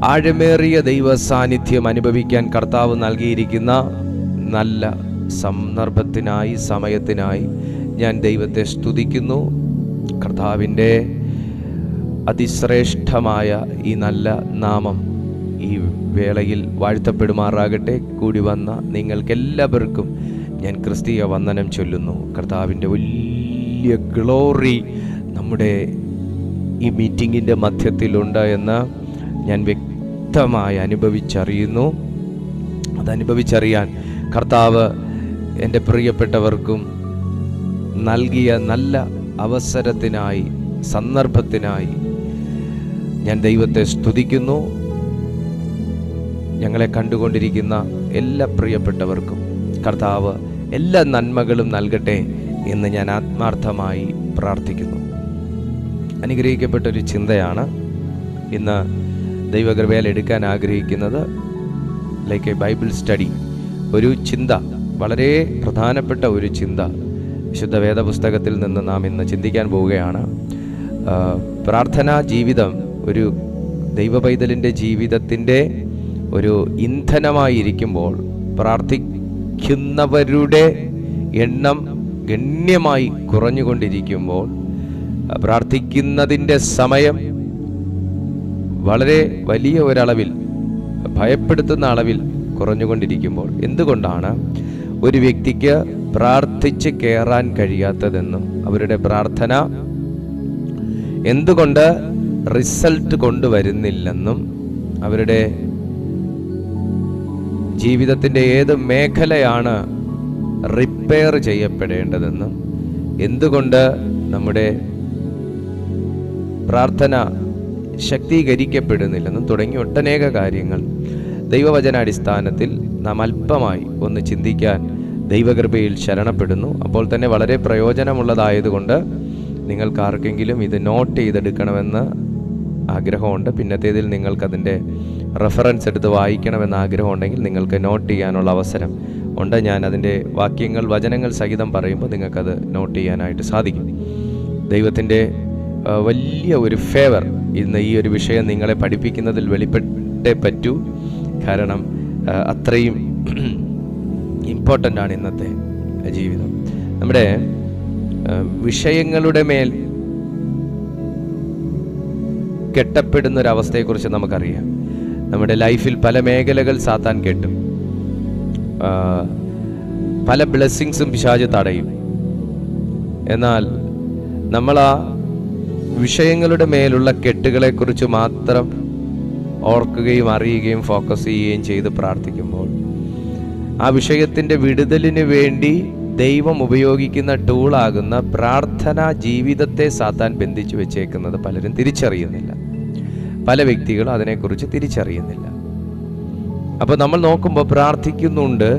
ആഴമേറിയ ദൈവ സാന്നിധ്യം അനുഭവിക്കാൻ കർത്താവ് നൽകിയിരിക്കുന്ന നല്ല സന്ദർഭത്തിനായി സമയത്തിനായി ഞാൻ ദൈവത്തെ സ്തുതിക്കുന്നു കർത്താവിൻ്റെ അതിശ്രേഷ്ഠമായ ഈ നല്ല നാമം ഈ വേളയിൽ വാഴ്ത്തപ്പെടുമാറാകട്ടെ കൂടി വന്ന നിങ്ങൾക്കെല്ലാവർക്കും ഞാൻ ക്രിസ്തീയ വന്ദനം ചൊല്ലുന്നു കർത്താവിൻ്റെ വലിയ ഗ്ലോറി നമ്മുടെ ഈ മീറ്റിങ്ങിൻ്റെ മധ്യത്തിലുണ്ട് എന്ന് ഞാൻ വ്യക്തമായി അനുഭവിച്ചറിയുന്നു അതനുഭവിച്ചറിയാൻ കർത്താവ് എൻ്റെ പ്രിയപ്പെട്ടവർക്കും നൽകിയ നല്ല അവസരത്തിനായി സന്ദർഭത്തിനായി ഞാൻ ദൈവത്തെ സ്തുതിക്കുന്നു ഞങ്ങളെ കണ്ടുകൊണ്ടിരിക്കുന്ന എല്ലാ പ്രിയപ്പെട്ടവർക്കും കർത്താവ് എല്ലാ നന്മകളും നൽകട്ടെ എന്ന് ഞാൻ ആത്മാർത്ഥമായി പ്രാർത്ഥിക്കുന്നു അനുഗ്രഹിക്കപ്പെട്ട ഒരു ചിന്തയാണ് ഇന്ന് ദൈവകൃപയാൽ എടുക്കാൻ ആഗ്രഹിക്കുന്നത് ലൈക്ക് എ ബൈബിൾ സ്റ്റഡി ഒരു ചിന്ത വളരെ പ്രധാനപ്പെട്ട ഒരു ചിന്ത വിശുദ്ധ വേദപുസ്തകത്തിൽ നിന്ന് നാം ഇന്ന് ചിന്തിക്കാൻ പോവുകയാണ് ആ, പ്രാർത്ഥനാ ജീവിതം ഒരു ദൈവപൈതലിൻ്റെ ജീവിതത്തിൻ്റെ ഒരു ഇന്ധനമായിരിക്കുമ്പോൾ പ്രാർത്ഥിക്കുന്നവരുടെ എണ്ണം ഗണ്യമായി കുറഞ്ഞുകൊണ്ടിരിക്കുമ്പോൾ ആ, പ്രാർത്ഥിക്കുന്നതിൻ്റെ സമയം വളരെ വലിയ ഒരളവിൽ ഭയപ്പെടുത്തുന്ന അളവിൽ കുറഞ്ഞുകൊണ്ടിരിക്കുമ്പോൾ എന്തുകൊണ്ടാണ് ഒരു വ്യക്തിക്ക് പ്രാർത്ഥിച്ച് കയറാൻ കഴിയാത്തതെന്നും അവരുടെ പ്രാർത്ഥന എന്തുകൊണ്ട് റിസൾട്ട് കൊണ്ടുവരുന്നില്ലെന്നും അവരുടെ ജീവിതത്തിൻ്റെ ഏത് മേഖലയാണ് റിപ്പയർ ചെയ്യപ്പെടേണ്ടതെന്നും എന്തുകൊണ്ട് നമ്മുടെ പ്രാർത്ഥന ശക്തീകരിക്കപ്പെടുന്നില്ലെന്നും തുടങ്ങി ഒട്ടനേക കാര്യങ്ങൾ ദൈവവചനാടിസ്ഥാനത്തിൽ നാം അല്പമായി ഒന്ന് ചിന്തിക്കാൻ ദൈവകൃപയിൽ ശരണപ്പെടുന്നു അപ്പോൾ തന്നെ വളരെ പ്രയോജനമുള്ളതായതുകൊണ്ട് നിങ്ങൾക്ക് ആർക്കെങ്കിലും ഇത് നോട്ട് ചെയ്തെടുക്കണമെന്ന് ആഗ്രഹമുണ്ട് പിന്നത്തേതിൽ നിങ്ങൾക്കതിൻ്റെ റെഫറൻസ് എടുത്ത് വായിക്കണമെന്ന് ആഗ്രഹമുണ്ടെങ്കിൽ നിങ്ങൾക്ക് നോട്ട് ചെയ്യാനുള്ള അവസരം ഉണ്ട് ഞാൻ അതിൻ്റെ വാക്യങ്ങൾ വചനങ്ങൾ സഹിതം പറയുമ്പോൾ നിങ്ങൾക്കത് നോട്ട് ചെയ്യാനായിട്ട് സാധിക്കും ദൈവത്തിൻ്റെ ആ, വലിയ ഒരു ഫേവർ ഇന്ന് ഈ ഒരു വിഷയം നിങ്ങളെ പഠിപ്പിക്കുന്നതിൽ വെളിപ്പെട്ടേ പറ്റൂ കാരണം ആ, അത്രയും ഇമ്പോർട്ടൻ്റ് ആണ് ഇന്നത്തെ ജീവിതം നമ്മുടെ ആ, വിഷയങ്ങളുടെ മേൽ കെട്ടപ്പെടുന്ന ഒരു അവസ്ഥയെക്കുറിച്ച് നമുക്കറിയാം നമ്മുടെ ലൈഫിൽ പല മേഖലകൾ സാത്താൻ കെട്ടും ആ, പല ബ്ലെസ്സിങ്സും പിശാച് തടയും എന്നാൽ നമ്മൾ ആ വിഷയങ്ങളുടെ മേലുള്ള കെട്ടുകളെക്കുറിച്ച് മാത്രം ഓർക്കുകയും അറിയുകയും ഫോക്കസ് ചെയ്യുകയും ചെയ്ത് പ്രാർത്ഥിക്കുമ്പോൾ ആ വിഷയത്തിൻ്റെ വിടുതലിന് വേണ്ടി ദൈവം ഉപയോഗിക്കുന്ന ടൂളാകുന്ന പ്രാർത്ഥന ജീവിതത്തെ സാത്താൻ ബന്ധിച്ചു വെച്ചേക്കുന്നത് പലരും തിരിച്ചറിയുന്നില്ല പല വ്യക്തികളും അതിനെക്കുറിച്ച് തിരിച്ചറിയുന്നില്ല അപ്പോൾ നമ്മൾ നോക്കുമ്പോൾ പ്രാർത്ഥിക്കുന്നുണ്ട്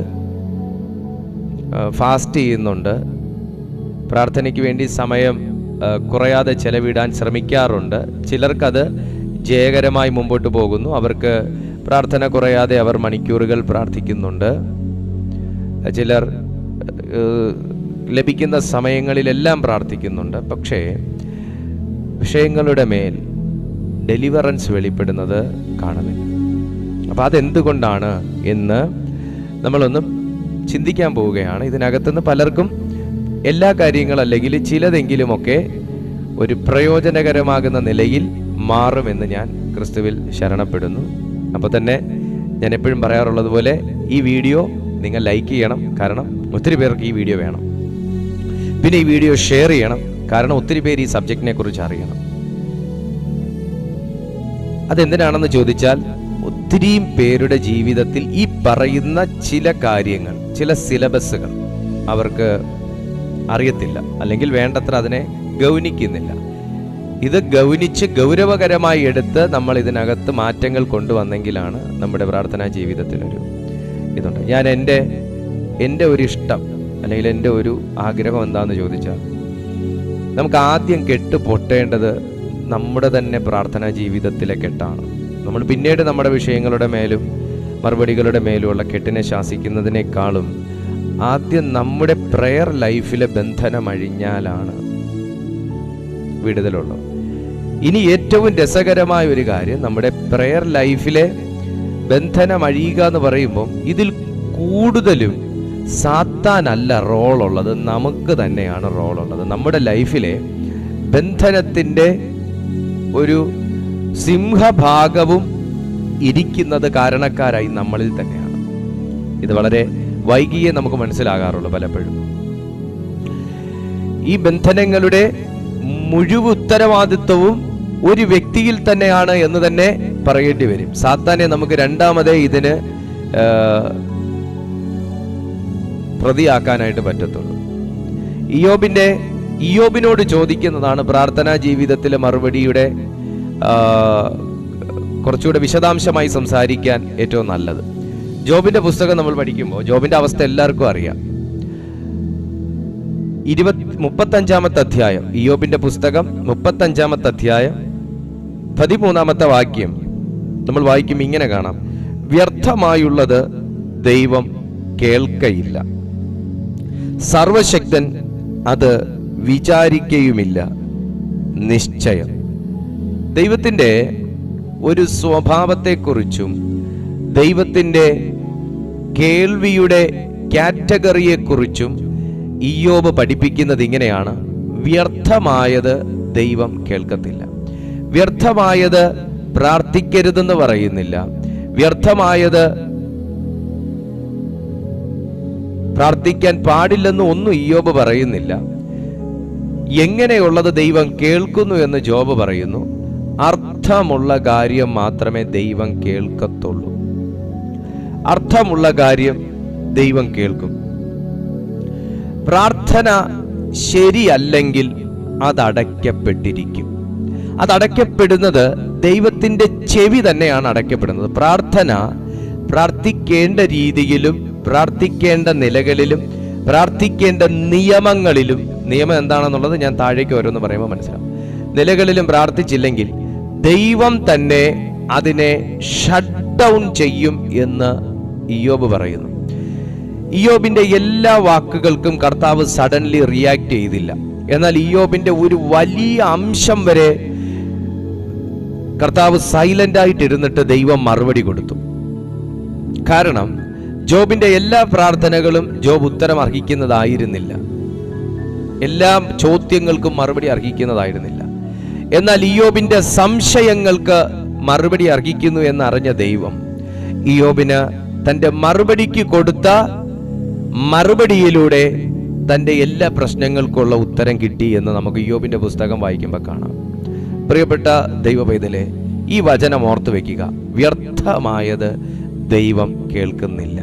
ഫാസ്റ്റ് ചെയ്യുന്നുണ്ട് പ്രാർത്ഥനയ്ക്ക് വേണ്ടി സമയം ആ, കുറയാതെ ചെലവിടാൻ ശ്രമിക്കാറുണ്ട് ചിലർക്കത് ജയകരമായി മുമ്പോട്ട് പോകുന്നു അവർക്ക് പ്രാർത്ഥന കുറയാതെ അവർ മണിക്കൂറുകൾ പ്രാർത്ഥിക്കുന്നുണ്ട് ചിലർ ഏഹ്, ലഭിക്കുന്ന സമയങ്ങളിലെല്ലാം പ്രാർത്ഥിക്കുന്നുണ്ട് പക്ഷേ വിഷയങ്ങളുടെ മേൽ ഡെലിവറൻസ് വെളിപ്പെടുന്നത് കാണുന്നില്ല അപ്പോൾ അതെന്തുകൊണ്ടാണ് എന്ന് നമ്മളൊന്ന് ചിന്തിക്കാൻ പോവുകയാണ് ഇതിനകത്തുനിന്ന് പലർക്കും എല്ലാ കാര്യങ്ങളും അല്ലെങ്കിൽ ചിലതെങ്കിലുമൊക്കെ ഒരു പ്രയോജനകരമാകുന്ന നിലയിൽ മാറുമെന്ന് ഞാൻ ക്രിസ്തുവിൽ ശരണപ്പെടുന്നു അപ്പോൾ തന്നെ ഞാൻ എപ്പോഴും പറയാറുള്ളത് പോലെ ഈ വീഡിയോ നിങ്ങൾ ലൈക്ക് ചെയ്യണം കാരണം ഒത്തിരി പേർക്ക് ഈ വീഡിയോ വേണം പിന്നെ ഈ വീഡിയോ ഷെയർ ചെയ്യണം കാരണം ഒത്തിരി പേര് ഈ സബ്ജക്റ്റിനെ കുറിച്ച് അറിയണം അതെന്തിനാണെന്ന് ചോദിച്ചാൽ ഒത്തിരിയും പേരുടെ ജീവിതത്തിൽ ഈ പറയുന്ന ചില കാര്യങ്ങൾ ചില സിലബസുകൾ അവർക്ക് അറിയത്തില്ല അല്ലെങ്കിൽ വേണ്ടത്ര അതിനെ ഗൗനിക്കുന്നില്ല ഇത് ഗൗനിച്ച് ഗൗരവകരമായി എടുത്ത് നമ്മൾ ഇതിനകത്ത് മാറ്റങ്ങൾ കൊണ്ടുവന്നെങ്കിലാണ് നമ്മുടെ പ്രാർത്ഥനാ ജീവിതത്തിനൊരു ഇതുണ്ട് ഞാൻ എൻ്റെ എൻ്റെ ഒരു ഇഷ്ടം അല്ലെങ്കിൽ എൻ്റെ ഒരു ആഗ്രഹം എന്താണെന്ന് ചോദിച്ചാൽ നമുക്ക് ആദ്യം കെട്ട് പൊട്ടേണ്ടത് നമ്മുടെ തന്നെ പ്രാർത്ഥനാ ജീവിതത്തിലെ കെട്ടാണ് നമ്മൾ പിന്നീട് നമ്മുടെ വിഷയങ്ങളുടെ മേലും മറുപടികളുടെ മേലുമുള്ള കെട്ടിനെ ശാസിക്കുന്നതിനേക്കാളും ആദ്യം നമ്മുടെ പ്രെയർ ലൈഫിലെ ബന്ധനം അഴിഞ്ഞാലാണ് വിടുതലുള്ളത് ഇനി ഏറ്റവും രസകരമായ ഒരു കാര്യം നമ്മുടെ പ്രെയർ ലൈഫിലെ ബന്ധനം അഴിയുക എന്ന് പറയുമ്പോൾ ഇതിൽ കൂടുതലും സാത്താനല്ല റോളുള്ളത് നമുക്ക് തന്നെയാണ് റോളുള്ളത് നമ്മുടെ ലൈഫിലെ ബന്ധനത്തിൻ്റെ ഒരു സിംഹഭാഗവും ഇരിക്കുന്നത് കാരണക്കാരായി നമ്മളിൽ തന്നെയാണ് ഇത് വളരെ വൈകിയേ നമുക്ക് മനസ്സിലാകാറുള്ളൂ പലപ്പോഴും ഈ ബന്ധനങ്ങളുടെ മുഴുവൻ ഉത്തരവാദിത്വവും ഒരു വ്യക്തിയിൽ തന്നെയാണ് എന്ന് തന്നെ പറയേണ്ടി വരും സാത്താനെ നമുക്ക് രണ്ടാമതേ ഇതിന് ആ, പ്രതിയാക്കാനായിട്ട് പറ്റത്തുള്ളൂ ഇയോബിന്റെ ഇയോബിനോട് ചോദിക്കുന്നതാണ് പ്രാർത്ഥനാ ജീവിതത്തിലെ മറുപടിയുടെ ആ, കുറച്ചുകൂടെ വിശദാംശമായി സംസാരിക്കാൻ ഏറ്റവും നല്ലത് ജോബിന്റെ പുസ്തകം നമ്മൾ പഠിക്കുമ്പോൾ ജോബിന്റെ അവസ്ഥ എല്ലാവർക്കും അറിയാം ഇരുപത്തി മുപ്പത്തഞ്ചാമത്തെ അധ്യായം ഇയോബിന്റെ പുസ്തകം മുപ്പത്തഞ്ചാമത്തെ അധ്യായം പതിമൂന്നാമത്തെ വാക്യം നമ്മൾ വായിക്കും ഇങ്ങനെ കാണാം വ്യർത്ഥമായുള്ളത് ദൈവം കേൾക്കയില്ല സർവശക്തൻ അത് വിചാരിക്കയുമില്ല നിശ്ചയം ദൈവത്തിൻ്റെ ഒരു സ്വഭാവത്തെക്കുറിച്ചും ദൈവത്തിൻ്റെ കേൾവിയുടെ കാറ്റഗറിയെക്കുറിച്ചും ഇയോബ് പഠിപ്പിക്കുന്നത് ഇങ്ങനെയാണ് വ്യർത്ഥമായത് ദൈവം കേൾക്കത്തില്ല വ്യർത്ഥമായത് പ്രാർത്ഥിക്കരുതെന്ന് പറയുന്നില്ല വ്യർത്ഥമായത് പ്രാർത്ഥിക്കാൻ പാടില്ലെന്ന് ഒന്നും ഇയോബ് പറയുന്നില്ല എങ്ങനെയുള്ളത് ദൈവം കേൾക്കുന്നു എന്ന് ജോബ് പറയുന്നു അർത്ഥമുള്ള കാര്യം മാത്രമേ ദൈവം കേൾക്കത്തുള്ളൂ അർത്ഥമുള്ള കാര്യം ദൈവം കേൾക്കും പ്രാർത്ഥന ശരിയല്ലെങ്കിൽ അത് അടയ്ക്കപ്പെട്ടിരിക്കും അത് അടയ്ക്കപ്പെടുന്നത് ദൈവത്തിന്റെ ചെവി തന്നെയാണ് അടയ്ക്കപ്പെടുന്നത് പ്രാർത്ഥന പ്രാർത്ഥിക്കേണ്ട രീതിയിലും പ്രാർത്ഥിക്കേണ്ട നിലകളിലും പ്രാർത്ഥിക്കേണ്ട നിയമങ്ങളിലും നിയമം എന്താണെന്നുള്ളത് ഞാൻ താഴേക്ക് ഓരോന്ന് പറയുമ്പോൾ മനസ്സിലാവും നിലകളിലും പ്രാർത്ഥിച്ചില്ലെങ്കിൽ ദൈവം തന്നെ അതിനെ ഷട്ട് ഡൗൺ ചെയ്യും എന്ന് ഇയോബ് പറയുന്നു ഇയോബിന്റെ എല്ലാ വാക്കുകൾക്കും കർത്താവ് സഡൻലി റിയാക്ട് ചെയ്തില്ല എന്നാൽ ഇയോബിന്റെ ഒരു വലിയ അംശം വരെ കർത്താവ് സൈലന്റ് ആയിട്ട് ഇരുന്നിട്ട് ദൈവം മറുപടി കൊടുത്തു കാരണം ജോബിന്റെ എല്ലാ പ്രാർത്ഥനകളും ജോബ് ഉത്തരം അർഹിക്കുന്നതായിരുന്നില്ല എല്ലാ ചോദ്യങ്ങൾക്കും മറുപടി അർഹിക്കുന്നതായിരുന്നില്ല എന്നാൽ ഇയോബിന്റെ സംശയങ്ങൾക്ക് മറുപടി അർഹിക്കുന്നു എന്നറിഞ്ഞ ദൈവം ഇയോബിന് തന്റെ മറുപടിക്ക് കൊടുത്ത മറുപടിയിലൂടെ തന്റെ എല്ലാ പ്രശ്നങ്ങൾക്കുള്ള ഉത്തരം കിട്ടി എന്ന് നമുക്ക് ഇയോബിന്റെ പുസ്തകം വായിക്കുമ്പോൾ കാണാം പ്രിയപ്പെട്ട ദൈവ പൈതലെ ഈ വചനം ഓർത്തു വെക്കുക വ്യർത്ഥമായത് ദൈവം കേൾക്കുന്നില്ല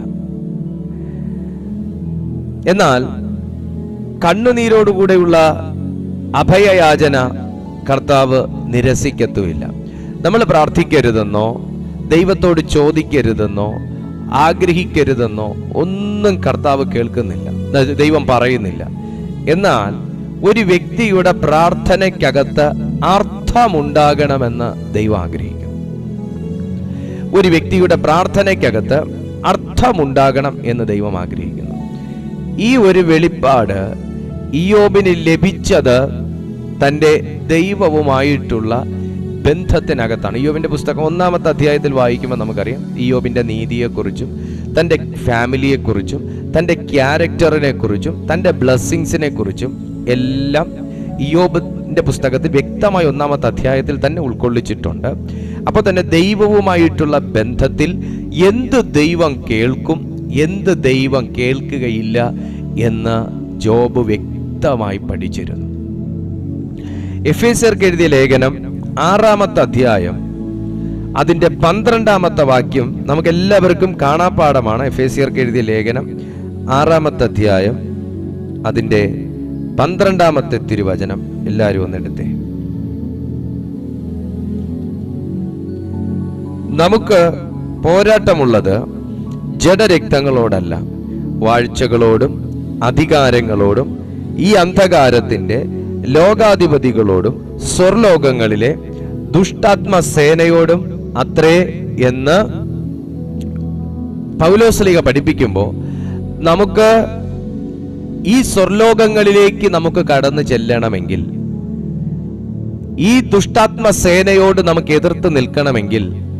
എന്നാൽ കണ്ണുനീരോടുകൂടെയുള്ള അഭയയാചന കർത്താവ് നിരസിക്കത്തുമില്ല നമ്മൾ പ്രാർത്ഥിക്കരുതെന്നോ ദൈവത്തോട് ചോദിക്കരുതെന്നോ ആഗ്രഹിക്കരുതെന്നോ ഒന്നും കർത്താവ് കേൾക്കുന്നില്ല അത് ദൈവം പറയുന്നില്ല എന്നാൽ ഒരു വ്യക്തിയുടെ പ്രാർത്ഥനയ്ക്കകത്ത് അർത്ഥമുണ്ടാകണമെന്ന് ദൈവം ആഗ്രഹിക്കുന്നു ഒരു വ്യക്തിയുടെ പ്രാർത്ഥനയ്ക്കകത്ത് അർത്ഥമുണ്ടാകണം എന്ന് ദൈവം ആഗ്രഹിക്കുന്നു ഈ ഒരു വെളിപ്പാട് ഇയോബിന് ലഭിച്ചത് തൻ്റെ ദൈവവുമായിട്ടുള്ള ബന്ധത്തിനകത്താണ് ഇയോബിന്റെ പുസ്തകം ഒന്നാമത്തെ അധ്യായത്തിൽ വായിക്കുമ്പോൾ നമുക്കറിയാം ഇയോബിന്റെ നീതിയെക്കുറിച്ചും തൻ്റെ ഫാമിലിയെക്കുറിച്ചും തൻ്റെ ക്യാരക്ടറിനെ കുറിച്ചും തൻ്റെ ബ്ലെസ്സിങ്സിനെ കുറിച്ചും എല്ലാം ഇയോബിന്റെ പുസ്തകത്തിൽ വ്യക്തമായി ഒന്നാമത്തെ അധ്യായത്തിൽ തന്നെ ഉൾക്കൊള്ളിച്ചിട്ടുണ്ട് അപ്പോൾ തന്നെ ദൈവവുമായിട്ടുള്ള ബന്ധത്തിൽ എന്ത് ദൈവം കേൾക്കും എന്ത് ദൈവം കേൾക്കുകയില്ല എന്ന് ജോബ് വ്യക്തമായി പഠിച്ചിരുന്നു എഫ് എസർക്ക് എഴുതിയ ലേഖനം ആറാമത്തെ അധ്യായം അതിന്റെ പന്ത്രണ്ടാമത്തെ വാക്യം നമുക്ക് എല്ലാവർക്കും കാണാപ്പാടമാണ് എഫ് എ സിയർക്ക് എഴുതിയ ലേഖനം ആറാമത്തെ അധ്യായം അതിന്റെ പന്ത്രണ്ടാമത്തെ തിരുവചനം എല്ലാവരും ഒന്നെടുത്തേ നമുക്ക് പോരാട്ടമുള്ളത് ജഡരക്തങ്ങളോടല്ല വാഴ്ചകളോടും അധികാരങ്ങളോടും ഈ അന്ധകാരത്തിന്റെ ലോകാധിപതികളോടും സ്വർലോകങ്ങളിലെ ദുഷ്ടാത്മസേനയോടും അത്രേ എന്ന് പൗലോസ്ലിക പഠിപ്പിക്കുമ്പോൾ നമുക്ക് ഈ സ്വർലോകങ്ങളിലേക്ക് നമുക്ക് കടന്നു ചെല്ലണമെങ്കിൽ ഈ ദുഷ്ടാത്മ സേനയോട് നമുക്ക് എതിർത്ത് നിൽക്കണമെങ്കിൽ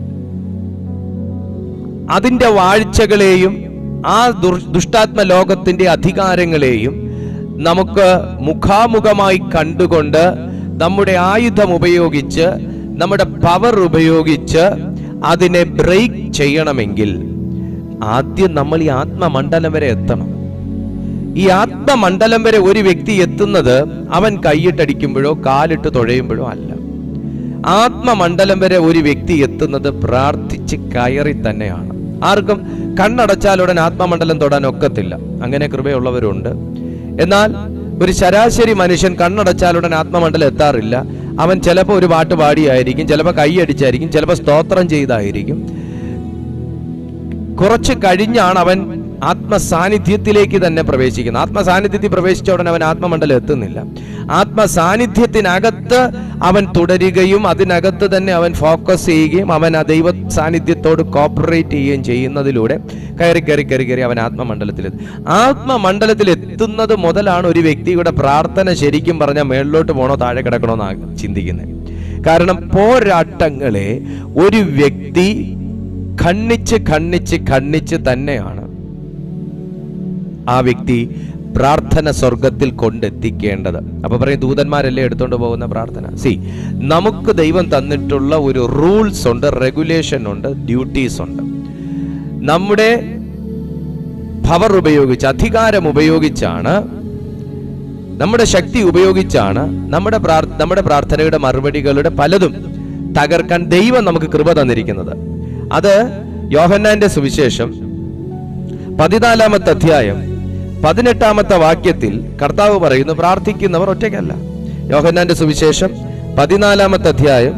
അതിന്റെ വാഴ്ചകളെയും ആ ദുർ- ദുഷ്ടാത്മ ലോകത്തിന്റെ അധികാരങ്ങളെയും നമുക്ക് മുഖാമുഖമായി കണ്ടുകൊണ്ട് നമ്മുടെ ആയുധം ഉപയോഗിച്ച് നമ്മുടെ പവർ ഉപയോഗിച്ച് അതിനെ ബ്രേക്ക് ചെയ്യണമെങ്കിൽ ആദ്യം നമ്മൾ ഈ ആത്മമണ്ഡലം വരെ എത്തണം ഈ ആത്മമണ്ഡലം വരെ ഒരു വ്യക്തി എത്തുന്നത് അവൻ കൈയിട്ടടിക്കുമ്പോഴോ കാലിട്ട് തുഴയുമ്പോഴോ അല്ല ആത്മമണ്ഡലം വരെ ഒരു വ്യക്തി എത്തുന്നത് പ്രാർത്ഥിച്ച് കയറി തന്നെയാണ് ആർക്കും കണ്ണടച്ചാലുടൻ ആത്മമണ്ഡലം തൊടാൻ ഒക്കത്തില്ല അങ്ങനെ കൃപയുള്ളവരുണ്ട് എന്നാൽ ഒരു ശരാശരി മനുഷ്യൻ കണ്ണടച്ചാലുടൻ ആത്മമണ്ഡലം എത്താറില്ല അവൻ ചിലപ്പോൾ ഒരു പാട്ട് പാടിയായിരിക്കും ചിലപ്പോൾ കൈയടിച്ചായിരിക്കും ചിലപ്പോൾ സ്തോത്രം ചെയ്തായിരിക്കും കുറച്ച് കഴിഞ്ഞാണ് അവൻ ആത്മസാന്നിധ്യത്തിലേക്ക് തന്നെ പ്രവേശിക്കുന്നത് ആത്മസാന്നിധ്യത്തിൽ പ്രവേശിച്ച ഉടനെ അവൻ ആത്മമണ്ഡലം എത്തുന്നില്ല ആത്മസാന്നിധ്യത്തിനകത്ത് അവൻ തുടരുകയും അതിനകത്ത് തന്നെ അവൻ ഫോക്കസ് ചെയ്യുകയും അവൻ ആ ദൈവ സാന്നിധ്യത്തോട് കോപ്പറേറ്റ് ചെയ്യുകയും ചെയ്യുന്നതിലൂടെ കയറി കയറി കയറി കയറി അവൻ ആത്മമണ്ഡലത്തിൽ ആത്മമണ്ഡലത്തിൽ എത്തുന്നത് മുതലാണ് ഒരു വ്യക്തിയുടെ പ്രാർത്ഥന ശരിക്കും പറഞ്ഞാൽ മേളിലോട്ട് പോകണോ താഴെ കിടക്കണോ എന്നാണ് ചിന്തിക്കുന്നത് കാരണം പോരാട്ടങ്ങളെ ഒരു വ്യക്തി ഖണ്ണിച്ച് ഖണ്ണിച്ച് ഖണ്ണിച്ച് തന്നെയാണ് ആ വ്യക്തി പ്രാർത്ഥന സ്വർഗത്തിൽ കൊണ്ടെത്തിക്കേണ്ടത് അപ്പൊ പറയും ദൂതന്മാരല്ലേ എടുത്തോണ്ട് പോകുന്ന പ്രാർത്ഥന സി നമുക്ക് ദൈവം തന്നിട്ടുള്ള ഒരു റൂൾസ് ഉണ്ട് റെഗുലേഷൻ ഉണ്ട് ഡ്യൂട്ടീസ് ഉണ്ട് നമ്മുടെ പവർ ഉപയോഗിച്ച് അധികാരം ഉപയോഗിച്ചാണ് നമ്മുടെ ശക്തി ഉപയോഗിച്ചാണ് നമ്മുടെ പ്രാർ- നമ്മുടെ പ്രാർത്ഥനയുടെ മറുപടികളുടെ പലതും തകർക്കാൻ ദൈവം നമുക്ക് കൃപ തന്നിരിക്കുന്നത് അത് യോഹന്നാന്റെ സുവിശേഷം പതിനാലാമത്തെ അധ്യായം പതിനെട്ടാമത്തെ വാക്യത്തിൽ കർത്താവ് പറയുന്നു പ്രാർത്ഥിക്കുന്നവർ ഒറ്റയ്ക്കല്ല യോഹന്നാന്റെ സുവിശേഷം പതിനാലാമത്തെ അധ്യായം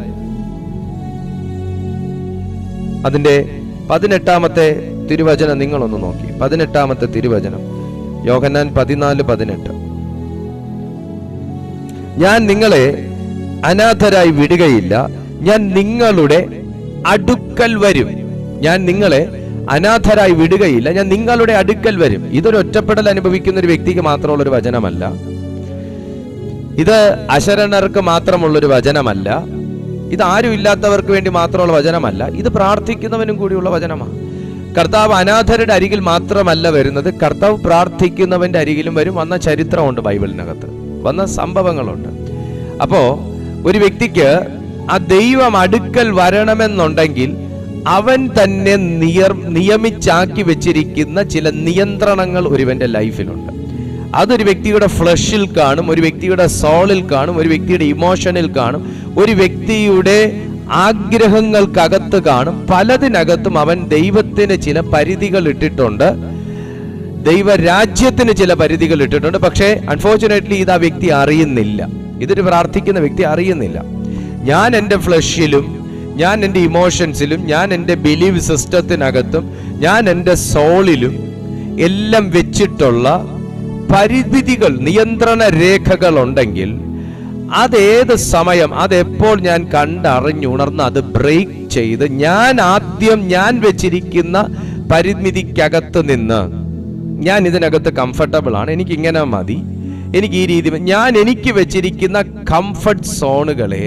അതിന്റെ പതിനെട്ടാമത്തെ തിരുവചനം നിങ്ങളൊന്ന് നോക്കി പതിനെട്ടാമത്തെ തിരുവചനം യോഹന്നാൻ പതിനാല് പതിനെട്ട് ഞാൻ നിങ്ങളെ അനാഥരായി വിടുകയില്ല ഞാൻ നിങ്ങളുടെ അടുക്കൽ വരും ഞാൻ നിങ്ങളെ അനാഥരായി വിടുകയില്ല ഞാൻ നിങ്ങളുടെ അടുക്കൽ വരും ഇതൊരു ഒറ്റപ്പെടൽ അനുഭവിക്കുന്ന ഒരു വ്യക്തിക്ക് മാത്രമുള്ള ഒരു വചനമല്ല ഇത് അശരണർക്ക് മാത്രമുള്ളൊരു വചനമല്ല ഇത് ആരും ഇല്ലാത്തവർക്ക് വേണ്ടി മാത്രമുള്ള വചനമല്ല ഇത് പ്രാർത്ഥിക്കുന്നവനും കൂടിയുള്ള വചനമാണ് കർത്താവ് അനാഥരുടെ അരികിൽ മാത്രമല്ല വരുന്നത് കർത്താവ് പ്രാർത്ഥിക്കുന്നവന്റെ അരികിലും വരും വന്ന ചരിത്രമുണ്ട് ബൈബിളിനകത്ത് വന്ന സംഭവങ്ങളുണ്ട് അപ്പോ ഒരു വ്യക്തിക്ക് ആ ദൈവം അടുക്കൽ വരണമെന്നുണ്ടെങ്കിൽ അവൻ തന്നെ നിയർ നിയമിച്ചാക്കി വെച്ചിരിക്കുന്ന ചില നിയന്ത്രണങ്ങൾ ഒരുവന്റെ ലൈഫിലുണ്ട് അതൊരു വ്യക്തിയുടെ ഫ്ലഷിൽ കാണും ഒരു വ്യക്തിയുടെ സോളിൽ കാണും ഒരു വ്യക്തിയുടെ ഇമോഷനിൽ കാണും ഒരു വ്യക്തിയുടെ ആഗ്രഹങ്ങൾക്കകത്ത് കാണും പലതിനകത്തും അവൻ ദൈവത്തിന് ചില പരിധികൾ ഇട്ടിട്ടുണ്ട് ദൈവരാജ്യത്തിന് ചില പരിധികൾ ഇട്ടിട്ടുണ്ട് പക്ഷേ അൺഫോർച്ചുനേറ്റ്ലി ഇത് ആ വ്യക്തി അറിയുന്നില്ല ഇതൊരു പ്രാർത്ഥിക്കുന്ന വ്യക്തി അറിയുന്നില്ല ഞാൻ എൻ്റെ ഫ്ലഷിലും ഞാൻ എൻ്റെ ഇമോഷൻസിലും ഞാൻ എൻ്റെ ബിലീവ് സിസ്റ്റത്തിനകത്തും ഞാൻ എൻ്റെ സോളിലും എല്ലാം വെച്ചിട്ടുള്ള പരിധികൾ നിയന്ത്രണ രേഖകൾ ഉണ്ടെങ്കിൽ അതേത് സമയം അതെപ്പോൾ ഞാൻ കണ്ടറിഞ്ഞുണർന്ന് അത് ബ്രേക്ക് ചെയ്ത് ഞാൻ ആദ്യം ഞാൻ വെച്ചിരിക്കുന്ന പരിമിതിക്കകത്ത് നിന്ന് ഞാൻ ഇതിനകത്ത് കംഫർട്ടബിൾ ആണ് എനിക്ക് ഇങ്ങനെ മതി എനിക്ക് ഈ രീതി ഞാൻ എനിക്ക് വെച്ചിരിക്കുന്ന കംഫർട്ട് സോണുകളെ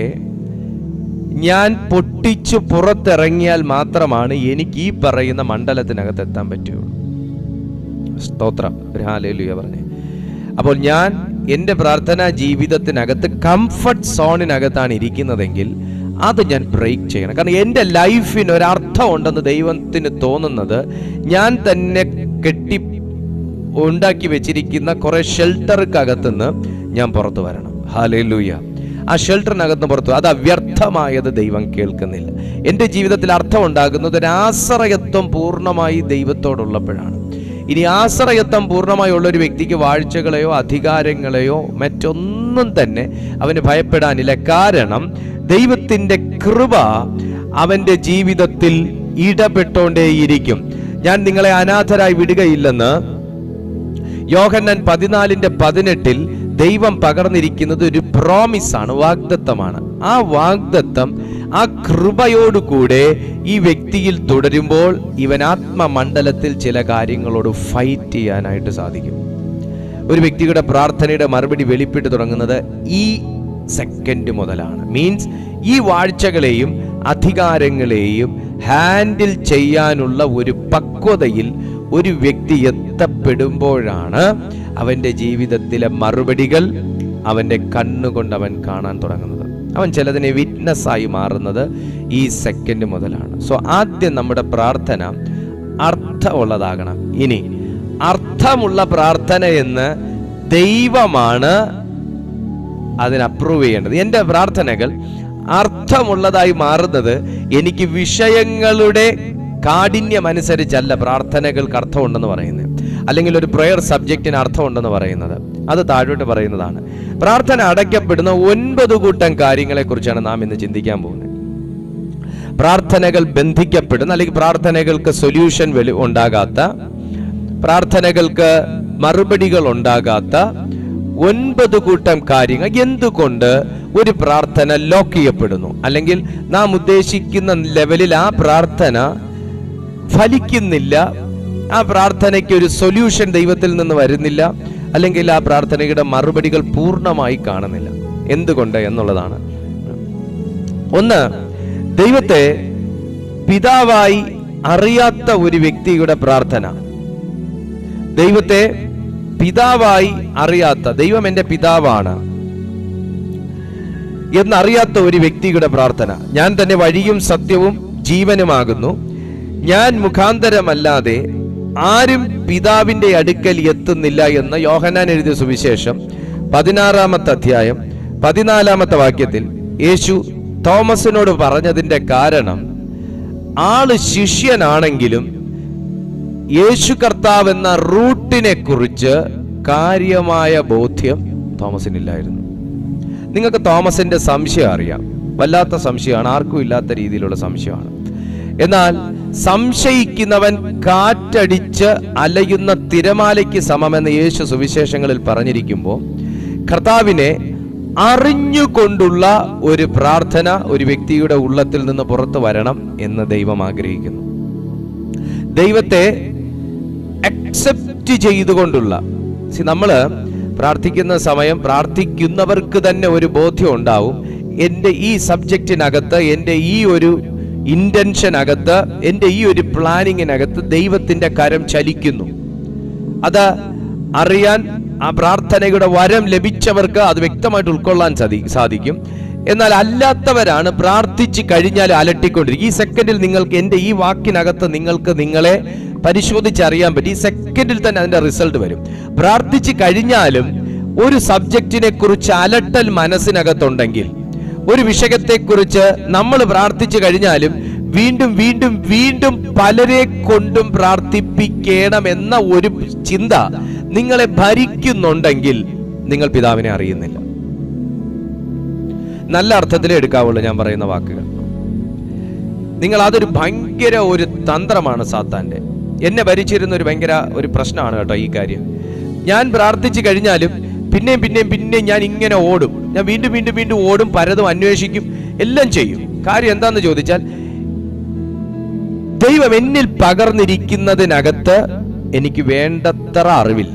ഞാൻ പൊട്ടിച്ചു പുറത്തിറങ്ങിയാൽ മാത്രമാണ് എനിക്ക് ഈ പറയുന്ന മണ്ഡലത്തിനകത്ത് എത്താൻ പറ്റുള്ളൂ സ്തോത്രം ഒരു ഹാലേലുയ പറഞ്ഞേ അപ്പോൾ ഞാൻ എൻ്റെ പ്രാർത്ഥനാ ജീവിതത്തിനകത്ത് കംഫർട്ട് സോണിനകത്താണ് ഇരിക്കുന്നതെങ്കിൽ അത് ഞാൻ ബ്രേക്ക് ചെയ്യണം കാരണം എൻ്റെ ലൈഫിന് ഒരർത്ഥം ഉണ്ടെന്ന് ദൈവത്തിന് തോന്നുന്നത് ഞാൻ തന്നെ കെട്ടി ഉണ്ടാക്കി വെച്ചിരിക്കുന്ന കുറെ ഷെൽട്ടർക്കകത്തുനിന്ന് ഞാൻ പുറത്തു വരണം ഹാലേലൂയ ആ ഷെൽട്ടറിനകത്ത് പുറത്തു അത് അവ്യർത്ഥമായത് ദൈവം കേൾക്കുന്നില്ല എൻ്റെ ജീവിതത്തിൽ അർത്ഥം ഉണ്ടാകുന്നത് ഒരു ആശ്രയത്വം പൂർണ്ണമായി ദൈവത്തോടുള്ളപ്പോഴാണ് ഇനി ആശ്രയത്വം പൂർണ്ണമായി ഉള്ള ഒരു വ്യക്തിക്ക് വാഴ്ചകളെയോ അധികാരങ്ങളെയോ മറ്റൊന്നും തന്നെ അവന് ഭയപ്പെടാനില്ല കാരണം ദൈവത്തിൻ്റെ കൃപ അവൻ്റെ ജീവിതത്തിൽ ഇടപെട്ടോണ്ടേയിരിക്കും ഞാൻ നിങ്ങളെ അനാഥരായി വിടുകയില്ലെന്ന് യോഹന്നാൻ പതിനാലിന്റെ പതിനെട്ടിൽ ദൈവം പകർന്നിരിക്കുന്നത് ഒരു പ്രോമിസ് ആണ് വാഗ്ദത്തമാണ് ആ വാഗ്ദത്തം ആ കൃപയോടുകൂടെ ഈ വ്യക്തിയിൽ തുടരുമ്പോൾ ഇവൻ ആത്മമണ്ഡലത്തിൽ ചില കാര്യങ്ങളോട് ഫൈറ്റ് ചെയ്യാനായിട്ട് സാധിക്കും ഒരു വ്യക്തിയുടെ പ്രാർത്ഥനയുടെ മറുപടി വെളിപ്പെട്ട് തുടങ്ങുന്നത് ഈ സെക്കൻഡ് മുതലാണ് മീൻസ് ഈ വാഴ്ചകളെയും അധികാരങ്ങളെയും ഹാൻഡിൽ ചെയ്യാനുള്ള ഒരു പക്വതയിൽ ഒരു വ്യക്തി എത്തപ്പെടുമ്പോഴാണ് അവൻ്റെ ജീവിതത്തിലെ മറുപടികൾ അവൻ്റെ കണ്ണുകൊണ്ട് അവൻ കാണാൻ തുടങ്ങുന്നത് അവൻ ചിലതിനെ വിറ്റ്നസ് ആയി മാറുന്നത് ഈ സെക്കൻഡ് മുതലാണ് സോ ആദ്യം നമ്മുടെ പ്രാർത്ഥന അർത്ഥമുള്ളതാകണം ഇനി അർത്ഥമുള്ള പ്രാർത്ഥന എന്ന് ദൈവമാണ് അതിന് അപ്രൂവ് ചെയ്യേണ്ടത് എൻ്റെ പ്രാർത്ഥനകൾ അർത്ഥമുള്ളതായി മാറുന്നത് എനിക്ക് വിഷയങ്ങളുടെ കാഠിന്യം അനുസരിച്ചല്ല പ്രാർത്ഥനകൾക്ക് അർത്ഥമുണ്ടെന്ന് പറയുന്നത് അല്ലെങ്കിൽ ഒരു പ്രയർ സബ്ജക്റ്റിന് അർത്ഥമുണ്ടെന്ന് പറയുന്നത് അത് താഴോട്ട് പറയുന്നതാണ് പ്രാർത്ഥന അടയ്ക്കപ്പെടുന്ന ഒൻപത് കൂട്ടം കാര്യങ്ങളെക്കുറിച്ചാണ് നാം ഇന്ന് ചിന്തിക്കാൻ പോകുന്നത് പ്രാർത്ഥനകൾ ബന്ധിക്കപ്പെടുന്ന അല്ലെങ്കിൽ പ്രാർത്ഥനകൾക്ക് സൊല്യൂഷൻ വെളി ഉണ്ടാകാത്ത പ്രാർത്ഥനകൾക്ക് മറുപടികൾ ഉണ്ടാകാത്ത ഒൻപത് കൂട്ടം കാര്യങ്ങൾ എന്തുകൊണ്ട് ഒരു പ്രാർത്ഥന ലോക്ക് ചെയ്യപ്പെടുന്നു അല്ലെങ്കിൽ നാം ഉദ്ദേശിക്കുന്ന ലെവലിൽ ആ പ്രാർത്ഥന ഫലിക്കുന്നില്ല ആ പ്രാർത്ഥനയ്ക്ക് ഒരു സൊല്യൂഷൻ ദൈവത്തിൽ നിന്ന് വരുന്നില്ല അല്ലെങ്കിൽ ആ പ്രാർത്ഥനയുടെ മറുപടികൾ പൂർണ്ണമായി കാണുന്നില്ല എന്തുകൊണ്ട് എന്നുള്ളതാണ് ഒന്ന് ദൈവത്തെ പിതാവായി അറിയാത്ത ഒരു വ്യക്തിയുടെ പ്രാർത്ഥന ദൈവത്തെ പിതാവായി അറിയാത്ത ദൈവം എൻ്റെ പിതാവാണ് എന്നറിയാത്ത ഒരു വ്യക്തിയുടെ പ്രാർത്ഥന ഞാൻ തന്നെ വഴിയും സത്യവും ജീവനുമാകുന്നു ഞാൻ മുഖാന്തരമല്ലാതെ ആരും പിതാവിന്റെ അടുക്കൽ എത്തുന്നില്ല എന്ന് യോഹന്നാൻ എഴുതിയ സുവിശേഷം പതിനാറാമത്തെ അധ്യായം പതിനാലാമത്തെ വാക്യത്തിൽ യേശു തോമസിനോട് പറഞ്ഞതിന്റെ കാരണം ആള് ശിഷ്യനാണെങ്കിലും യേശു കർത്താവ് എന്ന റൂട്ടിനെ കുറിച്ച് കാര്യമായ ബോധ്യം തോമസിനില്ലായിരുന്നു നിങ്ങൾക്ക് തോമസിന്റെ സംശയം അറിയാം വല്ലാത്ത സംശയമാണ് ആർക്കും ഇല്ലാത്ത രീതിയിലുള്ള സംശയമാണ് എന്നാൽ സംശയിക്കുന്നവൻ കാറ്റടിച്ച് അലയുന്ന തിരമാലയ്ക്ക് സമമെന്ന് യേശു സുവിശേഷങ്ങളിൽ പറഞ്ഞിരിക്കുമ്പോൾ കർത്താവിനെ അറിഞ്ഞുകൊണ്ടുള്ള ഒരു പ്രാർത്ഥന ഒരു വ്യക്തിയുടെ ഉള്ളത്തിൽ നിന്ന് പുറത്തു വരണം എന്ന് ദൈവം ആഗ്രഹിക്കുന്നു ദൈവത്തെ അക്സെപ്റ്റ് ചെയ്തുകൊണ്ടുള്ള നമ്മൾ പ്രാർത്ഥിക്കുന്ന സമയം പ്രാർത്ഥിക്കുന്നവർക്ക് തന്നെ ഒരു ബോധ്യം ഉണ്ടാവും എൻ്റെ ഈ സബ്ജക്റ്റിനകത്ത് എൻ്റെ ഈ ഒരു ഇൻറ്റൻഷനകത്ത് എൻ്റെ ഈ ഒരു പ്ലാനിങ്ങിനകത്ത് ദൈവത്തിൻ്റെ കരം ചലിക്കുന്നു അത് അറിയാൻ ആ പ്രാർത്ഥനയുടെ വരം ലഭിച്ചവർക്ക് അത് വ്യക്തമായിട്ട് ഉൾക്കൊള്ളാൻ സാധി സാധിക്കും എന്നാൽ അല്ലാത്തവരാണ് പ്രാർത്ഥിച്ച് കഴിഞ്ഞാൽ അലട്ടിക്കൊണ്ടിരിക്കും ഈ സെക്കൻഡിൽ നിങ്ങൾക്ക് എൻ്റെ ഈ വാക്കിനകത്ത് നിങ്ങൾക്ക് നിങ്ങളെ പരിശോധിച്ചറിയാൻ പറ്റും ഈ സെക്കൻഡിൽ തന്നെ അതിന്റെ റിസൾട്ട് വരും പ്രാർത്ഥിച്ച് കഴിഞ്ഞാലും ഒരു സബ്ജക്റ്റിനെ കുറിച്ച് അലട്ടൽ മനസ്സിനകത്തുണ്ടെങ്കിൽ ഒരു വിഷയത്തെക്കുറിച്ച് നമ്മൾ പ്രാർത്ഥിച്ചു കഴിഞ്ഞാലും വീണ്ടും വീണ്ടും വീണ്ടും പലരെ കൊണ്ടും പ്രാർത്ഥിപ്പിക്കണം എന്ന ഒരു ചിന്ത നിങ്ങളെ ഭരിക്കുന്നുണ്ടെങ്കിൽ നിങ്ങൾ പിതാവിനെ അറിയുന്നില്ല നല്ല അർത്ഥത്തിലേ എടുക്കാവുള്ളൂ ഞാൻ പറയുന്ന വാക്കുകൾ നിങ്ങൾ അതൊരു ഭയങ്കര ഒരു തന്ത്രമാണ് സാത്താന്റെ എന്നെ ഭരിച്ചിരുന്ന ഒരു ഭയങ്കര ഒരു പ്രശ്നമാണ് കേട്ടോ ഈ കാര്യം ഞാൻ പ്രാർത്ഥിച്ചു കഴിഞ്ഞാലും പിന്നെയും പിന്നെയും പിന്നെയും ഞാൻ ഇങ്ങനെ ഓടും ഞാൻ വീണ്ടും വീണ്ടും വീണ്ടും ഓടും പലതും അന്വേഷിക്കും എല്ലാം ചെയ്യും കാര്യം എന്താന്ന് ചോദിച്ചാൽ ദൈവം എന്നിൽ പകർന്നിരിക്കുന്നതിനകത്ത് എനിക്ക് വേണ്ടത്ര അറിവില്ല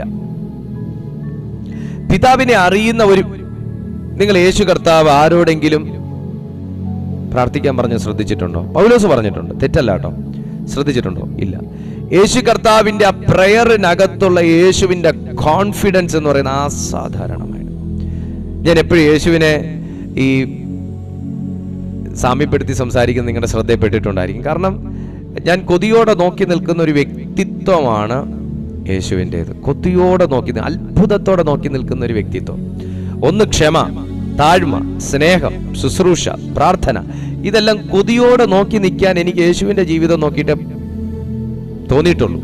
പിതാവിനെ അറിയുന്ന ഒരു നിങ്ങൾ യേശു കർത്താവ് ആരോടെങ്കിലും പ്രാർത്ഥിക്കാൻ പറഞ്ഞ് ശ്രദ്ധിച്ചിട്ടുണ്ടോ പൗലോസ് പറഞ്ഞിട്ടുണ്ട് തെറ്റല്ല കേട്ടോ ശ്രദ്ധിച്ചിട്ടുണ്ടോ ഇല്ല യേശു കർത്താവിന്റെ ആ പ്രയറിനകത്തുള്ള യേശുവിന്റെ കോൺഫിഡൻസ് എന്ന് പറയുന്ന അസാധാരണമാണ് ഞാൻ എപ്പോഴും യേശുവിനെ ഈ സാമ്യപ്പെടുത്തി സംസാരിക്കുന്ന നിങ്ങളുടെ ശ്രദ്ധയിൽപ്പെട്ടിട്ടുണ്ടായിരിക്കും കാരണം ഞാൻ കൊതിയോടെ നോക്കി നിൽക്കുന്ന ഒരു വ്യക്തിത്വമാണ് യേശുവിൻ്റെത് കൊതിയോടെ നോക്കി നി- അത്ഭുതത്തോടെ നോക്കി നിൽക്കുന്ന ഒരു വ്യക്തിത്വം ഒന്ന് ക്ഷമ താഴ്മ സ്നേഹം ശുശ്രൂഷ പ്രാർത്ഥന ഇതെല്ലാം കൊതിയോടെ നോക്കി നിൽക്കാൻ എനിക്ക് യേശുവിന്റെ ജീവിതം നോക്കിയിട്ട് തോന്നിയിട്ടുള്ളൂ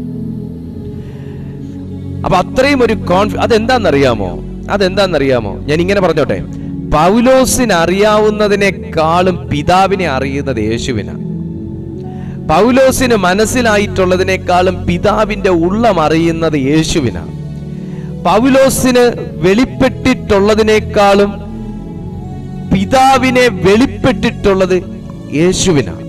അപ്പൊ അത്രയും ഒരു കോൺഫി അതെന്താണെന്നറിയാമോ അതെന്താണെന്നറിയാമോ ഞാൻ ഇങ്ങനെ പറഞ്ഞോട്ടെ പൗലോസിന് അറിയാവുന്നതിനേക്കാളും പിതാവിനെ അറിയുന്നത് യേശുവിനാണ് പൗലോസിന് മനസ്സിലായിട്ടുള്ളതിനേക്കാളും പിതാവിന്റെ ഉള്ളം അറിയുന്നത് യേശുവിനാണ് പൗലോസിന് വെളിപ്പെട്ടിട്ടുള്ളതിനേക്കാളും പിതാവിനെ വെളിപ്പെട്ടിട്ടുള്ളത് യേശുവിനാണ്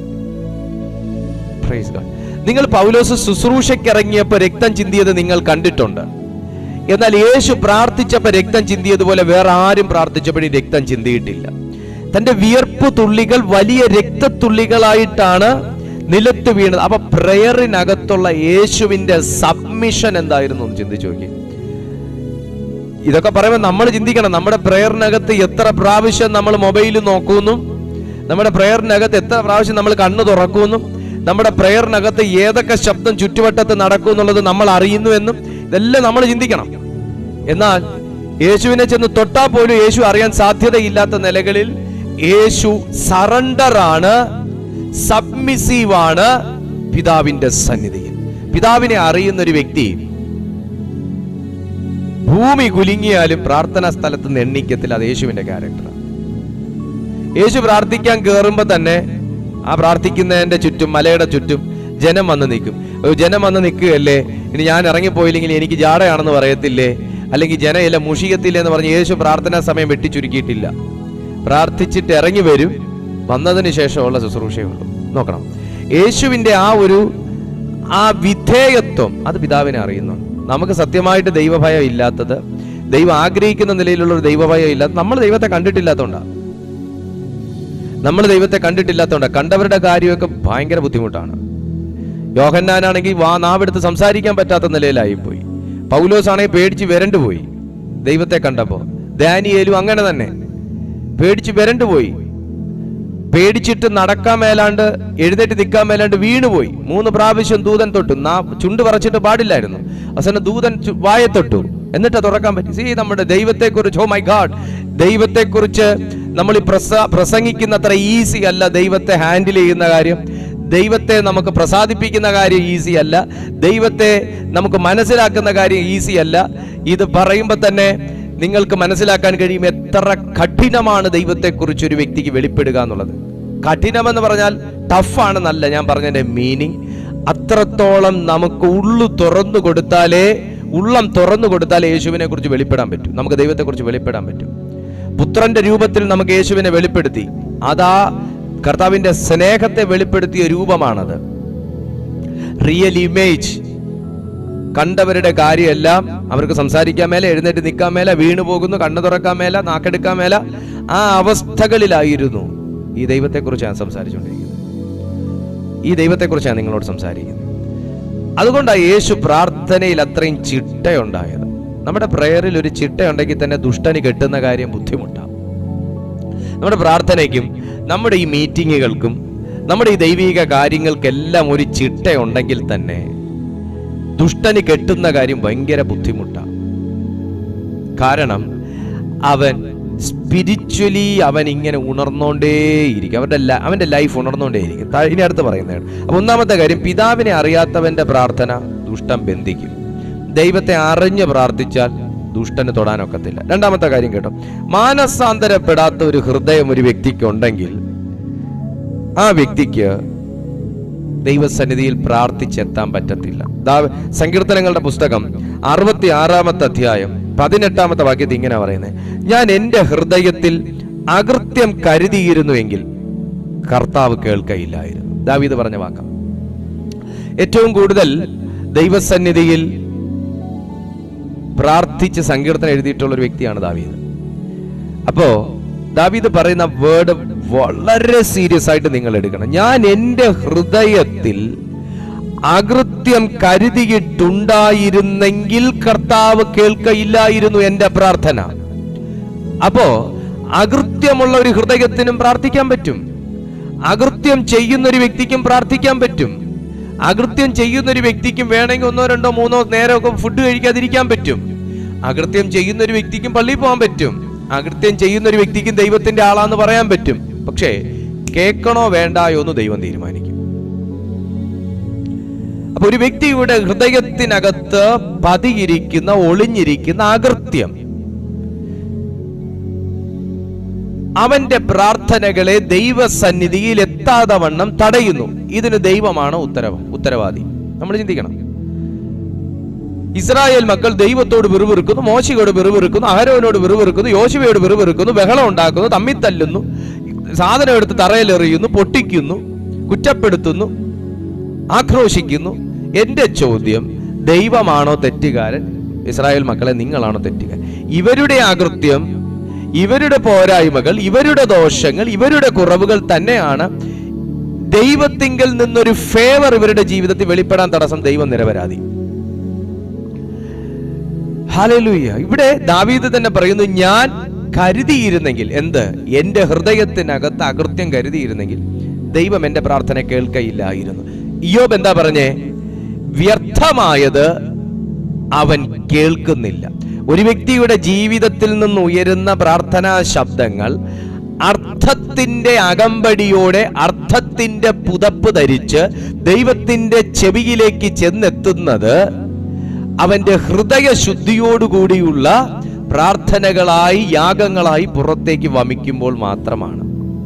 Praise God. നിങ്ങൾ പൗലോസ് ശുശ്രൂഷയ്ക്ക് ഇറങ്ങിയപ്പോൾ രക്തം ചിന്തിയത് നിങ്ങൾ കണ്ടിട്ടുണ്ട് എന്നാൽ യേശു പ്രാർത്ഥിച്ചപ്പോൾ രക്തം ചിന്തിയതുപോലെ വേറെ ആരും പ്രാർത്ഥിച്ചപ്പോഴും രക്തം ചിന്തിയിട്ടില്ല തന്റെ വിയർപ്പ് തുള്ളികൾ വലിയ രക്തത്തുള്ളികളായിട്ടാണ് നിലത്ത് വീണത് അപ്പൊ പ്രയറിനകത്തുള്ള യേശുവിന്റെ സബ്മിഷൻ എന്തായിരുന്നു എന്ന് ചിന്തിച്ചു നോക്കി ഇതൊക്കെ പറയുമ്പോൾ നമ്മൾ ചിന്തിക്കണം നമ്മുടെ പ്രയറിനകത്ത് എത്ര പ്രാവശ്യം നമ്മൾ മൊബൈൽ നോക്കുന്നു നമ്മുടെ പ്രയറിനകത്ത് എത്ര പ്രാവശ്യം നമ്മൾ കണ്ണു തുറക്കുന്നു നമ്മുടെ പ്രയറിനകത്ത് ഏതൊക്കെ ശബ്ദം ചുറ്റുവട്ടത്ത് നടക്കും എന്നുള്ളത് നമ്മൾ അറിയുന്നു എന്നും ഇതെല്ലാം നമ്മൾ ചിന്തിക്കണം എന്നാൽ യേശുവിനെ ചെന്ന് തൊട്ടാൽ പോലും യേശു അറിയാൻ സാധ്യതയില്ലാത്ത നിലകളിൽ യേശു സറണ്ടർ ആണ് സബ്മിസീവ് ആണ് പിതാവിന്റെ സന്നിധിയിൽ പിതാവിനെ അറിയുന്ന ഒരു വ്യക്തി ഭൂമി കുലുങ്ങിയാലും പ്രാർത്ഥനാ സ്ഥലത്ത് നിന്ന് എണ്ണിക്കത്തിൽ അത് യേശുവിന്റെ ക്യാരക്ടറാണ് യേശു പ്രാർത്ഥിക്കാൻ കയറുമ്പോ തന്നെ ആ പ്രാർത്ഥിക്കുന്നതിന്റെ ചുറ്റും മലയുടെ ചുറ്റും ജനം വന്ന് നിൽക്കും ഒരു ജനം വന്ന് നിൽക്കുകയല്ലേ ഇനി ഞാൻ ഇറങ്ങിപ്പോയില്ലെങ്കിൽ എനിക്ക് ജാടയാണെന്ന് പറയത്തില്ലേ അല്ലെങ്കിൽ ജനയില്ല മുഷിയത്തില്ല എന്ന് പറഞ്ഞ് യേശു പ്രാർത്ഥനാ സമയം വെട്ടിച്ചുരുക്കിയിട്ടില്ല പ്രാർത്ഥിച്ചിട്ട് ഇറങ്ങി വരും വന്നതിന് ശേഷമുള്ള ശുശ്രൂഷയുള്ളൂ നോക്കണം യേശുവിന്റെ ആ ഒരു ആ വിധേയത്വം അത് പിതാവിനെ അറിയുന്നു നമുക്ക് സത്യമായിട്ട് ദൈവഭയം ഇല്ലാത്തത് ദൈവം ആഗ്രഹിക്കുന്ന നിലയിലുള്ള ഒരു ദൈവഭയം ഇല്ലാത്ത നമ്മൾ ദൈവത്തെ കണ്ടിട്ടില്ലാത്തതുകൊണ്ടാണ് നമ്മൾ ദൈവത്തെ കണ്ടിട്ടില്ലാത്തതുകൊണ്ട് കണ്ടവരുടെ കാര്യമൊക്കെ ഭയങ്കര ബുദ്ധിമുട്ടാണ് യോഹന്നാനാണെങ്കിൽ വാ നാവെടുത്ത് സംസാരിക്കാൻ പറ്റാത്ത നിലയിലായിപ്പോയി പൗലോസ് ആണെങ്കിൽ പേടിച്ച് വരണ്ടു പോയി ദൈവത്തെ കണ്ടപ്പോൾ ദാനിയേലും അങ്ങനെ തന്നെ പേടിച്ച് വരണ്ടു പോയി പേടിച്ചിട്ട് നടക്കാൻ മേലാണ്ട് എഴുന്നേറ്റ് നിൽക്കാൻ മേലാണ്ട് വീണുപോയി മൂന്ന് പ്രാവശ്യം ദൂതൻ തൊട്ടു നാ ചുണ്ട് പറച്ചിട്ട് പാടില്ലായിരുന്നു അവസാനം ദൂതൻ ചു- വായെ തൊട്ടു എന്നിട്ട് തുറക്കാൻ പറ്റി സി നമ്മുടെ ദൈവത്തെക്കുറിച്ച് ഓ മൈ ഗാഡ് ദൈവത്തെക്കുറിച്ച് നമ്മൾ ഈ പ്രസ പ്രസംഗിക്കുന്നത്ര ഈസി അല്ല ദൈവത്തെ ഹാൻഡിൽ ചെയ്യുന്ന കാര്യം ദൈവത്തെ നമുക്ക് പ്രസാദിപ്പിക്കുന്ന കാര്യം ഈസി അല്ല ദൈവത്തെ നമുക്ക് മനസ്സിലാക്കുന്ന കാര്യം ഈസി അല്ല ഇത് പറയുമ്പോൾ തന്നെ നിങ്ങൾക്ക് മനസ്സിലാക്കാൻ കഴിയും എത്ര കഠിനമാണ് ദൈവത്തെക്കുറിച്ച് ഒരു വ്യക്തിക്ക് വെളിപ്പെടുക എന്നുള്ളത് കഠിനമെന്ന് പറഞ്ഞാൽ ടഫാണെന്നല്ല ഞാൻ പറഞ്ഞതിന്റെ മീനിങ് അത്രത്തോളം നമുക്ക് ഉള്ളു തുറന്നു കൊടുത്താലേ ഉള്ളം തുറന്നു കൊടുത്താലേ യേശുവിനെ കുറിച്ച് വെളിപ്പെടാൻ പറ്റും നമുക്ക് ദൈവത്തെക്കുറിച്ച് വെളിപ്പെടാൻ പറ്റും പുത്രന്റെ രൂപത്തിൽ നമുക്ക് യേശുവിനെ വെളിപ്പെടുത്തി അതാ കർത്താവിന്റെ സ്നേഹത്തെ വെളിപ്പെടുത്തിയ രൂപമാണത് റിയൽ ഇമേജ് കണ്ടവരുടെ കാര്യമെല്ലാം അവർക്ക് സംസാരിക്കാൻ മേല എഴുന്നേറ്റ് നിൽക്കാൻ മേല വീണു പോകുന്നു കണ്ണു തുറക്കാൻ മേല നാക്കെടുക്കാൻ മേല ആ അവസ്ഥകളിലായിരുന്നു ഈ ദൈവത്തെക്കുറിച്ച് ഞാൻ സംസാരിച്ചുകൊണ്ടിരിക്കുന്നത് ഈ ദൈവത്തെക്കുറിച്ചാണ് നിങ്ങളോട് സംസാരിക്കുന്നത് അതുകൊണ്ടാണ് യേശു പ്രാർത്ഥനയിൽ അത്രയും ചിട്ടയുണ്ടായത് നമ്മുടെ പ്രയറിൽ ഒരു ചിട്ടയുണ്ടെങ്കിൽ തന്നെ ദുഷ്ടന് കെട്ടുന്ന കാര്യം ബുദ്ധിമുട്ടാണ് നമ്മുടെ പ്രാർത്ഥനയ്ക്കും നമ്മുടെ ഈ മീറ്റിങ്ങുകൾക്കും നമ്മുടെ ഈ ദൈവിക കാര്യങ്ങൾക്കെല്ലാം ഒരു ചിട്ടയുണ്ടെങ്കിൽ തന്നെ ദുഷ്ടന് കെട്ടുന്ന കാര്യം ഭയങ്കര ബുദ്ധിമുട്ടാണ് കാരണം അവൻ സ്പിരിച്വലി അവൻ ഇങ്ങനെ ഉണർന്നുകൊണ്ടേയിരിക്കും അവരുടെ ല- അവന്റെ ലൈഫ് ഉണർന്നുകൊണ്ടേയിരിക്കും താ- ഇനി അടുത്ത് പറയുന്നതാണ് അപ്പൊ ഒന്നാമത്തെ കാര്യം പിതാവിനെ അറിയാത്തവന്റെ പ്രാർത്ഥന ദുഷ്ടം ബന്ധിക്കും ദൈവത്തെ അറിഞ്ഞ് പ്രാർത്ഥിച്ചാൽ ദുഷ്ടന് തൊടാനൊക്കത്തില്ല രണ്ടാമത്തെ കാര്യം കേട്ടോ മാനസാന്തരപ്പെടാത്ത ഒരു ഹൃദയം ഒരു വ്യക്തിക്ക് ഉണ്ടെങ്കിൽ ആ വ്യക്തിക്ക് ദൈവസന്നിധിയിൽ പ്രാർത്ഥിച്ചെത്താൻ പറ്റത്തില്ല ദാ- സങ്കീർത്തനങ്ങളുടെ പുസ്തകം അറുപത്തി ആറാമത്തെ അധ്യായം പതിനെട്ടാമത്തെ വാക്യത്തിൽ ഇങ്ങനെ പറയുന്നത് ഞാൻ എൻ്റെ ഹൃദയത്തിൽ അകൃത്യം കരുതിയിരുന്നുവെങ്കിൽ കർത്താവ് കേൾക്കയില്ലായിരുന്നു ദാവീദ് പറഞ്ഞ വാക്കം ഏറ്റവും കൂടുതൽ ദൈവസന്നിധിയിൽ പ്രാർത്ഥിച്ച് സങ്കീർത്തനം എഴുതിയിട്ടുള്ള ഒരു വ്യക്തിയാണ് ദാവീദ് അപ്പോ ദാവീദ് പറയുന്ന വേർഡ് വളരെ സീരിയസ് ആയിട്ട് നിങ്ങൾ എടുക്കണം ഞാൻ എൻ്റെ ഹൃദയത്തിൽ അകൃത്യം കരുതിയിട്ടുണ്ടായിരുന്നെങ്കിൽ കർത്താവ് കേൾക്കയില്ലായിരുന്നു എൻ്റെ പ്രാർത്ഥന അപ്പോ അകൃത്യമുള്ള ഒരു ഹൃദയത്തിനും പ്രാർത്ഥിക്കാൻ പറ്റും അകൃത്യം ചെയ്യുന്ന ഒരു വ്യക്തിക്കും പ്രാർത്ഥിക്കാൻ പറ്റും അകൃത്യം ചെയ്യുന്ന ഒരു വ്യക്തിക്കും വേണമെങ്കിൽ ഒന്നോ രണ്ടോ മൂന്നോ നേരമൊക്കെ ഫുഡ് കഴിക്കാതിരിക്കാൻ പറ്റും അകൃത്യം ചെയ്യുന്ന ഒരു വ്യക്തിക്കും പള്ളിയിൽ പോകാൻ പറ്റും അകൃത്യം ചെയ്യുന്ന ഒരു വ്യക്തിക്കും ദൈവത്തിന്റെ ആളാന്ന് പറയാൻ പറ്റും പക്ഷേ കേൾക്കണോ വേണ്ടായോ എന്ന് ദൈവം തീരുമാനിക്കും അപ്പൊ ഒരു വ്യക്തിയുടെ ഹൃദയത്തിനകത്ത് പതിയിരിക്കുന്ന ഒളിഞ്ഞിരിക്കുന്ന അകൃത്യം അവന്റെ പ്രാർത്ഥനകളെ ദൈവസന്നിധിയിൽ എത്താതെ വണ്ണം തടയുന്നു ഇതിന് ദൈവമാണ് ഉത്തരവ് ഉത്തരവാദി നമ്മൾ ചിന്തിക്കണം ഇസ്രായേൽ മക്കൾ ദൈവത്തോട് വിറുവിറുക്കുന്നു മോശയോട് വിറുവിറുക്കുന്നു അഹരോനോട് വിറുവിറുക്കുന്നു യോശുവയോട് വിറുവിറുക്കുന്നു ബഹളം ഉണ്ടാക്കുന്നു തമ്മിൽ തല്ലുന്നു സാധനം എടുത്ത് തറയിലെറിയുന്നു പൊട്ടിക്കുന്നു കുറ്റപ്പെടുത്തുന്നു ആക്രോശിക്കുന്നു എന്റെ ചോദ്യം ദൈവമാണോ തെറ്റുകാരൻ ഇസ്രായേൽ മക്കളെ നിങ്ങളാണ് തെറ്റുക ഇവരുടെ അകൃത്യം ഇവരുടെ പോരായ്മകൾ ഇവരുടെ ദോഷങ്ങൾ ഇവരുടെ കുറവുകൾ തന്നെയാണ് ദൈവത്തിങ്കിൽ നിന്നൊരു ഫേവർ ഇവരുടെ ജീവിതത്തിൽ വെളിപ്പെടാൻ തടസ്സം ദൈവം നിരപരാധി ഹാലലൂയ ഇവിടെ ദാവീദ് തന്നെ പറയുന്നു ഞാൻ കരുതിയിരുന്നെങ്കിൽ എന്ത് എന്റെ ഹൃദയത്തിനകത്ത് അകൃത്യം കരുതിയിരുന്നെങ്കിൽ ദൈവം എന്റെ പ്രാർത്ഥന കേൾക്കയില്ലായിരുന്നു ഇയോബ് എന്താ പറഞ്ഞേ വ്യർത്ഥമായത് അവൻ കേൾക്കുന്നില്ല ഒരു വ്യക്തിയുടെ ജീവിതത്തിൽ നിന്ന് ഉയരുന്ന പ്രാർത്ഥനാ ശബ്ദങ്ങൾ അർത്ഥത്തിന്റെ അകമ്പടിയോടെ അർത്ഥത്തിന്റെ പുതപ്പ് ധരിച്ച് ദൈവത്തിന്റെ ചെവിയിലേക്ക് ചെന്നെത്തുന്നത് അവന്റെ ഹൃദയ ശുദ്ധിയോടുകൂടിയുള്ള പ്രാർത്ഥനകളായി യാഗങ്ങളായി പുറത്തേക്ക് വമിക്കുമ്പോൾ മാത്രമാണ്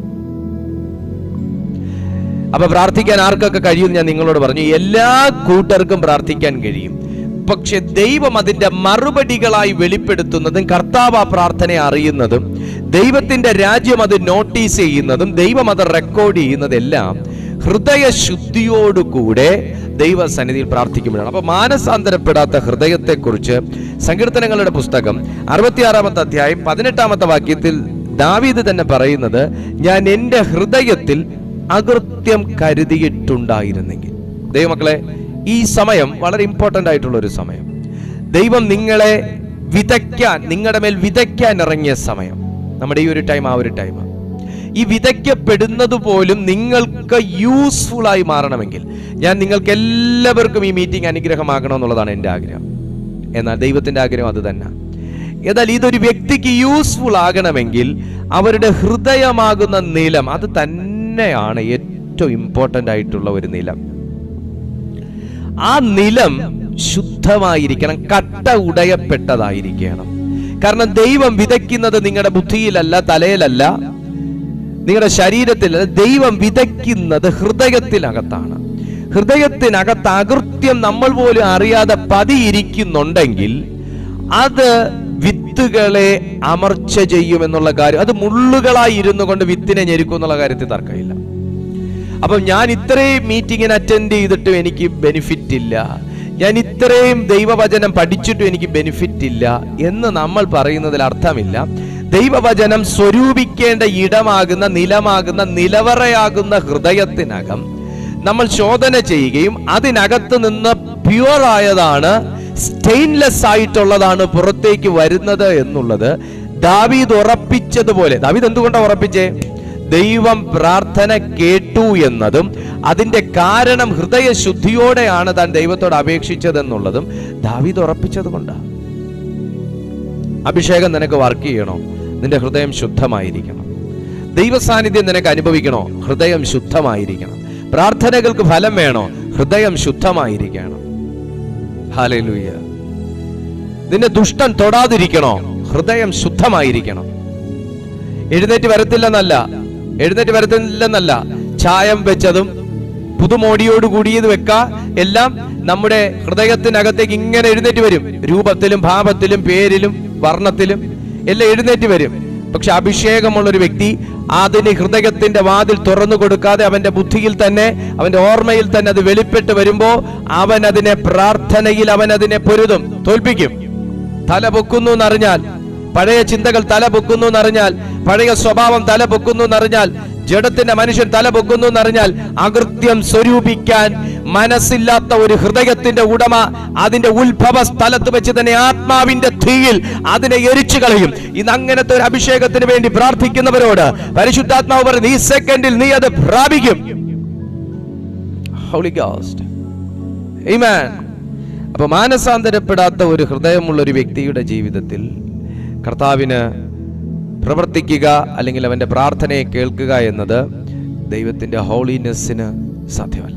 അപ്പൊ പ്രാർത്ഥിക്കാൻ ആർക്കൊക്കെ കഴിയും ഞാൻ നിങ്ങളോട് പറഞ്ഞു എല്ലാ കൂട്ടർക്കും പ്രാർത്ഥിക്കാൻ കഴിയും പക്ഷെ ദൈവം അതിന്റെ മറുപടികളായി വെളിപ്പെടുത്തുന്നതും കർത്താവ് ആ പ്രാർത്ഥന അറിയുന്നതും ദൈവത്തിന്റെ രാജ്യം അത് നോട്ടീസ് ചെയ്യുന്നതും ദൈവം അത് റെക്കോർഡ് ചെയ്യുന്നതെല്ലാം ഹൃദയ ശുദ്ധിയോടുകൂടെ ദൈവസന്നിധിയിൽ പ്രാർത്ഥിക്കുമ്പോഴാണ് അപ്പൊ മാനസാന്തരപ്പെടാത്ത ഹൃദയത്തെക്കുറിച്ച് സങ്കീർത്തനങ്ങളുടെ പുസ്തകം അറുപത്തിയാറാമത്തെ അധ്യായം പതിനെട്ടാമത്തെ വാക്യത്തിൽ ദാവീദ് തന്നെ പറയുന്നത് ഞാൻ എൻ്റെ ഹൃദയത്തിൽ അകൃത്യം കരുതിയിട്ടുണ്ടായിരുന്നെങ്കിൽ ദൈവമക്കളെ ഈ സമയം വളരെ ഇമ്പോർട്ടൻ്റ് ആയിട്ടുള്ള ഒരു സമയം ദൈവം നിങ്ങളെ വിതയ്ക്കാൻ നിങ്ങളുടെ മേൽ വിതയ്ക്കാൻ ഇറങ്ങിയ സമയം നമ്മുടെ ഈ ഒരു ടൈം ആ ഒരു ടൈം ഈ വിതയ്ക്കപ്പെടുന്നത് പോലും നിങ്ങൾക്ക് യൂസ്ഫുൾ ആയി മാറണമെങ്കിൽ ഞാൻ നിങ്ങൾക്ക് എല്ലാവർക്കും ഈ മീറ്റിംഗ് അനുഗ്രഹമാകണം എന്നുള്ളതാണ് എൻ്റെ ആഗ്രഹം എന്നാൽ ദൈവത്തിന്റെ ആഗ്രഹം അത് തന്നെ എന്നാൽ ഇതൊരു വ്യക്തിക്ക് യൂസ്ഫുൾ ആകണമെങ്കിൽ അവരുടെ ഹൃദയമാകുന്ന നിലം അത് തന്നെയാണ് ഏറ്റവും ഇമ്പോർട്ടൻ്റ് ആയിട്ടുള്ള ഒരു നിലം ആ നിലം ശുദ്ധമായിരിക്കണം കട്ട ഉടയപ്പെട്ടതായിരിക്കണം കാരണം ദൈവം വിതയ്ക്കുന്നത് നിങ്ങളുടെ ബുദ്ധിയിലല്ല തലയിലല്ല നിങ്ങളുടെ ശരീരത്തിലല്ല ദൈവം വിതയ്ക്കുന്നത് ഹൃദയത്തിനകത്താണ് ഹൃദയത്തിനകത്ത് അകൃത്യം നമ്മൾ പോലും അറിയാതെ പതിയിരിക്കുന്നുണ്ടെങ്കിൽ അത് വിത്തുകളെ അമർച്ച ചെയ്യുമെന്നുള്ള കാര്യം അത് മുള്ളുകളായി ഇരുന്നു കൊണ്ട് വിത്തിനെ ഞെരുക്കും എന്നുള്ള കാര്യത്തിൽ തർക്കമില്ല അപ്പം ഞാൻ ഇത്രയും മീറ്റിങ്ങിന് അറ്റൻഡ് ചെയ്തിട്ടും എനിക്ക് ബെനിഫിറ്റ് ഇല്ല ഞാൻ ഇത്രയും ദൈവവചനം പഠിച്ചിട്ടും എനിക്ക് ബെനിഫിറ്റ് ഇല്ല എന്ന് നമ്മൾ പറയുന്നതിൽ അർത്ഥമില്ല ദൈവവചനം സ്വരൂപിക്കേണ്ട ഇടമാകുന്ന നിലമാകുന്ന നിലവറയാകുന്ന ഹൃദയത്തിനകം നമ്മൾ ശോധന ചെയ്യുകയും അതിനകത്ത് നിന്ന് പ്യുവർ ആയതാണ് സ്റ്റെയിൻലെസ് ആയിട്ടുള്ളതാണ് പുറത്തേക്ക് വരുന്നത് എന്നുള്ളത് ദാവീദ് ഉറപ്പിച്ചതുപോലെ ദാവീദ് എന്തുകൊണ്ടാണ് ഉറപ്പിച്ചേ ദൈവം പ്രാർത്ഥന കേട്ടു എന്നതും അതിന്റെ കാരണം ഹൃദയ ശുദ്ധിയോടെയാണ് താൻ ദൈവത്തോട് അപേക്ഷിച്ചതെന്നുള്ളതും ദാവീദ് ഉറപ്പിച്ചത് കൊണ്ടാണ് അഭിഷേകം നിനക്ക് വർക്ക് ചെയ്യണോ നിന്റെ ഹൃദയം ശുദ്ധമായിരിക്കണം ദൈവ സാന്നിധ്യം നിനക്ക് അനുഭവിക്കണോ ഹൃദയം ശുദ്ധമായിരിക്കണം പ്രാർത്ഥനകൾക്ക് ഫലം വേണോ ഹൃദയം ശുദ്ധമായിരിക്കണം ഹാലൂയ നിന്നെ ദുഷ്ടൻ തൊടാതിരിക്കണോ ഹൃദയം ശുദ്ധമായിരിക്കണം എഴുന്നേറ്റ് വരത്തില്ലെന്നല്ല എഴുന്നേറ്റ് വരത്തില്ലെന്നല്ല ചായം വെച്ചതും പുതുമോടിയോട് കൂടിയത് വെക്ക എല്ലാം നമ്മുടെ ഹൃദയത്തിനകത്തേക്ക് ഇങ്ങനെ എഴുന്നേറ്റ് വരും രൂപത്തിലും ഭാവത്തിലും പേരിലും വർണ്ണത്തിലും എല്ലാം എഴുന്നേറ്റ് വരും പക്ഷെ അഭിഷേകമുള്ള ഒരു വ്യക്തി അതിന് ഹൃദയത്തിന്റെ വാതിൽ തുറന്നു കൊടുക്കാതെ അവന്റെ ബുദ്ധിയിൽ തന്നെ അവന്റെ ഓർമ്മയിൽ തന്നെ അത് വെളിപ്പെട്ട് വരുമ്പോ അവൻ അതിനെ പ്രാർത്ഥനയിൽ അവൻ അതിനെ പൊരുതും തോൽപ്പിക്കും തല പൊക്കുന്നു എന്നറിഞ്ഞാൽ പഴയ ചിന്തകൾ തല പൊക്കുന്നു എന്നറിഞ്ഞാൽ പഴയ സ്വഭാവം തല പൊക്കുന്നു എന്നറിഞ്ഞാൽ ജഡത്തിന്റെ മനുഷ്യൻ തല പൊക്കുന്നു എന്നറിഞ്ഞാൽ അകൃത്യം സ്വരൂപിക്കാൻ മനസ്സില്ലാത്ത ഒരു ഹൃദയത്തിന്റെ ഉടമ അതിന്റെ ഉത്ഭവ സ്ഥലത്ത് വെച്ച് തന്നെ ആത്മാവിന്റെ തീയിൽ അതിനെ എരിച്ചു കളയും ഇന്ന് അങ്ങനത്തെ ഒരു അഭിഷേകത്തിന് വേണ്ടി പ്രാർത്ഥിക്കുന്നവരോട് പരിശുദ്ധാത്മാവ് പറയുന്നത് ഈ സെക്കൻഡിൽ നീ അത് പ്രാപിക്കും ഹോളി ഗോസ്റ്റ് Amen. അപ്പൊ മാനസാന്തരപ്പെടാത്ത ഒരു ഹൃദയമുള്ള ഒരു വ്യക്തിയുടെ ജീവിതത്തിൽ കർത്താവിന് പ്രവർത്തിക്കുക അല്ലെങ്കിൽ അവന്റെ പ്രാർത്ഥനയെ കേൾക്കുക എന്നത് ദൈവത്തിന്റെ ഹോളിനെസ്സിന് സാധ്യമല്ല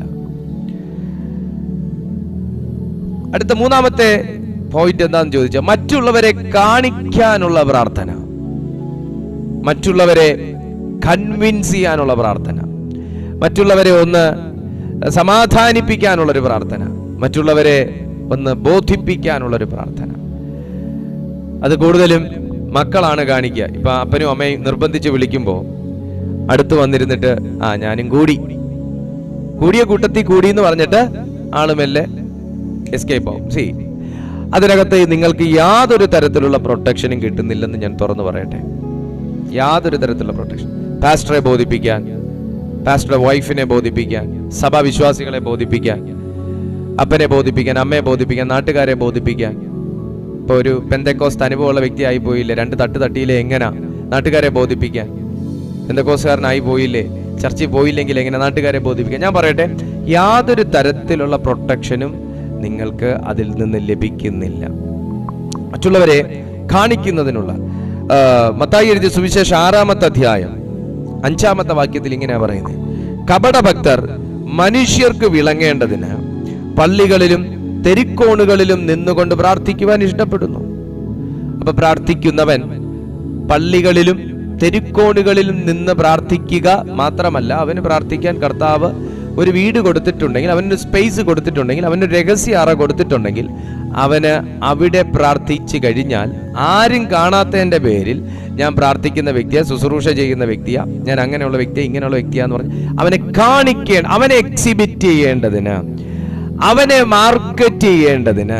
അടുത്ത മൂന്നാമത്തെ പോയിന്റ് എന്താന്ന് ചോദിച്ചാൽ മറ്റുള്ളവരെ കാണിക്കാനുള്ള പ്രാർത്ഥന മറ്റുള്ളവരെ കൺവിൻസ് ചെയ്യാനുള്ള പ്രാർത്ഥന മറ്റുള്ളവരെ ഒന്ന് സമാധാനിപ്പിക്കാനുള്ളൊരു പ്രാർത്ഥന മറ്റുള്ളവരെ ഒന്ന് ബോധിപ്പിക്കാനുള്ളൊരു പ്രാർത്ഥന അത് കൂടുതലും മക്കളാണ് കാണിക്കുക ഇപ്പൊ അപ്പനും അമ്മയും നിർബന്ധിച്ച് വിളിക്കുമ്പോൾ അടുത്ത് വന്നിരുന്നിട്ട് ആ ഞാനും കൂടി കൂടിയ കൂട്ടത്തിൽ കൂടി എന്ന് പറഞ്ഞിട്ട് ആളുമെല്ലെ എസ്കേപ്പ് ആവും സി അതിനകത്ത് നിങ്ങൾക്ക് യാതൊരു തരത്തിലുള്ള പ്രൊട്ടക്ഷനും കിട്ടുന്നില്ലെന്ന് ഞാൻ തുറന്നു പറയട്ടെ യാതൊരു തരത്തിലുള്ള പ്രൊട്ടക്ഷൻ പാസ്റ്ററെ ബോധിപ്പിക്കാൻ പാസ്റ്ററുടെ വൈഫിനെ ബോധിപ്പിക്കാൻ സഭാവിശ്വാസികളെ ബോധിപ്പിക്കാൻ അപ്പനെ ബോധിപ്പിക്കാൻ അമ്മയെ ബോധിപ്പിക്കാൻ നാട്ടുകാരെ ബോധിപ്പിക്കാൻ ഇപ്പൊ ഒരു പെന്തക്കോസ്റ്റ് അനുഭവമുള്ള വ്യക്തിയായി പോയില്ലേ രണ്ട് തട്ട് തട്ടിയില്ലേ എങ്ങനാ നാട്ടുകാരെ ബോധിപ്പിക്കാൻ പെന്തക്കോസ്റ്റുകാരനായി പോയില്ലേ ചർച്ചിൽ പോയില്ലെങ്കിൽ എങ്ങനെ നാട്ടുകാരെ ബോധിപ്പിക്കാൻ ഞാൻ പറയട്ടെ യാതൊരു തരത്തിലുള്ള പ്രൊട്ടക്ഷനും നിങ്ങൾക്ക് അതിൽ നിന്ന് ലഭിക്കുന്നില്ല മറ്റുള്ളവരെ കാണിക്കുന്നതിനുള്ള ആ, മത്തായി എഴുതിയ സുവിശേഷ ആറാമത്തെ അധ്യായം അഞ്ചാമത്തെ വാക്യത്തിൽ ഇങ്ങനെയാ പറയുന്നത് കപടഭക്തർ മനുഷ്യർക്ക് വിളങ്ങേണ്ടതിന് പള്ളികളിലും തെരിക്കോണുകളിലും നിന്നുകൊണ്ട് പ്രാർത്ഥിക്കുവാൻ ഇഷ്ടപ്പെടുന്നു അപ്പൊ പ്രാർത്ഥിക്കുന്നവൻ പള്ളികളിലും തെരുക്കോണുകളിലും നിന്ന് പ്രാർത്ഥിക്കുക മാത്രമല്ല അവന് പ്രാർത്ഥിക്കാൻ കർത്താവ് ഒരു വീട് കൊടുത്തിട്ടുണ്ടെങ്കിൽ അവനൊരു സ്പേസ് കൊടുത്തിട്ടുണ്ടെങ്കിൽ അവനൊരു രഹസ്യ അറ കൊടുത്തിട്ടുണ്ടെങ്കിൽ അവന് അവിടെ പ്രാർത്ഥിച്ചു കഴിഞ്ഞാൽ ആരും കാണാത്തതിൻ്റെ പേരിൽ ഞാൻ പ്രാർത്ഥിക്കുന്ന വ്യക്തിയെ ശുശ്രൂഷ ചെയ്യുന്ന വ്യക്തിയാ ഞാൻ അങ്ങനെയുള്ള വ്യക്തിയെ ഇങ്ങനെയുള്ള വ്യക്തിയാന്ന് പറഞ്ഞ് അവനെ കാണിക്കേണ്ട അവനെ എക്സിബിറ്റ് ചെയ്യേണ്ടതിന് അവനെ മാർക്കറ്റ് ചെയ്യേണ്ടതിന്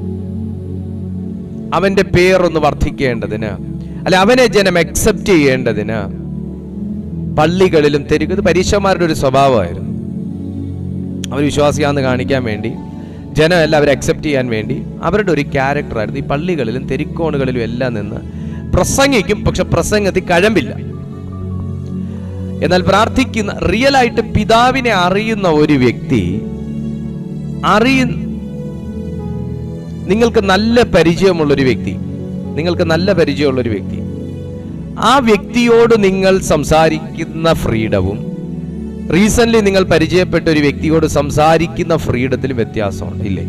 അവന്റെ പേരൊന്ന് വർദ്ധിക്കേണ്ടതിന് അല്ല അവനെ ജനം അക്സെപ്റ്റ് ചെയ്യേണ്ടതിന് പള്ളികളിലും തെരുവ് ഇത് പരീക്ഷന്മാരുടെ ഒരു സ്വഭാവമായിരുന്നു അവർ വിശ്വാസിയാന്ന് കാണിക്കാൻ വേണ്ടി ജനം എല്ലാം അവരെ അക്സെപ്റ്റ് ചെയ്യാൻ വേണ്ടി അവരുടെ ഒരു ക്യാരക്ടറായിരുന്നു ഈ പള്ളികളിലും തെരിക്കോണുകളിലും എല്ലാം നിന്ന് പ്രസംഗിക്കും പക്ഷെ പ്രസംഗത്തിൽ കഴമ്പില്ല എന്നാൽ പ്രാർത്ഥിക്കുന്ന റിയൽ ആയിട്ട് പിതാവിനെ അറിയുന്ന ഒരു വ്യക്തി അറിയ നിങ്ങൾക്ക് നല്ല പരിചയമുള്ള ഒരു വ്യക്തി നിങ്ങൾക്ക് നല്ല പരിചയമുള്ള ഒരു വ്യക്തി ആ വ്യക്തിയോട് നിങ്ങൾ സംസാരിക്കുന്ന ഫ്രീഡവും റീസെന്റ് നിങ്ങൾ പരിചയപ്പെട്ട ഒരു വ്യക്തിയോട് സംസാരിക്കുന്ന ഫ്രീഡത്തിൽ വ്യത്യാസമുണ്ട് ഇല്ലേ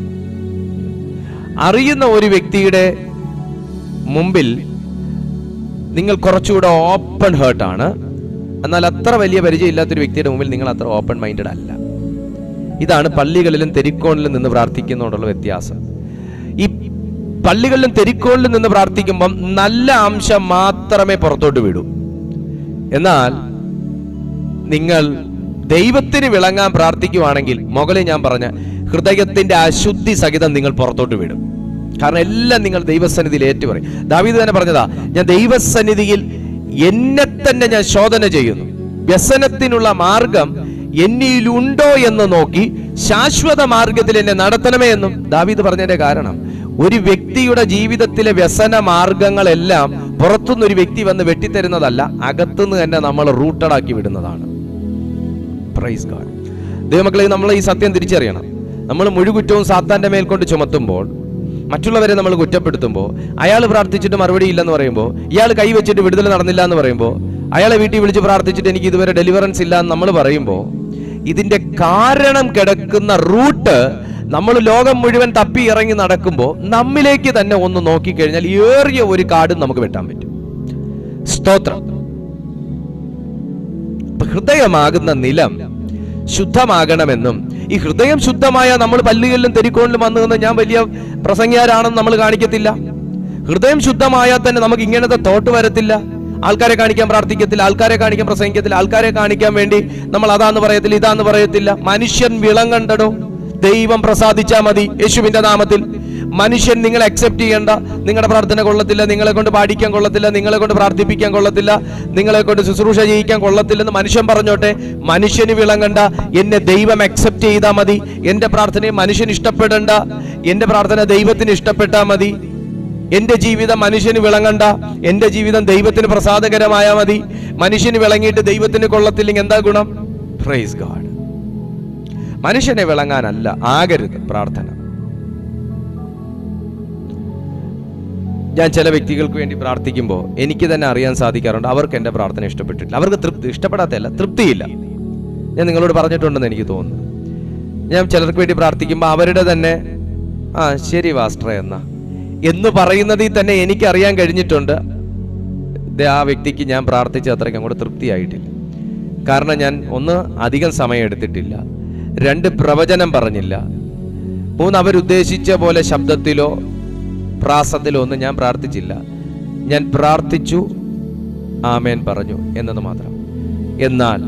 അറിയുന്ന ഒരു വ്യക്തിയുടെ മുമ്പിൽ നിങ്ങൾ കുറച്ചുകൂടെ ഓപ്പൺ ഹേർട്ട് ആണ് എന്നാൽ അത്ര വലിയ പരിചയമില്ലാത്തൊരു വ്യക്തിയുടെ മുമ്പിൽ നിങ്ങൾ അത്ര ഓപ്പൺ മൈൻഡഡ് അല്ല ഇതാണ് പള്ളികളിലും തെരിക്കോണിലും നിന്ന് പ്രാർത്ഥിക്കുന്നതോടുള്ള വ്യത്യാസം ഈ പള്ളികളിലും തെരിക്കോണിലും നിന്ന് പ്രാർത്ഥിക്കുമ്പം നല്ല അംശം മാത്രമേ പുറത്തോട്ട് വിടൂ എന്നാൽ നിങ്ങൾ ദൈവത്തിന് വിളങ്ങാൻ പ്രാർത്ഥിക്കുവാണെങ്കിൽ മുകളിൽ ഞാൻ പറഞ്ഞ ഹൃദയത്തിന്റെ അശുദ്ധി സഹിതം നിങ്ങൾ പുറത്തോട്ട് വിടും കാരണം എല്ലാം നിങ്ങൾ ദൈവസന്നിധിയിൽ ഏറ്റുപറയും ദാവീദ് തന്നെ പറഞ്ഞതാ ഞാൻ ദൈവസന്നിധിയിൽ എന്നെ തന്നെ ഞാൻ ശോധന ചെയ്യുന്നു വ്യസനത്തിനുള്ള മാർഗം എന്നിലുണ്ടോ എന്ന് നോക്കി ശാശ്വത മാർഗത്തിൽ എന്നെ നടത്തണമേ എന്നും ദാവീദ് പറഞ്ഞതിന്റെ കാരണം ഒരു വ്യക്തിയുടെ ജീവിതത്തിലെ വ്യസന മാർഗങ്ങളെല്ലാം പുറത്തുനിന്ന് ഒരു വ്യക്തി വന്ന് വെട്ടിത്തരുന്നതല്ല അകത്തുനിന്ന് തന്നെ നമ്മൾ റൂട്ടഡ് ആക്കി വിടുന്നതാണ് പ്രൈസ് ഗാഡ് ദൈവമക്കളെ നമ്മൾ ഈ സത്യം തിരിച്ചറിയണം നമ്മൾ മുഴുകുറ്റവും സാത്താന്റെ മേൽ കൊണ്ട് ചുമത്തുമ്പോൾ മറ്റുള്ളവരെ നമ്മൾ കുറ്റപ്പെടുത്തുമ്പോൾ അയാൾ പ്രാർത്ഥിച്ചിട്ട് മറുപടി ഇല്ലെന്ന് പറയുമ്പോൾ ഇയാൾ കൈവച്ചിട്ട് വിടുതൽ നടന്നില്ല എന്ന് പറയുമ്പോൾ അയാളെ വീട്ടിൽ വിളിച്ച് പ്രാർത്ഥിച്ചിട്ട് എനിക്ക് ഇതുവരെ ഡെലിവറൻസ് ഇല്ല എന്ന് നമ്മൾ പറയുമ്പോൾ ഇതിന്റെ കാരണം കിടക്കുന്ന റൂട്ട് നമ്മൾ ലോകം മുഴുവൻ തപ്പി ഇറങ്ങി നടക്കുമ്പോൾ നമ്മിലേക്ക് തന്നെ ഒന്ന് നോക്കിക്കഴിഞ്ഞാൽ ഏറിയ ഒരു കാർഡും നമുക്ക് വെട്ടാൻ പറ്റും സ്തോത്രം അപ്പൊ ഹൃദയമാകുന്ന നിലം ശുദ്ധമാകണമെന്നും ഈ ഹൃദയം ശുദ്ധമായ നമ്മൾ പല്ലുകളിലും തെരിക്കോണിലും വന്നു നിന്ന് ഞാൻ വലിയ പ്രസംഗിയാരാണെന്ന് നമ്മൾ കാണിക്കത്തില്ല ഹൃദയം ശുദ്ധമായാൽ തന്നെ നമുക്ക് ഇങ്ങനത്തെ തോട്ട് വരത്തില്ല ആൾക്കാരെ കാണിക്കാൻ പ്രാർത്ഥിക്കത്തില്ല ആൾക്കാരെ കാണിക്കാൻ പ്രസംഗിക്കത്തില്ല ആൾക്കാരെ കാണിക്കാൻ വേണ്ടി നമ്മൾ അതാന്ന് പറയത്തില്ല ഇതാന്ന് പറയത്തില്ല മനുഷ്യൻ വിളങ്ങണ്ടടോ ദൈവം പ്രസാദിച്ചാ മതി യേശുവിന്റെ നാമത്തിൽ മനുഷ്യൻ നിങ്ങളെ അക്സെപ്റ്റ് ചെയ്യേണ്ട നിങ്ങളുടെ പ്രാർത്ഥന കൊള്ളത്തില്ല നിങ്ങളെ കൊണ്ട് പാടിക്കാൻ കൊള്ളത്തില്ല നിങ്ങളെ കൊണ്ട് പ്രാർത്ഥിപ്പിക്കാൻ കൊള്ളത്തില്ല നിങ്ങളെ കൊണ്ട് ശുശ്രൂഷ ചെയ്യിക്കാൻ കൊള്ളത്തില്ലെന്ന് മനുഷ്യൻ പറഞ്ഞോട്ടെ മനുഷ്യന് വിളങ്ങണ്ട എന്നെ ദൈവം അക്സെപ്റ്റ് ചെയ്താൽ മതി എന്റെ പ്രാർത്ഥനയെ മനുഷ്യൻ ഇഷ്ടപ്പെടണ്ട എന്റെ പ്രാർത്ഥന ദൈവത്തിന് ഇഷ്ടപ്പെട്ടാൽ മതി എന്റെ ജീവിതം മനുഷ്യന് വിളങ്ങണ്ട എന്റെ ജീവിതം ദൈവത്തിന് പ്രസാദകരമായാൽ മതി മനുഷ്യന് വിളങ്ങിയിട്ട് ദൈവത്തിന് കൊള്ളത്തില്ലെങ്കിൽ എന്താ ഗുണം പ്രൈസ് ഗാഡ് മനുഷ്യനെ വിളങ്ങാനല്ല ആകരുത് പ്രാർത്ഥന ഞാൻ ചില വ്യക്തികൾക്ക് വേണ്ടി പ്രാർത്ഥിക്കുമ്പോൾ എനിക്ക് തന്നെ അറിയാൻ സാധിക്കാറുണ്ട് അവർക്ക് എൻ്റെ പ്രാർത്ഥന ഇഷ്ടപ്പെട്ടിട്ടില്ല അവർക്ക് തൃപ്തി ഇഷ്ടപ്പെടാത്തല്ല തൃപ്തിയില്ല ഞാൻ നിങ്ങളോട് പറഞ്ഞിട്ടുണ്ടെന്ന് എനിക്ക് തോന്നുന്നു ഞാൻ ചിലർക്ക് വേണ്ടി പ്രാർത്ഥിക്കുമ്പോൾ അവരുടെ തന്നെ ആ ശരി വാസ്റ്റർ എന്നാ എന്ന് പറയുന്നതിൽ തന്നെ എനിക്ക് അറിയാൻ കഴിഞ്ഞിട്ടുണ്ട് ദേ ആ വ്യക്തിക്ക് ഞാൻ പ്രാർത്ഥിച്ച അത്രയ്ക്ക് അങ്ങോട്ട് തൃപ്തിയായിട്ടില്ല കാരണം ഞാൻ ഒന്ന് അധികം സമയം എടുത്തിട്ടില്ല രണ്ട് പ്രവചനം പറഞ്ഞില്ല മൂന്ന് അവരുദ്ദേശിച്ച പോലെ ശബ്ദത്തിലോ പ്രാസത്തിലോ ഒന്നും ഞാൻ പ്രാർത്ഥിച്ചില്ല ഞാൻ പ്രാർത്ഥിച്ചു ആമേൻ പറഞ്ഞു എന്നത് മാത്രം എന്നാൽ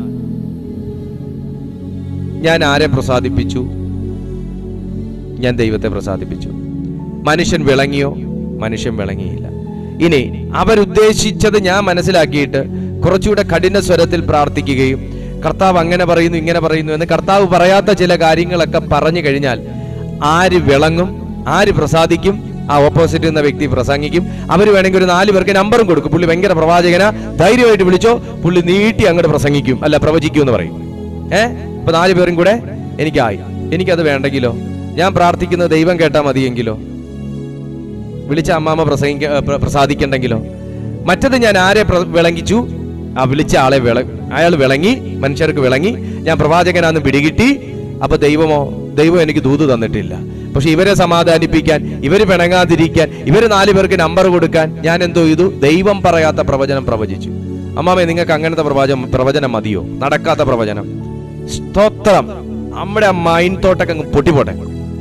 ഞാൻ ആരെ പ്രസാദിപ്പിച്ചു ഞാൻ ദൈവത്തെ പ്രസാദിപ്പിച്ചു മനുഷ്യൻ വിളങ്ങിയോ മനുഷ്യൻ വിളങ്ങിയില്ല ഇനി അവരുദ്ദേശിച്ചത് ഞാൻ മനസ്സിലാക്കിയിട്ട് കുറച്ചുകൂടെ കഠിന സ്വരത്തിൽ പ്രാർത്ഥിക്കുകയും കർത്താവ് അങ്ങനെ പറയുന്നു ഇങ്ങനെ പറയുന്നു എന്ന് കർത്താവ് പറയാത്ത ചില കാര്യങ്ങളൊക്കെ പറഞ്ഞു കഴിഞ്ഞാൽ ആര് വിളങ്ങും ആര് പ്രസാദിക്കും ആ ഓപ്പോസിറ്റ് എന്ന വ്യക്തി പ്രസംഗിക്കും അവർ വേണമെങ്കിൽ ഒരു നാല് പേർക്ക് നമ്പറും കൊടുക്കും പുള്ളി ഭയങ്കര പ്രവാചകന ധൈര്യമായിട്ട് വിളിച്ചോ പുള്ളി നീട്ടി അങ്ങോട്ട് പ്രസംഗിക്കും അല്ല പ്രവചിക്കും എന്ന് പറയും ഏ അപ്പൊ നാല് പേരും കൂടെ എനിക്കായി എനിക്കത് വേണ്ടെങ്കിലോ ഞാൻ പ്രാർത്ഥിക്കുന്നത് ദൈവം കേട്ടാൽ മതിയെങ്കിലോ വിളിച്ച അമ്മാമ്മ പ്രസംഗിക്ക ഏ, പ്ര- പ്രസാദിക്കണ്ടെങ്കിലോ മറ്റത് ഞാൻ ആരെ പ്ര- വിളങ്ങിച്ചു ആ വിളിച്ച ആളെ വിള അയാൾ വിളങ്ങി മനുഷ്യർക്ക് വിളങ്ങി ഞാൻ പ്രവാചകനാന്ന് പിടികിട്ടി അപ്പൊ ദൈവമോ ദൈവം എനിക്ക് ദൂത് തന്നിട്ടില്ല പക്ഷെ ഇവരെ സമാധാനിപ്പിക്കാൻ ഇവര് പിണങ്ങാതിരിക്കാൻ ഇവര് നാല് പേർക്ക് നമ്പർ കൊടുക്കാൻ ഞാൻ എന്തോ ചെയ്തു ദൈവം പറയാത്ത പ്രവചനം പ്രവചിച്ചു അമ്മാമേ നിങ്ങൾക്ക് അങ്ങനത്തെ പ്രവചനം പ്രവചനം മതിയോ നടക്കാത്ത പ്രവചനം സ്തോത്രം നമ്മുടെ ആ മൈൻഡ് തോട്ടൊക്കെ അങ്ങ് പൊട്ടിപ്പോട്ടെ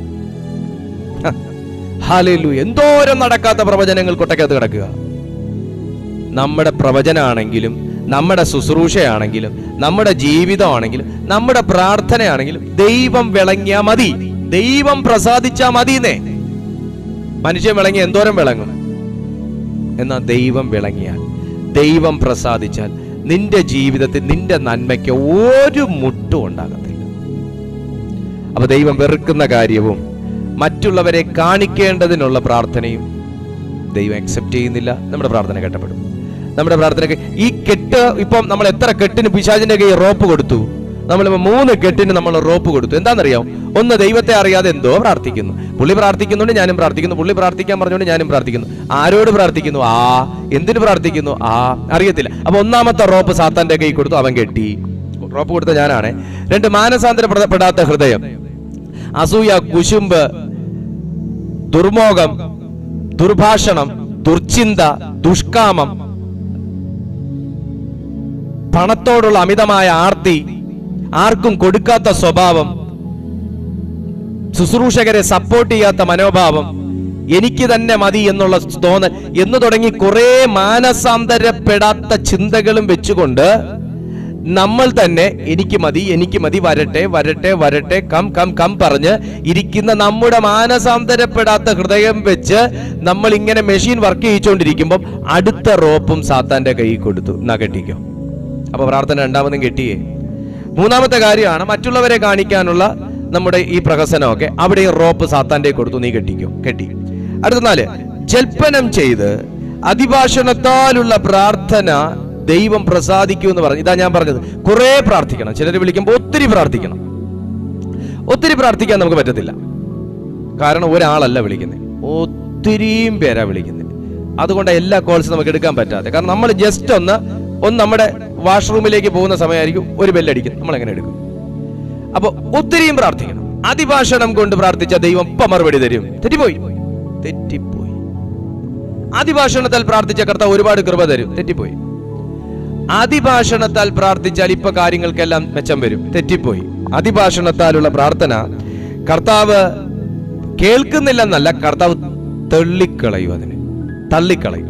ഹാലേലു എന്തോരം നടക്കാത്ത പ്രവചനങ്ങൾ കൊട്ടക്കകത്ത് കിടക്കുക നമ്മുടെ പ്രവചനമാണെങ്കിലും നമ്മുടെ ശുശ്രൂഷയാണെങ്കിലും നമ്മുടെ ജീവിതമാണെങ്കിലും നമ്മുടെ പ്രാർത്ഥനയാണെങ്കിലും ദൈവം വിളങ്ങിയാ മതി ദൈവം പ്രസാദിച്ചാ മതിന്നേ മനുഷ്യൻ വിളങ്ങി എന്തോരം വിളങ്ങും എന്നാ ദൈവം വിളങ്ങിയാൽ ദൈവം പ്രസാദിച്ചാൽ നിന്റെ ജീവിതത്തിൽ നിന്റെ നന്മയ്ക്ക് ഒരു മുട്ടും ഉണ്ടാകത്തില്ല അപ്പൊ ദൈവം വെറുക്കുന്ന കാര്യവും മറ്റുള്ളവരെ കാണിക്കേണ്ടതിനുള്ള പ്രാർത്ഥനയും ദൈവം അക്സെപ്റ്റ് ചെയ്യുന്നില്ല നമ്മുടെ പ്രാർത്ഥന കേട്ടപ്പെടും നമ്മുടെ പ്രാർത്ഥന ഈ കെട്ട് ഇപ്പം നമ്മൾ എത്ര കെട്ടിന് പിശാചിന്റെ കൈ റോപ്പ് കൊടുത്തു നമ്മൾ മൂന്ന് കെട്ടിന് നമ്മൾ റോപ്പ് കൊടുത്തു എന്താണെന്നറിയാം ഒന്ന് ദൈവത്തെ അറിയാതെ എന്തോ പ്രാർത്ഥിക്കുന്നു പുള്ളി പ്രാർത്ഥിക്കുന്നുണ്ട് ഞാനും പ്രാർത്ഥിക്കുന്നു പുള്ളി പ്രാർത്ഥിക്കാൻ പറഞ്ഞുകൊണ്ട് ഞാനും പ്രാർത്ഥിക്കുന്നു ആരോട് പ്രാർത്ഥിക്കുന്നു ആ എന്തിനു പ്രാർത്ഥിക്കുന്നു ആ അറിയത്തില്ല അപ്പൊ ഒന്നാമത്തെ റോപ്പ് സാത്താന്റെ കൈ കൊടുത്തു അവൻ കെട്ടി റോപ്പ് കൊടുത്ത ഞാനാണ് രണ്ട് മാനസാന്തരപ്പെടാത്ത ഹൃദയം അസൂയ കുശുമ്പ് ദുർമോഹം ദുർഭാഷണം ദുർചിന്ത ദുഷ്കാമം പണത്തോടുള്ള അമിതമായ ആർത്തി ആർക്കും കൊടുക്കാത്ത സ്വഭാവം ശുശ്രൂഷകരെ സപ്പോർട്ട് ചെയ്യാത്ത മനോഭാവം എനിക്ക് തന്നെ മതി എന്നുള്ള തോന്നൽ എന്ന് തുടങ്ങി കുറെ മാനസാന്തരപ്പെടാത്ത ചിന്തകളും വെച്ചുകൊണ്ട് നമ്മൾ തന്നെ എനിക്ക് മതി എനിക്ക് മതി വരട്ടെ വരട്ടെ വരട്ടെ കം കം കം പറഞ്ഞ് ഇരിക്കുന്ന നമ്മുടെ മാനസാന്തരപ്പെടാത്ത ഹൃദയം വെച്ച് നമ്മൾ ഇങ്ങനെ മെഷീൻ വർക്ക് ചെയ്യിച്ചുകൊണ്ടിരിക്കുമ്പോൾ അടുത്ത റോപ്പും സാത്താന്റെ കൈ കൊടുത്തു എന്നാ കെട്ടിക്കോ അപ്പൊ പ്രാർത്ഥന രണ്ടാമതും കെട്ടിയേ മൂന്നാമത്തെ കാര്യമാണ് മറ്റുള്ളവരെ കാണിക്കാനുള്ള നമ്മുടെ ഈ പ്രഹസനമൊക്കെ അവിടെ ഈ റോപ്പ് സാത്താന്റെ കൊടുത്തു നീ കെട്ടിക്കോ കെട്ടി അടുത്ത നാല് ജൽപ്പനം ചെയ്ത് അതിഭാഷണത്താലുള്ള പ്രാർത്ഥന ദൈവം പ്രസാദിക്കൂ എന്ന് പറഞ്ഞു ഇതാ ഞാൻ പറഞ്ഞത് കുറെ പ്രാർത്ഥിക്കണം ചിലർ വിളിക്കുമ്പോൾ ഒത്തിരി പ്രാർത്ഥിക്കണം ഒത്തിരി പ്രാർത്ഥിക്കാൻ നമുക്ക് പറ്റത്തില്ല കാരണം ഒരാളല്ല വിളിക്കുന്നത് ഒത്തിരിയും പേരാ വിളിക്കുന്നത് അതുകൊണ്ട് എല്ലാ കോൾസും നമുക്ക് എടുക്കാൻ പറ്റാതെ കാരണം നമ്മൾ ജസ്റ്റ് ഒന്ന് ഒന്ന് നമ്മുടെ വാഷ്റൂമിലേക്ക് പോകുന്ന സമയമായിരിക്കും ഒരു ബെല്ലടിക്കും നമ്മൾ എങ്ങനെ എടുക്കും അപ്പൊ ഒത്തിരിയും പ്രാർത്ഥിക്കണം അതിഭാഷണം കൊണ്ട് പ്രാർത്ഥിച്ച ദൈവം ഇപ്പൊ മറുപടി തരും തെറ്റിപ്പോയി തെറ്റിപ്പോയി അതിഭാഷണത്താൽ പ്രാർത്ഥിച്ച കർത്താവ് ഒരുപാട് കൃപ തരും തെറ്റിപ്പോയി അതിഭാഷണത്താൽ പ്രാർത്ഥിച്ചാൽ ഇപ്പൊ കാര്യങ്ങൾക്കെല്ലാം മെച്ചം വരും തെറ്റിപ്പോയി അതിഭാഷണത്താലുള്ള പ്രാർത്ഥന കർത്താവ് കേൾക്കുന്നില്ലെന്നല്ല കർത്താവ് തള്ളിക്കളയും അതിനെ തള്ളിക്കളയും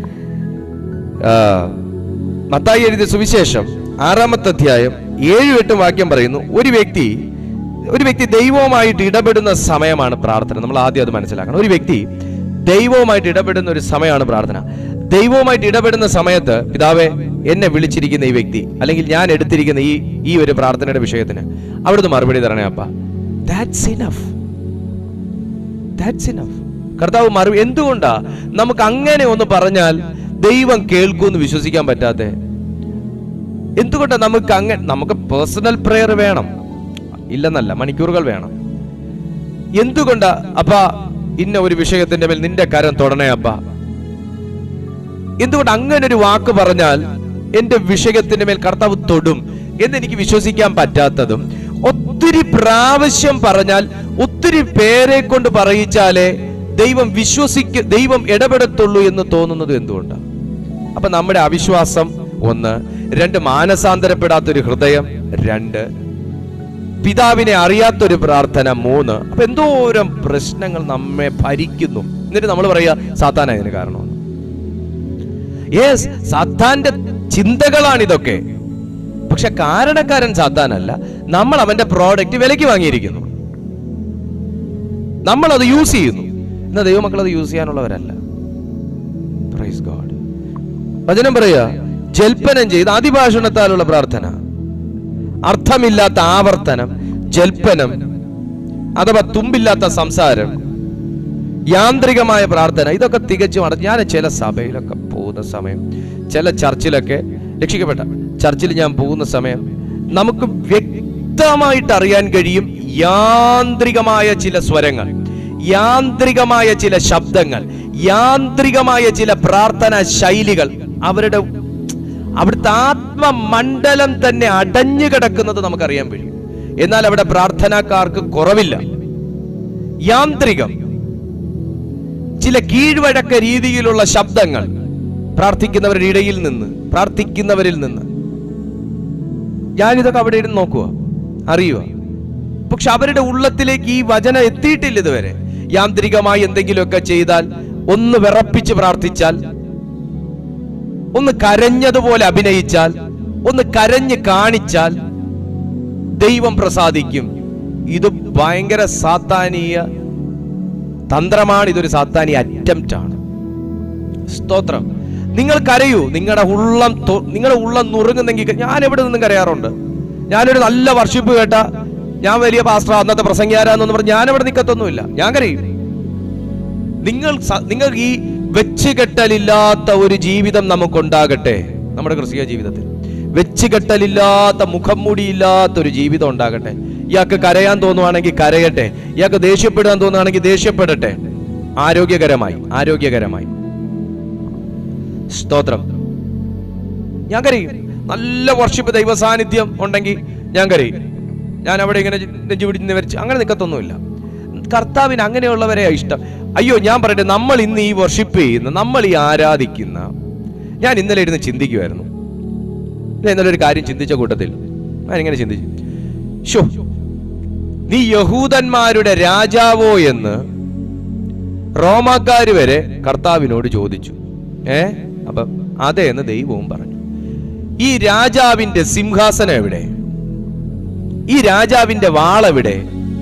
ആ, മത്തായി എഴുതിയ സുവിശേഷം ആറാമത്തെ അധ്യായം ഏഴും എട്ടും വാക്യം പറയുന്നു ഒരു വ്യക്തി ഒരു വ്യക്തി ദൈവവുമായിട്ട് ഇടപെടുന്ന സമയമാണ് പ്രാർത്ഥന നമ്മൾ ആദ്യം അത് മനസ്സിലാക്കണം ഒരു വ്യക്തി ദൈവവുമായിട്ട് ഇടപെടുന്ന ഒരു സമയമാണ് പ്രാർത്ഥന ദൈവവുമായിട്ട് ഇടപെടുന്ന സമയത്ത് പിതാവെ എന്നെ വിളിച്ചിരിക്കുന്ന ഈ വ്യക്തി അല്ലെങ്കിൽ ഞാൻ എടുത്തിരിക്കുന്ന ഈ ഈ ഒരു പ്രാർത്ഥനയുടെ വിഷയത്തിന് അവിടുന്ന് മറുപടി തരണേ അപ്പ ദാറ്റ്സ് ഇനഫ് ദാറ്റ്സ് ഇനഫ് കർത്താവ് മറു എന്തുകൊണ്ടാ നമുക്ക് അങ്ങനെ ഒന്ന് പറഞ്ഞാൽ ദൈവം കേൾക്കുമെന്ന് വിശ്വസിക്കാൻ പറ്റാത്തെ എന്തുകൊണ്ടാ നമുക്ക് അങ്ങനെ നമുക്ക് പേഴ്സണൽ പ്രെയർ വേണം ഇല്ലെന്നല്ല മണിക്കൂറുകൾ വേണം എന്തുകൊണ്ടാ അപ്പ ഇന്ന ഒരു വിഷയത്തിന്റെ മേൽ നിന്റെ കരം തൊടണേ അപ്പ എന്തുകൊണ്ട് അങ്ങനെ ഒരു വാക്ക് പറഞ്ഞാൽ എന്റെ വിഷയത്തിന്റെ മേൽ കർത്താവ് തൊടും എന്ന് എനിക്ക് വിശ്വസിക്കാൻ പറ്റാത്തതും ഒത്തിരി പ്രാവശ്യം പറഞ്ഞാൽ ഒത്തിരി പേരെ കൊണ്ട് പറയിച്ചാലേ ദൈവം വിശ്വസിക്ക ദൈവം ഇടപെടത്തുള്ളൂ എന്ന് തോന്നുന്നത് എന്തുകൊണ്ടാണ് അപ്പൊ നമ്മുടെ അവിശ്വാസം ഒന്ന് രണ്ട് മാനസാന്തരപ്പെടാത്തൊരു ഹൃദയം രണ്ട് പിതാവിനെ അറിയാത്തൊരു പ്രാർത്ഥന മൂന്ന് അപ്പൊ എന്തോരം പ്രശ്നങ്ങൾ നമ്മെ ഭരിക്കുന്നു എന്നിട്ട് നമ്മൾ പറയുക സാത്താന ഇതിന് കാരണമെന്ന് യെസ് സാത്താന്റെ ചിന്തകളാണ് ഇതൊക്കെ പക്ഷെ കാരണക്കാരൻ സാത്താനല്ല നമ്മൾ അവന്റെ പ്രോഡക്റ്റ് വിലയ്ക്ക് വാങ്ങിയിരിക്കുന്നു നമ്മൾ അത് യൂസ് ചെയ്യുന്നു ഇന്ന് ദൈവമക്കൾ അത് യൂസ് ചെയ്യാനുള്ളവരല്ല പ്രൈസ് ഗോഡ് വചനം പറയുക ജൽപ്പനം ചെയ്ത് അതിഭാഷണത്താലുള്ള പ്രാർത്ഥന അർത്ഥമില്ലാത്ത ആവർത്തനം ജൽപ്പനം അഥവാ തുമ്പില്ലാത്ത സംസാരം യാന്ത്രികമായ പ്രാർത്ഥന ഇതൊക്കെ തികച്ചും അട ഞാൻ ചില സഭയിലൊക്കെ പോകുന്ന സമയം ചില ചർച്ചിലൊക്കെ രക്ഷിക്കപ്പെട്ട ചർച്ചിൽ ഞാൻ പോകുന്ന സമയം നമുക്ക് വ്യക്തമായിട്ട് അറിയാൻ കഴിയും യാന്ത്രികമായ ചില സ്വരങ്ങൾ യാന്ത്രികമായ ചില ശബ്ദങ്ങൾ യാന്ത്രികമായ ചില പ്രാർത്ഥന ശൈലികൾ അവരുടെ അവിടുത്തെ ആത്മമണ്ഡലം തന്നെ അടഞ്ഞു കിടക്കുന്നത് നമുക്കറിയാൻ കഴിയും എന്നാൽ അവിടെ പ്രാർത്ഥനാക്കാർക്ക് കുറവില്ല യാന്ത്രികം ചില കീഴ്വഴക്ക രീതിയിലുള്ള ശബ്ദങ്ങൾ പ്രാർത്ഥിക്കുന്നവരുടെ ഇടയിൽ നിന്ന് പ്രാർത്ഥിക്കുന്നവരിൽ നിന്ന് ഞാനിതൊക്കെ അവിടെ ഇരുന്ന് നോക്കുക അറിയുക പക്ഷെ അവരുടെ ഉള്ളത്തിലേക്ക് ഈ വചനം എത്തിയിട്ടില്ല ഇതുവരെ യാന്ത്രികമായി എന്തെങ്കിലുമൊക്കെ ചെയ്താൽ ഒന്ന് വിറപ്പിച്ച് പ്രാർത്ഥിച്ചാൽ ഒന്ന് കരഞ്ഞതുപോലെ അഭിനയിച്ചാൽ ഒന്ന് കരഞ്ഞ് കാണിച്ചാൽ ദൈവം പ്രസാദിക്കും ഇത് ഭയങ്കര സാത്താനീയ തന്ത്രമാണ് ഇതൊരു സാത്താനി അറ്റംപ്റ്റ് ആണ് സ്തോത്രം നിങ്ങൾ കരയൂ നിങ്ങളുടെ ഉള്ളം തൊ- നിങ്ങളുടെ ഉള്ളം നുറുങ്ങുന്നെങ്കിൽ ഞാൻ എവിടെ നിന്നും കരയാറുണ്ട് ഞാനൊരു നല്ല വർഷിപ്പ് കേട്ട ഞാൻ വലിയ പാസ്റ്റർ അന്നത്തെ പ്രസംഗിയാരാന്നൊന്നും പറഞ്ഞ് ഞാൻ ഇവിടെ നിൽക്കത്തൊന്നുമില്ല ഞാൻ കരയും നിങ്ങൾ സ- നിങ്ങൾ ഈ വെച്ചുകെട്ടലില്ലാത്ത ഒരു ജീവിതം നമുക്കുണ്ടാകട്ടെ നമ്മുടെ ക്രിസ്തീയ ജീവിതത്തിൽ വെച്ചുകെട്ടലില്ലാത്ത മുഖം മൂടിയില്ലാത്ത ഒരു ജീവിതം ഉണ്ടാകട്ടെ ഇയാൾക്ക് കരയാൻ തോന്നുവാണെങ്കിൽ കരയട്ടെ ഇയാൾക്ക് ദേഷ്യപ്പെടാൻ തോന്നുകയാണെങ്കിൽ ദേഷ്യപ്പെടട്ടെ ആരോഗ്യകരമായി ആരോഗ്യകരമായി സ്തോത്രം ഞാൻ കരയും നല്ല വർഷിപ്പ് ദൈവ സാന്നിധ്യം ഉണ്ടെങ്കിൽ ഞാൻ കരയും ഞാൻ അവിടെ ഇങ്ങനെ നെഞ്ചു പിടിച്ച് വരച്ച് അങ്ങനെ നിൽക്കത്തൊന്നുമില്ല കർത്താവിന് അങ്ങനെയുള്ളവരെയാ ഇഷ്ടം അയ്യോ ഞാൻ പറയട്ടെ നമ്മൾ ഇന്ന് ഈ വർഷിപ്പ് ചെയ്യുന്ന നമ്മൾ ഈ ആരാധിക്കുന്ന ഞാൻ ഇന്നലെ ഇരുന്ന് ചിന്തിക്കുമായിരുന്നു ഞാൻ ഇന്നലെ ഒരു കാര്യം ചിന്തിച്ച കൂട്ടത്തിൽ ഞാൻ ഇങ്ങനെ ചിന്തിച്ചു ഷോ നീ യഹൂദന്മാരുടെ രാജാവോ എന്ന് റോമാക്കാര് വരെ കർത്താവിനോട് ചോദിച്ചു ഏ അപ്പം അതെ എന്ന് ദൈവവും പറഞ്ഞു ഈ രാജാവിന്റെ സിംഹാസനം എവിടെ ഈ രാജാവിന്റെ വാളെവിടെ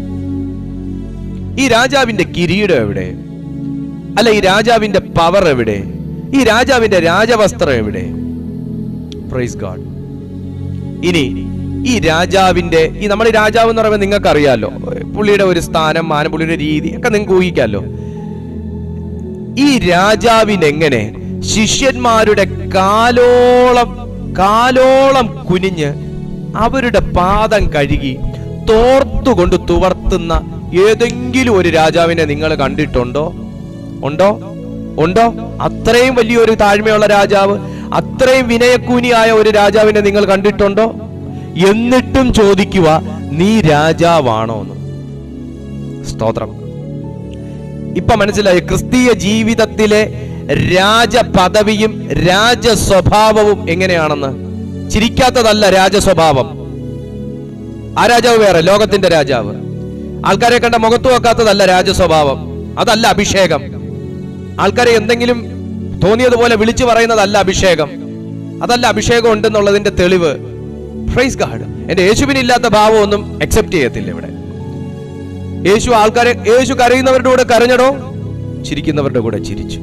ഈ രാജാവിന്റെ കിരീടം എവിടെ അല്ല ഈ രാജാവിന്റെ പവർ എവിടെ ഈ രാജാവിന്റെ രാജവസ്ത്രം എവിടെ പ്രൈസ് ഗാഡ് ഇനി ഈ രാജാവിന്റെ ഈ നമ്മൾ ഈ രാജാവ് എന്ന് പറയുമ്പോൾ നിങ്ങൾക്ക് അറിയാലോ പുള്ളിയുടെ ഒരു സ്ഥാനം മാനം പുള്ളിയുടെ രീതി ഒക്കെ നിങ്ങൾക്ക് ഊഹിക്കാമല്ലോ ഈ രാജാവിന് എങ്ങനെ ശിഷ്യന്മാരുടെ കാലോളം കാലോളം കുനിഞ്ഞ് അവരുടെ പാദം കഴുകി തോർത്തുകൊണ്ട് തുവർത്തുന്ന ഏതെങ്കിലും ഒരു രാജാവിനെ നിങ്ങൾ കണ്ടിട്ടുണ്ടോ ഉണ്ടോ ഉണ്ടോ അത്രയും വലിയൊരു താഴ്മയുള്ള രാജാവ് അത്രയും വിനയക്കൂനിയായ ഒരു രാജാവിനെ നിങ്ങൾ കണ്ടിട്ടുണ്ടോ എന്നിട്ടും ചോദിക്കുക നീ രാജാവാണോ എന്ന് സ്തോത്രം ഇപ്പൊ മനസ്സിലായി ക്രിസ്തീയ ജീവിതത്തിലെ രാജ പദവിയും രാജ സ്വഭാവവും എങ്ങനെയാണെന്ന് ചിരിക്കാത്തതല്ല രാജ സ്വഭാവം ആ രാജാവ് വേറെ ലോകത്തിന്റെ രാജാവ് ആൾക്കാരെ കണ്ട മുഖത്ത് വെക്കാത്തതല്ല രാജ സ്വഭാവം അതല്ല അഭിഷേകം ആൾക്കാരെ എന്തെങ്കിലും തോന്നിയതുപോലെ വിളിച്ചു പറയുന്നതല്ല അഭിഷേകം അതല്ല അഭിഷേകം ഉണ്ടെന്നുള്ളതിന്റെ തെളിവ് ഫ്രൈസ് ഗാഡ് എന്റെ യേശുവിനില്ലാത്ത ഭാവമൊന്നും അക്സെപ്റ്റ് ചെയ്യത്തില്ല ഇവിടെ യേശു ആൾക്കാരെ യേശു കരയുന്നവരുടെ കൂടെ കരഞ്ഞടോ ചിരിക്കുന്നവരുടെ കൂടെ ചിരിച്ചു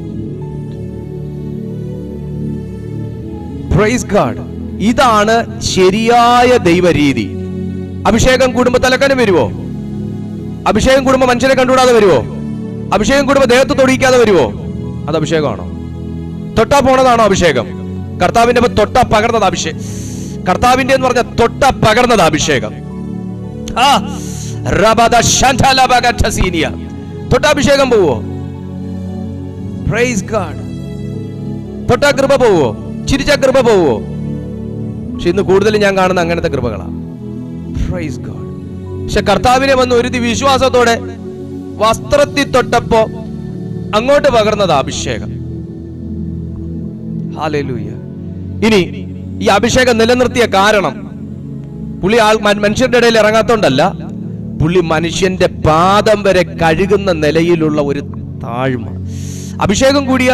പ്രൈസ് ഗാഡ് ഇതാണ് ശരിയായ ദൈവരീതി അഭിഷേകം കൂടുമ്പോ തലക്കന് വരുവോ അഭിഷേകം കൂടുമ്പോ മനുഷ്യരെ കണ്ടുകൂടാതെ വരുവോ അഭിഷേകം കൂടുമ്പോ ദേഹത്ത് തൊടിയിക്കാതെ വരുവോ അത് അഭിഷേകമാണോ തൊട്ടാ പോണതാണോ അഭിഷേകം കർത്താവിന്റെ ഒപ്പം തൊട്ടാ പകർന്നത് അഭിഷേകം കർത്താവിന്റെ എന്ന് പറഞ്ഞ തൊട്ടാ പകർന്നത് അഭിഷേകം ആ, റബദ ശന്ധലബഗഠസീനിയ. തൊട്ടാഭിഷേകം പോവോ പ്രൈസ് ഗാഡ് തൊട്ടാ കൃപ പോവോ ചിരിച്ച കൃപ പോവോ പക്ഷെ ഇന്ന് കൂടുതൽ ഞാൻ കാണുന്ന അങ്ങനത്തെ കൃപകളാ പ്രൈസ് ഗാഡ് പക്ഷെ കർത്താവിനെ വന്ന് ഒരുതി വിശ്വാസത്തോടെ വസ്ത്രത്തിൽ തൊട്ടപ്പോ അങ്ങോട്ട് പകർന്നത് അഭിഷേകം ഹാലേലൂയ ഇനി ഈ അഭിഷേകം നിലനിർത്തിയ കാരണം പുള്ളി ആൾ മൻ- മനുഷ്യരുടെ ഇടയിൽ ഇറങ്ങാത്തോണ്ടല്ല പുള്ളി മനുഷ്യന്റെ പാദം വരെ കഴുകുന്ന നിലയിലുള്ള ഒരു താഴ്മ അഭിഷേകം കൂടിയ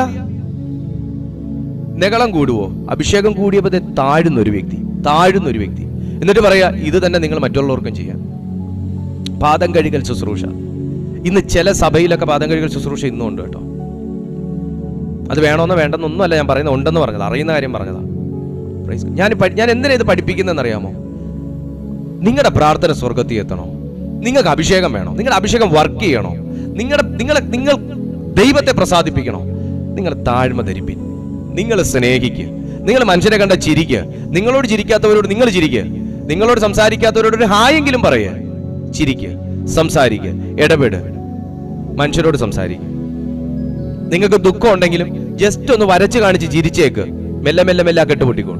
നെകളം കൂടുവോ അഭിഷേകം കൂടിയപ്പോ ദേ താഴുന്ന ഒരു വ്യക്തി താഴുന്ന ഒരു വ്യക്തി എന്നിട്ട് പറയാ ഇത് തന്നെ നിങ്ങൾ മറ്റുള്ളവർക്കും ചെയ്യാം പാദം കഴുകൽ ശുശ്രൂഷ ഇന്ന് ചില സഭയിലൊക്കെ പാദം കഴുകൽ ശുശ്രൂഷ ഇന്നും ഉണ്ട് കേട്ടോ അത് വേണമെന്നോ വേണ്ടെന്നൊന്നും അല്ല ഞാൻ പറയുന്നത് ഉണ്ടെന്ന് പറഞ്ഞത് അറിയുന്ന കാര്യം പറഞ്ഞതാ Praise God. ഞാൻ പഠി- ഞാൻ എന്തിനാ ഇത് പഠിപ്പിക്കുന്നതെന്ന് അറിയാമോ നിങ്ങളുടെ പ്രാർത്ഥന സ്വർഗത്തിൽ എത്തണോ നിങ്ങൾക്ക് അഭിഷേകം വേണോ നിങ്ങളുടെ അഭിഷേകം വർക്ക് ചെയ്യണോ നിങ്ങളുടെ നിങ്ങളെ നിങ്ങൾ ദൈവത്തെ പ്രസാദിപ്പിക്കണോ നിങ്ങൾ താഴ്മ ധരിപ്പിൻ നിങ്ങൾ സ്നേഹിക്കുക നിങ്ങൾ മനുഷ്യനെ കണ്ട ചിരിക്കുക നിങ്ങളോട് ചിരിക്കാത്തവരോട് നിങ്ങൾ ചിരിക്കുക നിങ്ങളോട് സംസാരിക്കാത്തവരോട് ഒരു ഹായെങ്കിലും പറയുക ചിരിക്കുക സംസാരിക്കുക ഇടപെട് മനുഷ്യരോട് സംസാരിക്കുക നിങ്ങൾക്ക് ദുഃഖം ഉണ്ടെങ്കിലും ജസ്റ്റ് ഒന്ന് വരച്ച് കാണിച്ച് ചിരിച്ചേക്ക് മെല്ലെ മെല്ലെ മെല്ലെ ആ കെട്ടുപൊട്ടിക്കോളൂ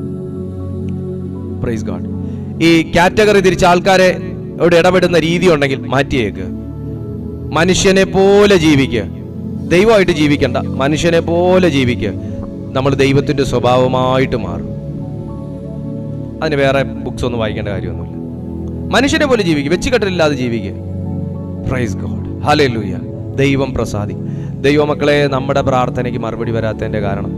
പ്രൈസ് ഗാഡ് ഈ കാറ്റഗറി തിരിച്ച ആൾക്കാരെ ഇവിടെ ഇടപെടുന്ന രീതി ഉണ്ടെങ്കിൽ മാറ്റിയേക്ക് മനുഷ്യനെ പോലെ ജീവിക്കുക ദൈവമായിട്ട് ജീവിക്കണ്ട മനുഷ്യനെ പോലെ ജീവിക്കുക നമ്മൾ ദൈവത്തിന്റെ സ്വഭാവമായിട്ട് മാറും അതിന് വേറെ ബുക്സ് ഒന്നും വായിക്കേണ്ട കാര്യമൊന്നുമില്ല മനുഷ്യനെ പോലെ ജീവിക്കുക വെച്ചുകെട്ടലില്ലാതെ ജീവിക്കുക പ്രൈസ് ഗോഡ് ഹല്ലേലൂയ ദൈവം പ്രസാദി ദൈവമക്കളെ നമ്മുടെ പ്രാർത്ഥനയ്ക്ക് മറുപടി വരാത്തതിന്റെ കാരണം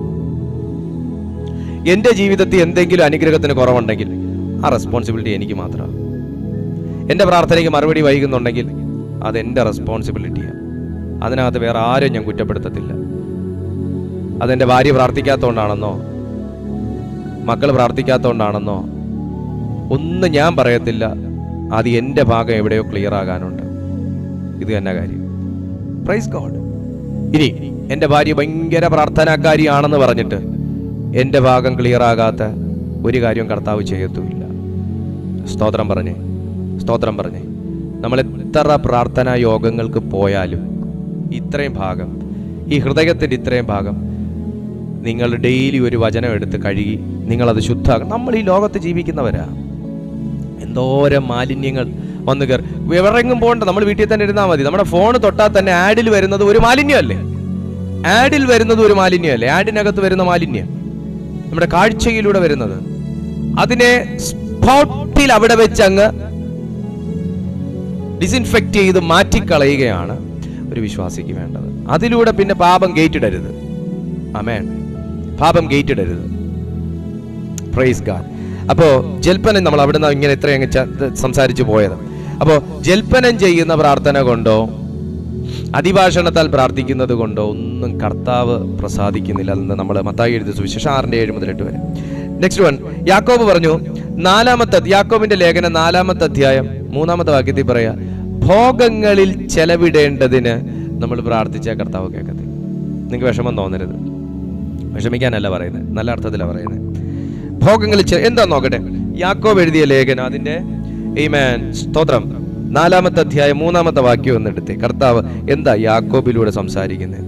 എൻ്റെ ജീവിതത്തിൽ എന്തെങ്കിലും അനുഗ്രഹത്തിന് കുറവുണ്ടെങ്കിൽ ആ റെസ്പോൺസിബിലിറ്റി എനിക്ക് മാത്രമാണ് എൻ്റെ പ്രാർത്ഥനയ്ക്ക് മറുപടി വൈകുന്നുണ്ടെങ്കിൽ അത് എൻ്റെ റെസ്പോൺസിബിലിറ്റിയാണ് അതിനകത്ത് വേറെ ആരും ഞാൻ കുറ്റപ്പെടുത്തത്തില്ല അതെൻ്റെ ഭാര്യ പ്രാർത്ഥിക്കാത്തതുകൊണ്ടാണെന്നോ മക്കൾ പ്രാർത്ഥിക്കാത്തതുകൊണ്ടാണെന്നോ ഒന്നും ഞാൻ പറയത്തില്ല അത് എൻ്റെ ഭാഗം എവിടെയോ ക്ലിയർ ആകാനുണ്ട് ഇത് തന്നെ കാര്യം പ്രൈസ് ഗോഡ് ഇനി എൻ്റെ ഭാര്യ ഭയങ്കര പ്രാർത്ഥനാക്കാരിയാണെന്ന് പറഞ്ഞിട്ട് എൻ്റെ ഭാഗം ക്ലിയർ ആകാത്ത ഒരു കാര്യവും കർത്താവ് ചെയ്യത്തുമില്ല സ്തോത്രം പറഞ്ഞേ സ്തോത്രം പറഞ്ഞേ നമ്മൾ എത്ര പ്രാർത്ഥനാ യോഗങ്ങൾക്ക് പോയാലും ഇത്രയും ഭാഗം ഈ ഹൃദയത്തിൻ്റെ ഇത്രയും ഭാഗം നിങ്ങൾ ഡെയിലി ഒരു വചനം എടുത്ത് കഴുകി നിങ്ങളത് ശുദ്ധാക്കണം നമ്മൾ ഈ ലോകത്ത് ജീവിക്കുന്നവരാ എന്തോരം മാലിന്യങ്ങൾ വന്നു കയറി വിവരെങ്ങും പോകണ്ട നമ്മൾ വീട്ടിൽ തന്നെ ഇരുന്നാൽ മതി നമ്മുടെ ഫോൺ തൊട്ടാൽ തന്നെ ആഡിൽ വരുന്നത് ഒരു മാലിന്യമല്ലേ ആഡിൽ വരുന്നത് ഒരു മാലിന്യമല്ലേ ആഡിനകത്ത് വരുന്ന മാലിന്യം നമ്മുടെ കാഴ്ചയിലൂടെ വരുന്നത് അതിനെ സ്പോട്ടിൽ അവിടെ വെച്ച് അങ്ങ് ഡിസിൻഫെക്റ്റ് ചെയ്ത് മാറ്റിക്കളയുകയാണ് ഒരു വിശ്വാസിക്ക് വേണ്ടത് അതിലൂടെ പിന്നെ പാപം ഗേറ്റിടരുത് അമേൻ പാപം ഗേറ്റിടരുത് പ്രൈസ് ഗാഡ് അപ്പോ ജൽപ്പനം നമ്മൾ അവിടെ നിന്ന് ഇങ്ങനെ ഇത്രയും അങ്ങ് ച- ഇത് സംസാരിച്ചു പോയത് അപ്പോ ജൽപ്പനം ചെയ്യുന്ന പ്രാർത്ഥന കൊണ്ടോ അതിഭാഷണത്താൽ പ്രാർത്ഥിക്കുന്നത് കൊണ്ടോ ഒന്നും കർത്താവ് പ്രസാദിക്കുന്നില്ല എന്ന് നമ്മൾ മത്തായി എഴുതിയ സുവിശേഷം ആറിന്റെ ഏഴ് മുതൽ എട്ട് വരെ നെക്സ്റ്റ് വൺ യാക്കോബ് പറഞ്ഞു നാലാമത്തെ അധ്യ- യാക്കോബിന്റെ ലേഖനം നാലാമത്തെ അധ്യായം മൂന്നാമത്തെ വാക്യത്തിൽ പറയാ ഭോഗങ്ങളിൽ ചെലവിടേണ്ടതിന് നമ്മൾ പ്രാർത്ഥിച്ച കർത്താവ് കേൾക്കത്തില്ല നിങ്ങൾക്ക് വിഷമം തോന്നരുത് വിഷമിക്കാനല്ല പറയുന്നത് നല്ല അർത്ഥത്തിലാണ് പറയുന്നത് ഭോഗങ്ങളിൽ ചെ- എന്താ നോക്കട്ടെ യാക്കോബ് എഴുതിയ ലേഖനം അതിന്റെ ഈമേൻ സ്തോത്രം നാലാമത്തെ അധ്യായം മൂന്നാമത്തെ വാക്യം ഒന്ന് എടുത്തേ കർത്താവ് എന്താ യാക്കോബിലൂടെ സംസാരിക്കുന്നത്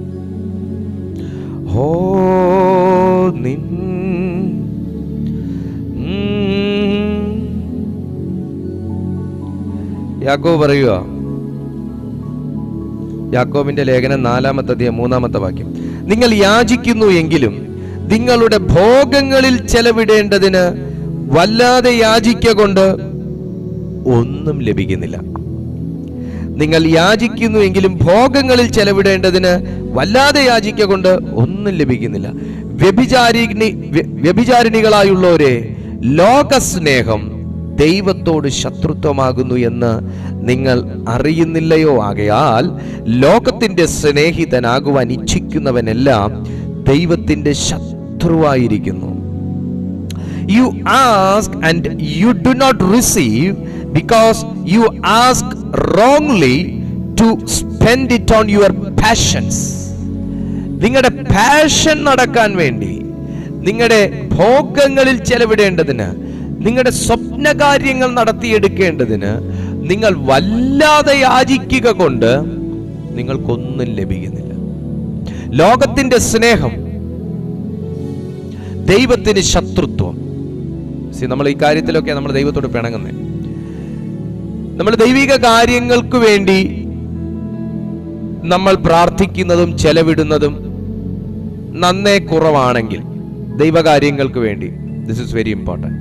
ഹോ നിൻ ഉം. യാക്കോബ് പറയുക യാക്കോബിന്റെ ലേഖനം നാലാമത്തെ അധ്യായം മൂന്നാമത്തെ വാക്യം നിങ്ങൾ യാചിക്കുന്നു എങ്കിലും നിങ്ങളുടെ ഭോഗങ്ങളിൽ ചെലവിടേണ്ടതിന് വല്ലാതെ യാചിക്ക കൊണ്ട് ഒന്നും ലഭിക്കുന്നില്ല നിങ്ങൾ യാചിക്കുന്നു എങ്കിലും ഭോഗങ്ങളിൽ ചെലവിടേണ്ടതിന് വല്ലാതെ യാചിക്ക കൊണ്ട് ഒന്നും ലഭിക്കുന്നില്ല വ്യഭിചാരിണി വ്യ- വ്യഭിചാരിണികളായുള്ളവരെ ലോകസ്നേഹം ദൈവത്തോട് ശത്രുത്വമാകുന്നു എന്ന് നിങ്ങൾ അറിയുന്നില്ലയോ ആകയാൽ ലോകത്തിന്റെ സ്നേഹിതനാകുവാൻ ഇച്ഛിക്കുന്നവനെല്ലാം ദൈവത്തിന്റെ ശത്രുവായിരിക്കുന്നു you ask and you do not receive because you ask wrongly to spend it on your passions നിങ്ങളുടെ പാഷൻ നടക്കാൻ വേണ്ടി നിങ്ങളുടെ ഭോഗങ്ങളിൽ ചെലവിടേണ്ടതിന് നിങ്ങളുടെ സ്വപ്നകാര്യങ്ങൾ നടത്തിയെടുക്കേണ്ടതിന് നിങ്ങൾ വല്ലാതെ യാചിക്കുക കൊണ്ട് നിങ്ങൾക്കൊന്നും ലഭിക്കുന്നില്ല ലോകത്തിന്റെ സ്നേഹം ദൈവത്തിന് ശത്രുത്വം സി നമ്മൾ ഈ കാര്യത്തിലൊക്കെ നമ്മൾ ദൈവത്തോട് പിണങ്ങുന്നത് നമ്മൾ ദൈവിക കാര്യങ്ങൾക്ക് വേണ്ടി നമ്മൾ പ്രാർത്ഥിക്കുന്നതും ചെലവിടുന്നതും നന്നേ കുറവാണെങ്കിൽ ദൈവകാര്യങ്ങൾക്ക് വേണ്ടി ദിസ് ഇസ് വെരി ഇമ്പോർട്ടൻറ്റ്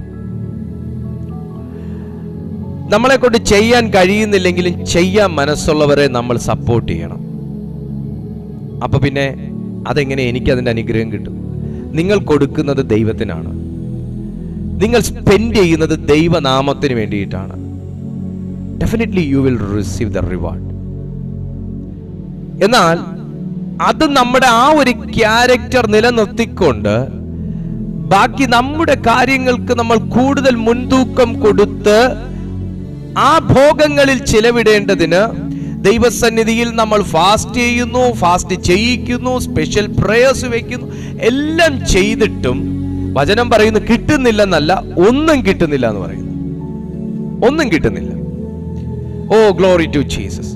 നമ്മളെ കൊണ്ട് ചെയ്യാൻ കഴിയുന്നില്ലെങ്കിലും ചെയ്യാൻ മനസ്സുള്ളവരെ നമ്മൾ സപ്പോർട്ട് ചെയ്യണം അപ്പൊ പിന്നെ അതെങ്ങനെ എനിക്ക് അതിന്റെ അനുഗ്രഹം കിട്ടും നിങ്ങൾ കൊടുക്കുന്നത് ദൈവത്തിനാണ് നിങ്ങൾ സ്പെൻഡ് ചെയ്യുന്നത് ദൈവനാമത്തിന് വേണ്ടിയിട്ടാണ് definitely you will receive the reward എന്നാൽ അത് നമ്മുടെ ആ ഒരു ക്യാരക്ടർ നിലനിർത്തിക്കൊണ്ട് ബാക്കി നമ്മുടെ കാര്യങ്ങൾക്ക് നമ്മൾ കൂടുതൽ മുൻതൂക്കം കൊടുത്ത് ആ ഭോഗങ്ങളിൽ ചിലവിടേണ്ടതിന് ദൈവസന്നിധിയിൽ നമ്മൾ ഫാസ്റ്റ് ചെയ്യുന്നു ഫാസ്റ്റ് ചെയ്യിക്കുന്നു സ്പെഷ്യൽ പ്രേയേഴ്സ് വെക്കുന്നു എല്ലാം ചെയ്തിട്ടും വചനം പറയുന്നു കിട്ടുന്നില്ലെന്നല്ല ഒന്നും കിട്ടുന്നില്ല എന്ന് പറയുന്നു ഒന്നും കിട്ടുന്നില്ല ഓ ഗ്ലോറി ടു ജീസസ്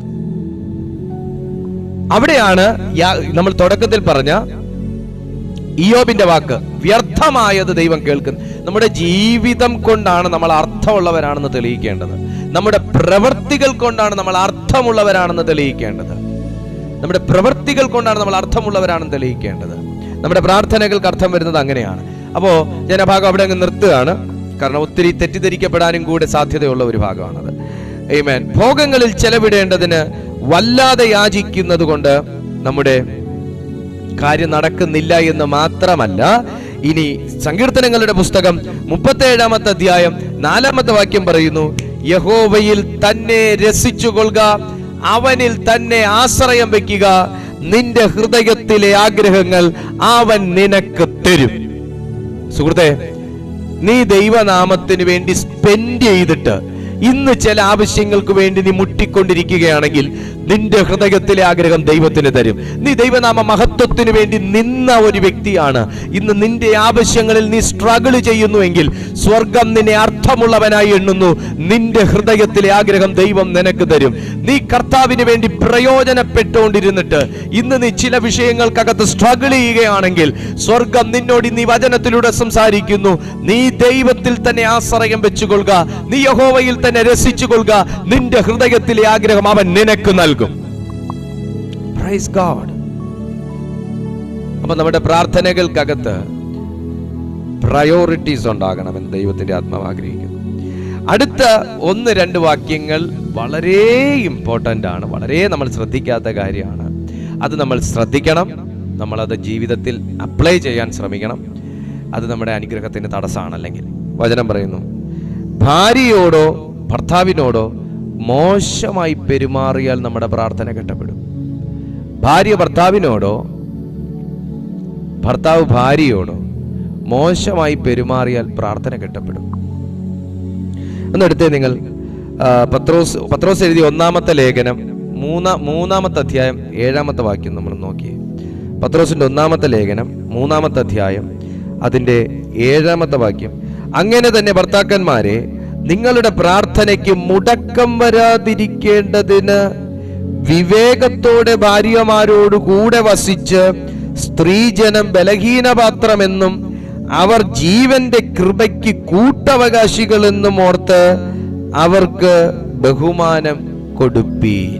അവിടെയാണ് യാ- നമ്മൾ തുടക്കത്തിൽ പറഞ്ഞ ഇയോബിന്റെ വാക്ക് വ്യർത്ഥമായത് ദൈവം കേൾക്കുന്നു നമ്മുടെ ജീവിതം കൊണ്ടാണ് നമ്മൾ അർത്ഥമുള്ളവരാണെന്ന് തെളിയിക്കേണ്ടത് നമ്മുടെ പ്രവൃത്തികൾ കൊണ്ടാണ് നമ്മൾ അർത്ഥമുള്ളവരാണെന്ന് തെളിയിക്കേണ്ടത് നമ്മുടെ പ്രവൃത്തികൾ കൊണ്ടാണ് നമ്മൾ അർത്ഥമുള്ളവരാണെന്ന് തെളിയിക്കേണ്ടത് നമ്മുടെ പ്രാർത്ഥനകൾക്ക് അർത്ഥം വരുന്നത് അങ്ങനെയാണ് അപ്പോ ഞാൻ ആ ഭാഗം അവിടെ അങ്ങ് നിർത്തുകയാണ് കാരണം ഒത്തിരി തെറ്റിദ്ധരിക്കപ്പെടാനും കൂടെ സാധ്യതയുള്ള ഒരു ഭാഗമാണത് Amen. ഭോഗങ്ങളിൽ ചെലവിടേണ്ടതിന് വല്ലാതെ യാചിക്കുന്നത് കൊണ്ട് നമ്മുടെ കാര്യം നടക്കുന്നില്ല എന്ന് മാത്രമല്ല ഇനി സങ്കീർത്തനങ്ങളുടെ പുസ്തകം മുപ്പത്തേഴാമത്തെ അധ്യായം നാലാമത്തെ വാക്യം പറയുന്നു യഹോവയിൽ തന്നെ രസിച്ചുകൊള്ളുക അവനിൽ തന്നെ ആശ്രയം വെക്കുക നിന്റെ ഹൃദയത്തിലെ ആഗ്രഹങ്ങൾ അവൻ നിനക്ക് തരും സുഹൃത്തെ നീ ദൈവനാമത്തിന് വേണ്ടി സ്പെൻഡ് ചെയ്തിട്ട് ഇന്ന് ചില ആവശ്യങ്ങൾക്ക് വേണ്ടി നീ മുട്ടിക്കൊണ്ടിരിക്കുകയാണെങ്കിൽ നിന്റെ ഹൃദയത്തിലെ ആഗ്രഹം ദൈവത്തിന് തരും നീ ദൈവനാമ മഹത്വത്തിന് വേണ്ടി നിന്ന ഒരു വ്യക്തിയാണ് ഇന്ന് നിന്റെ ആവശ്യങ്ങളിൽ നീ സ്ട്രഗിൾ ചെയ്യുന്നുവെങ്കിൽ സ്വർഗം നിന്നെ അർത്ഥമുള്ളവനായി എണ്ണുന്നു നിന്റെ ഹൃദയത്തിലെ ആഗ്രഹം ദൈവം നിനക്ക് തരും നീ കർത്താവിന് വേണ്ടി പ്രയോജനപ്പെട്ടുകൊണ്ടിരുന്നിട്ട് ഇന്ന് നീ ചില വിഷയങ്ങൾക്കകത്ത് സ്ട്രഗിൾ ചെയ്യുകയാണെങ്കിൽ സ്വർഗം നിന്നോട് നീ വചനത്തിലൂടെ സംസാരിക്കുന്നു നീ ദൈവത്തിൽ തന്നെ ആശ്രയം വെച്ചുകൊള്ളുക നീ യഹോവയിൽ തന്നെ രസിച്ചുകൊള്ളുക നിന്റെ ഹൃദയത്തിലെ ആഗ്രഹം അവൻ നിനക്ക് നൽകും Praise God. അപ്പൊ നമ്മുടെ പ്രാർത്ഥനകൾക്കകത്ത് പ്രയോറിറ്റീസ് ഉണ്ടാകണമെന്ന് ദൈവത്തിന്റെ ആത്മാവ് ആഗ്രഹിക്കുന്നു അടുത്ത ഒന്ന് രണ്ട് വാക്യങ്ങൾ വളരെ ഇമ്പോർട്ടൻ്റ് ആണ് വളരെ നമ്മൾ ശ്രദ്ധിക്കാത്ത കാര്യമാണ് അത് നമ്മൾ ശ്രദ്ധിക്കണം നമ്മളത് ജീവിതത്തിൽ അപ്ലൈ ചെയ്യാൻ ശ്രമിക്കണം അത് നമ്മുടെ അനുഗ്രഹത്തിന് തടസ്സമാണ് അല്ലെങ്കിൽ വചനം പറയുന്നു ഭാര്യയോടോ ഭർത്താവിനോടോ മോശമായി പെരുമാറിയാൽ നമ്മുടെ പ്രാർത്ഥന കെട്ടപ്പെടും ഭാര്യ ഭർത്താവിനോടോ ഭർത്താവ് ഭാര്യയോടോ മോശമായി പെരുമാറിയാൽ പ്രാർത്ഥന കെട്ടപ്പെടും ഒന്നെടുത്തേ നിങ്ങൾ ആ, പത്രോസ് പത്രോസ് എഴുതിയ ഒന്നാമത്തെ ലേഖനം മൂന്നാ മൂന്നാമത്തെ അധ്യായം ഏഴാമത്തെ വാക്യം നമ്മൾ നോക്കിയേ പത്രോസിന്റെ ഒന്നാമത്തെ ലേഖനം മൂന്നാമത്തെ അധ്യായം അതിന്റെ ഏഴാമത്തെ വാക്യം അങ്ങനെ തന്നെ ഭർത്താക്കന്മാരെ നിങ്ങളുടെ പ്രാർത്ഥനയ്ക്ക് മുടക്കം വരാതിരിക്കേണ്ടതിന് വിവേകത്തോടെ ഭാര്യമാരോട് കൂടെ വസിച്ച് സ്ത്രീജനം ബലഹീനപാത്രമെന്നും അവർ ജീവന്റെ കൃപയ്ക്ക് കൂട്ടവകാശികളെന്നും ഓർത്ത് അവർക്ക് ബഹുമാനം കൊടുപ്പീൻ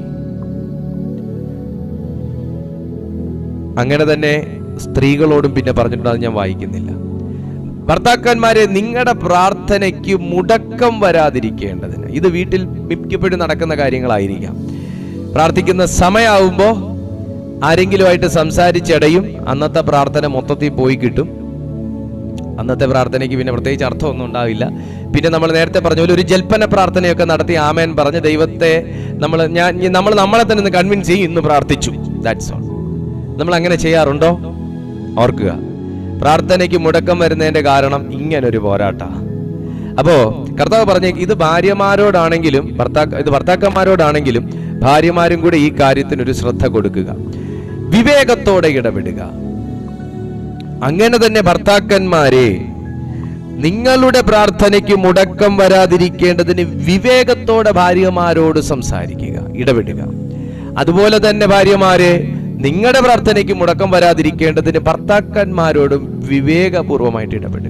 അങ്ങനെ തന്നെ സ്ത്രീകളോടും പിന്നെ പറഞ്ഞിട്ടുണ്ട് അത് ഞാൻ വായിക്കുന്നില്ല ഭർത്താക്കന്മാരെ നിങ്ങളുടെ പ്രാർത്ഥനയ്ക്ക് മുടക്കം വരാതിരിക്കേണ്ടതിന് ഇത് വീട്ടിൽ മിക്കപ്പോഴും നടക്കുന്ന കാര്യങ്ങളായിരിക്കാം പ്രാർത്ഥിക്കുന്ന സമയമാവുമ്പോൾ ആരെങ്കിലുമായിട്ട് സംസാരിച്ചടയും അന്നത്തെ പ്രാർത്ഥന മൊത്തത്തിൽ പോയി കിട്ടും അന്നത്തെ പ്രാർത്ഥനയ്ക്ക് പിന്നെ പ്രത്യേകിച്ച് അർത്ഥമൊന്നും ഉണ്ടാവില്ല പിന്നെ നമ്മൾ നേരത്തെ പറഞ്ഞ പോലെ ഒരു ജൽപ്പന പ്രാർത്ഥനയൊക്കെ നടത്തി ആമേൻ പറഞ്ഞ് ദൈവത്തെ നമ്മൾ ഞാൻ നമ്മൾ നമ്മളെ തന്നെ ഒന്ന് കൺവിൻസ് ചെയ്യും ഇന്ന് പ്രാർത്ഥിച്ചു ദാറ്റ്സ് ഓൾ നമ്മൾ അങ്ങനെ ചെയ്യാറുണ്ടോ ഓർക്കുക പ്രാർത്ഥനയ്ക്ക് മുടക്കം വരുന്നതിന്റെ കാരണം ഇങ്ങനൊരു പോരാട്ട അപ്പോ കർത്താവ് പറഞ്ഞ ഇത് ഭാര്യമാരോടാണെങ്കിലും ഭർത്താക്ക ഇത് ഭർത്താക്കന്മാരോടാണെങ്കിലും ഭാര്യമാരും കൂടെ ഈ കാര്യത്തിന് ഒരു ശ്രദ്ധ കൊടുക്കുക വിവേകത്തോടെ ഇടപെടുക അങ്ങനെ തന്നെ ഭർത്താക്കന്മാരെ നിങ്ങളുടെ പ്രാർത്ഥനയ്ക്ക് മുടക്കം വരാതിരിക്കേണ്ടതിന് വിവേകത്തോടെ ഭാര്യമാരോട് സംസാരിക്കുക ഇടപെടുക അതുപോലെ തന്നെ ഭാര്യമാരെ നിങ്ങളുടെ പ്രാർത്ഥനയ്ക്ക് മുടക്കം വരാതിരിക്കേണ്ടതിന് ഭർത്താക്കന്മാരോടും വിവേകപൂർവമായിട്ട് ഇടപെടുക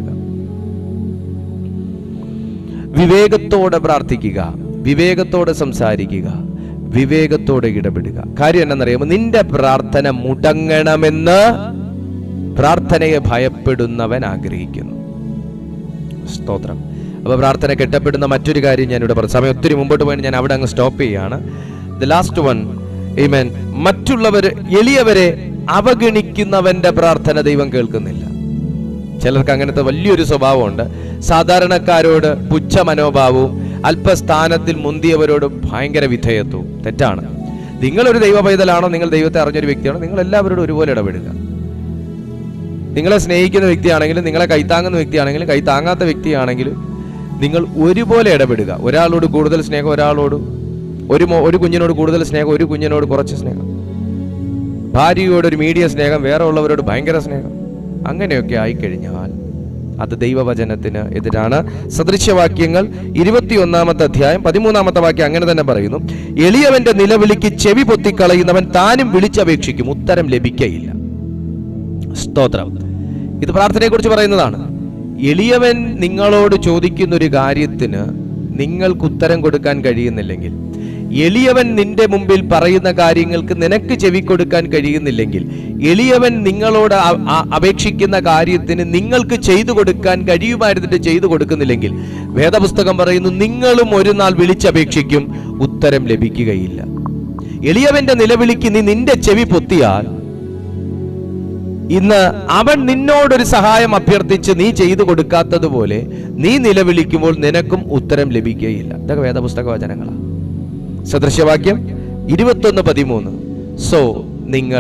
വിവേകത്തോടെ പ്രാർത്ഥിക്കുക വിവേകത്തോടെ സംസാരിക്കുക വിവേകത്തോടെ ഇടപെടുക കാര്യം എന്നറിയുമ്പോൾ നിന്റെ പ്രാർത്ഥന മുടങ്ങണമെന്ന് പ്രാർത്ഥനയെ ഭയപ്പെടുന്നവൻ ആഗ്രഹിക്കുന്നു സ്തോത്രം അപ്പൊ പ്രാർത്ഥന കെട്ടപ്പെടുന്ന മറ്റൊരു കാര്യം ഞാൻ ഇവിടെ പറഞ്ഞു സമയം ഒത്തിരി മുമ്പോട്ട് പോയി ഞാൻ അവിടെ അങ്ങ് സ്റ്റോപ്പ് ചെയ്യാണ് ദ ലാസ്റ്റ് വൺ ഈമൻ മറ്റുള്ളവർ എളിയവരെ അവഗണിക്കുന്നവന്റെ പ്രാർത്ഥന ദൈവം കേൾക്കുന്നില്ല ചിലർക്ക് അങ്ങനത്തെ വലിയൊരു സ്വഭാവമുണ്ട് സാധാരണക്കാരോട് പുച്ഛ മനോഭാവവും അല്പസ്ഥാനത്തിൽ മുന്തിയവരോട് ഭയങ്കര വിധേയത്വവും തെറ്റാണ് നിങ്ങളൊരു ദൈവ പൈതലാണോ നിങ്ങൾ ദൈവത്തെ അറിഞ്ഞൊരു വ്യക്തിയാണോ നിങ്ങൾ എല്ലാവരോടും ഒരുപോലെ ഇടപെടുക നിങ്ങളെ സ്നേഹിക്കുന്ന വ്യക്തിയാണെങ്കിലും നിങ്ങളെ കൈത്താങ്ങുന്ന വ്യക്തിയാണെങ്കിലും കൈത്താങ്ങാത്ത വ്യക്തിയാണെങ്കിലും നിങ്ങൾ ഒരുപോലെ ഇടപെടുക ഒരാളോട് കൂടുതൽ സ്നേഹം ഒരാളോട് ഒരു മോ- ഒരു കുഞ്ഞിനോട് കൂടുതൽ സ്നേഹം ഒരു കുഞ്ഞിനോട് കുറച്ച് സ്നേഹം ഭാര്യയോട് ഒരു മീഡിയ സ്നേഹം വേറെ ഉള്ളവരോട് ഭയങ്കര സ്നേഹം അങ്ങനെയൊക്കെ ആയിക്കഴിഞ്ഞാൽ അത് ദൈവവചനത്തിന് എതിരാണ് സദൃശ്യവാക്യങ്ങൾ ഇരുപത്തിയൊന്നാമത്തെ അധ്യായം പതിമൂന്നാമത്തെ വാക്യം അങ്ങനെ തന്നെ പറയുന്നു എളിയവന്റെ നിലവിളിക്ക് ചെവി പൊത്തിക്കളയുന്നവൻ താനും വിളിച്ചപേക്ഷിക്കും ഉത്തരം ലഭിക്കയില്ല സ്തോത്രം ഇത് പ്രാർത്ഥനയെക്കുറിച്ച് പറയുന്നതാണ് എളിയവൻ നിങ്ങളോട് ചോദിക്കുന്ന ഒരു കാര്യത്തിന് നിങ്ങൾക്ക് ഉത്തരം കൊടുക്കാൻ കഴിയുന്നില്ലെങ്കിൽ എളിയവൻ നിന്റെ മുമ്പിൽ പറയുന്ന കാര്യങ്ങൾക്ക് നിനക്ക് ചെവി കൊടുക്കാൻ കഴിയുന്നില്ലെങ്കിൽ എളിയവൻ നിങ്ങളോട് അ- അ- അപേക്ഷിക്കുന്ന കാര്യത്തിന് നിങ്ങൾക്ക് ചെയ്തു കൊടുക്കാൻ കഴിയുമായിരുന്നിട്ട് ചെയ്തു കൊടുക്കുന്നില്ലെങ്കിൽ വേദപുസ്തകം പറയുന്നു നിങ്ങളും ഒരു നാൾ വിളിച്ചപേക്ഷിക്കും ഉത്തരം ലഭിക്കുകയില്ല എളിയവന്റെ നിലവിളിക്ക് നീ നിന്റെ ചെവി പൊത്തിയാൽ ഇന്ന് അവൻ നിന്നോടൊരു സഹായം അഭ്യർത്ഥിച്ച് നീ ചെയ്തു കൊടുക്കാത്തതുപോലെ നീ നിലവിളിക്കുമ്പോൾ നിനക്കും ഉത്തരം ലഭിക്കുകയില്ല ഇതൊക്കെ വേദപുസ്തക വചനങ്ങളാണ് സദൃശ്യവാക്യം ഇരുപത്തൊന്ന് പതിമൂന്ന് സോ നിങ്ങൾ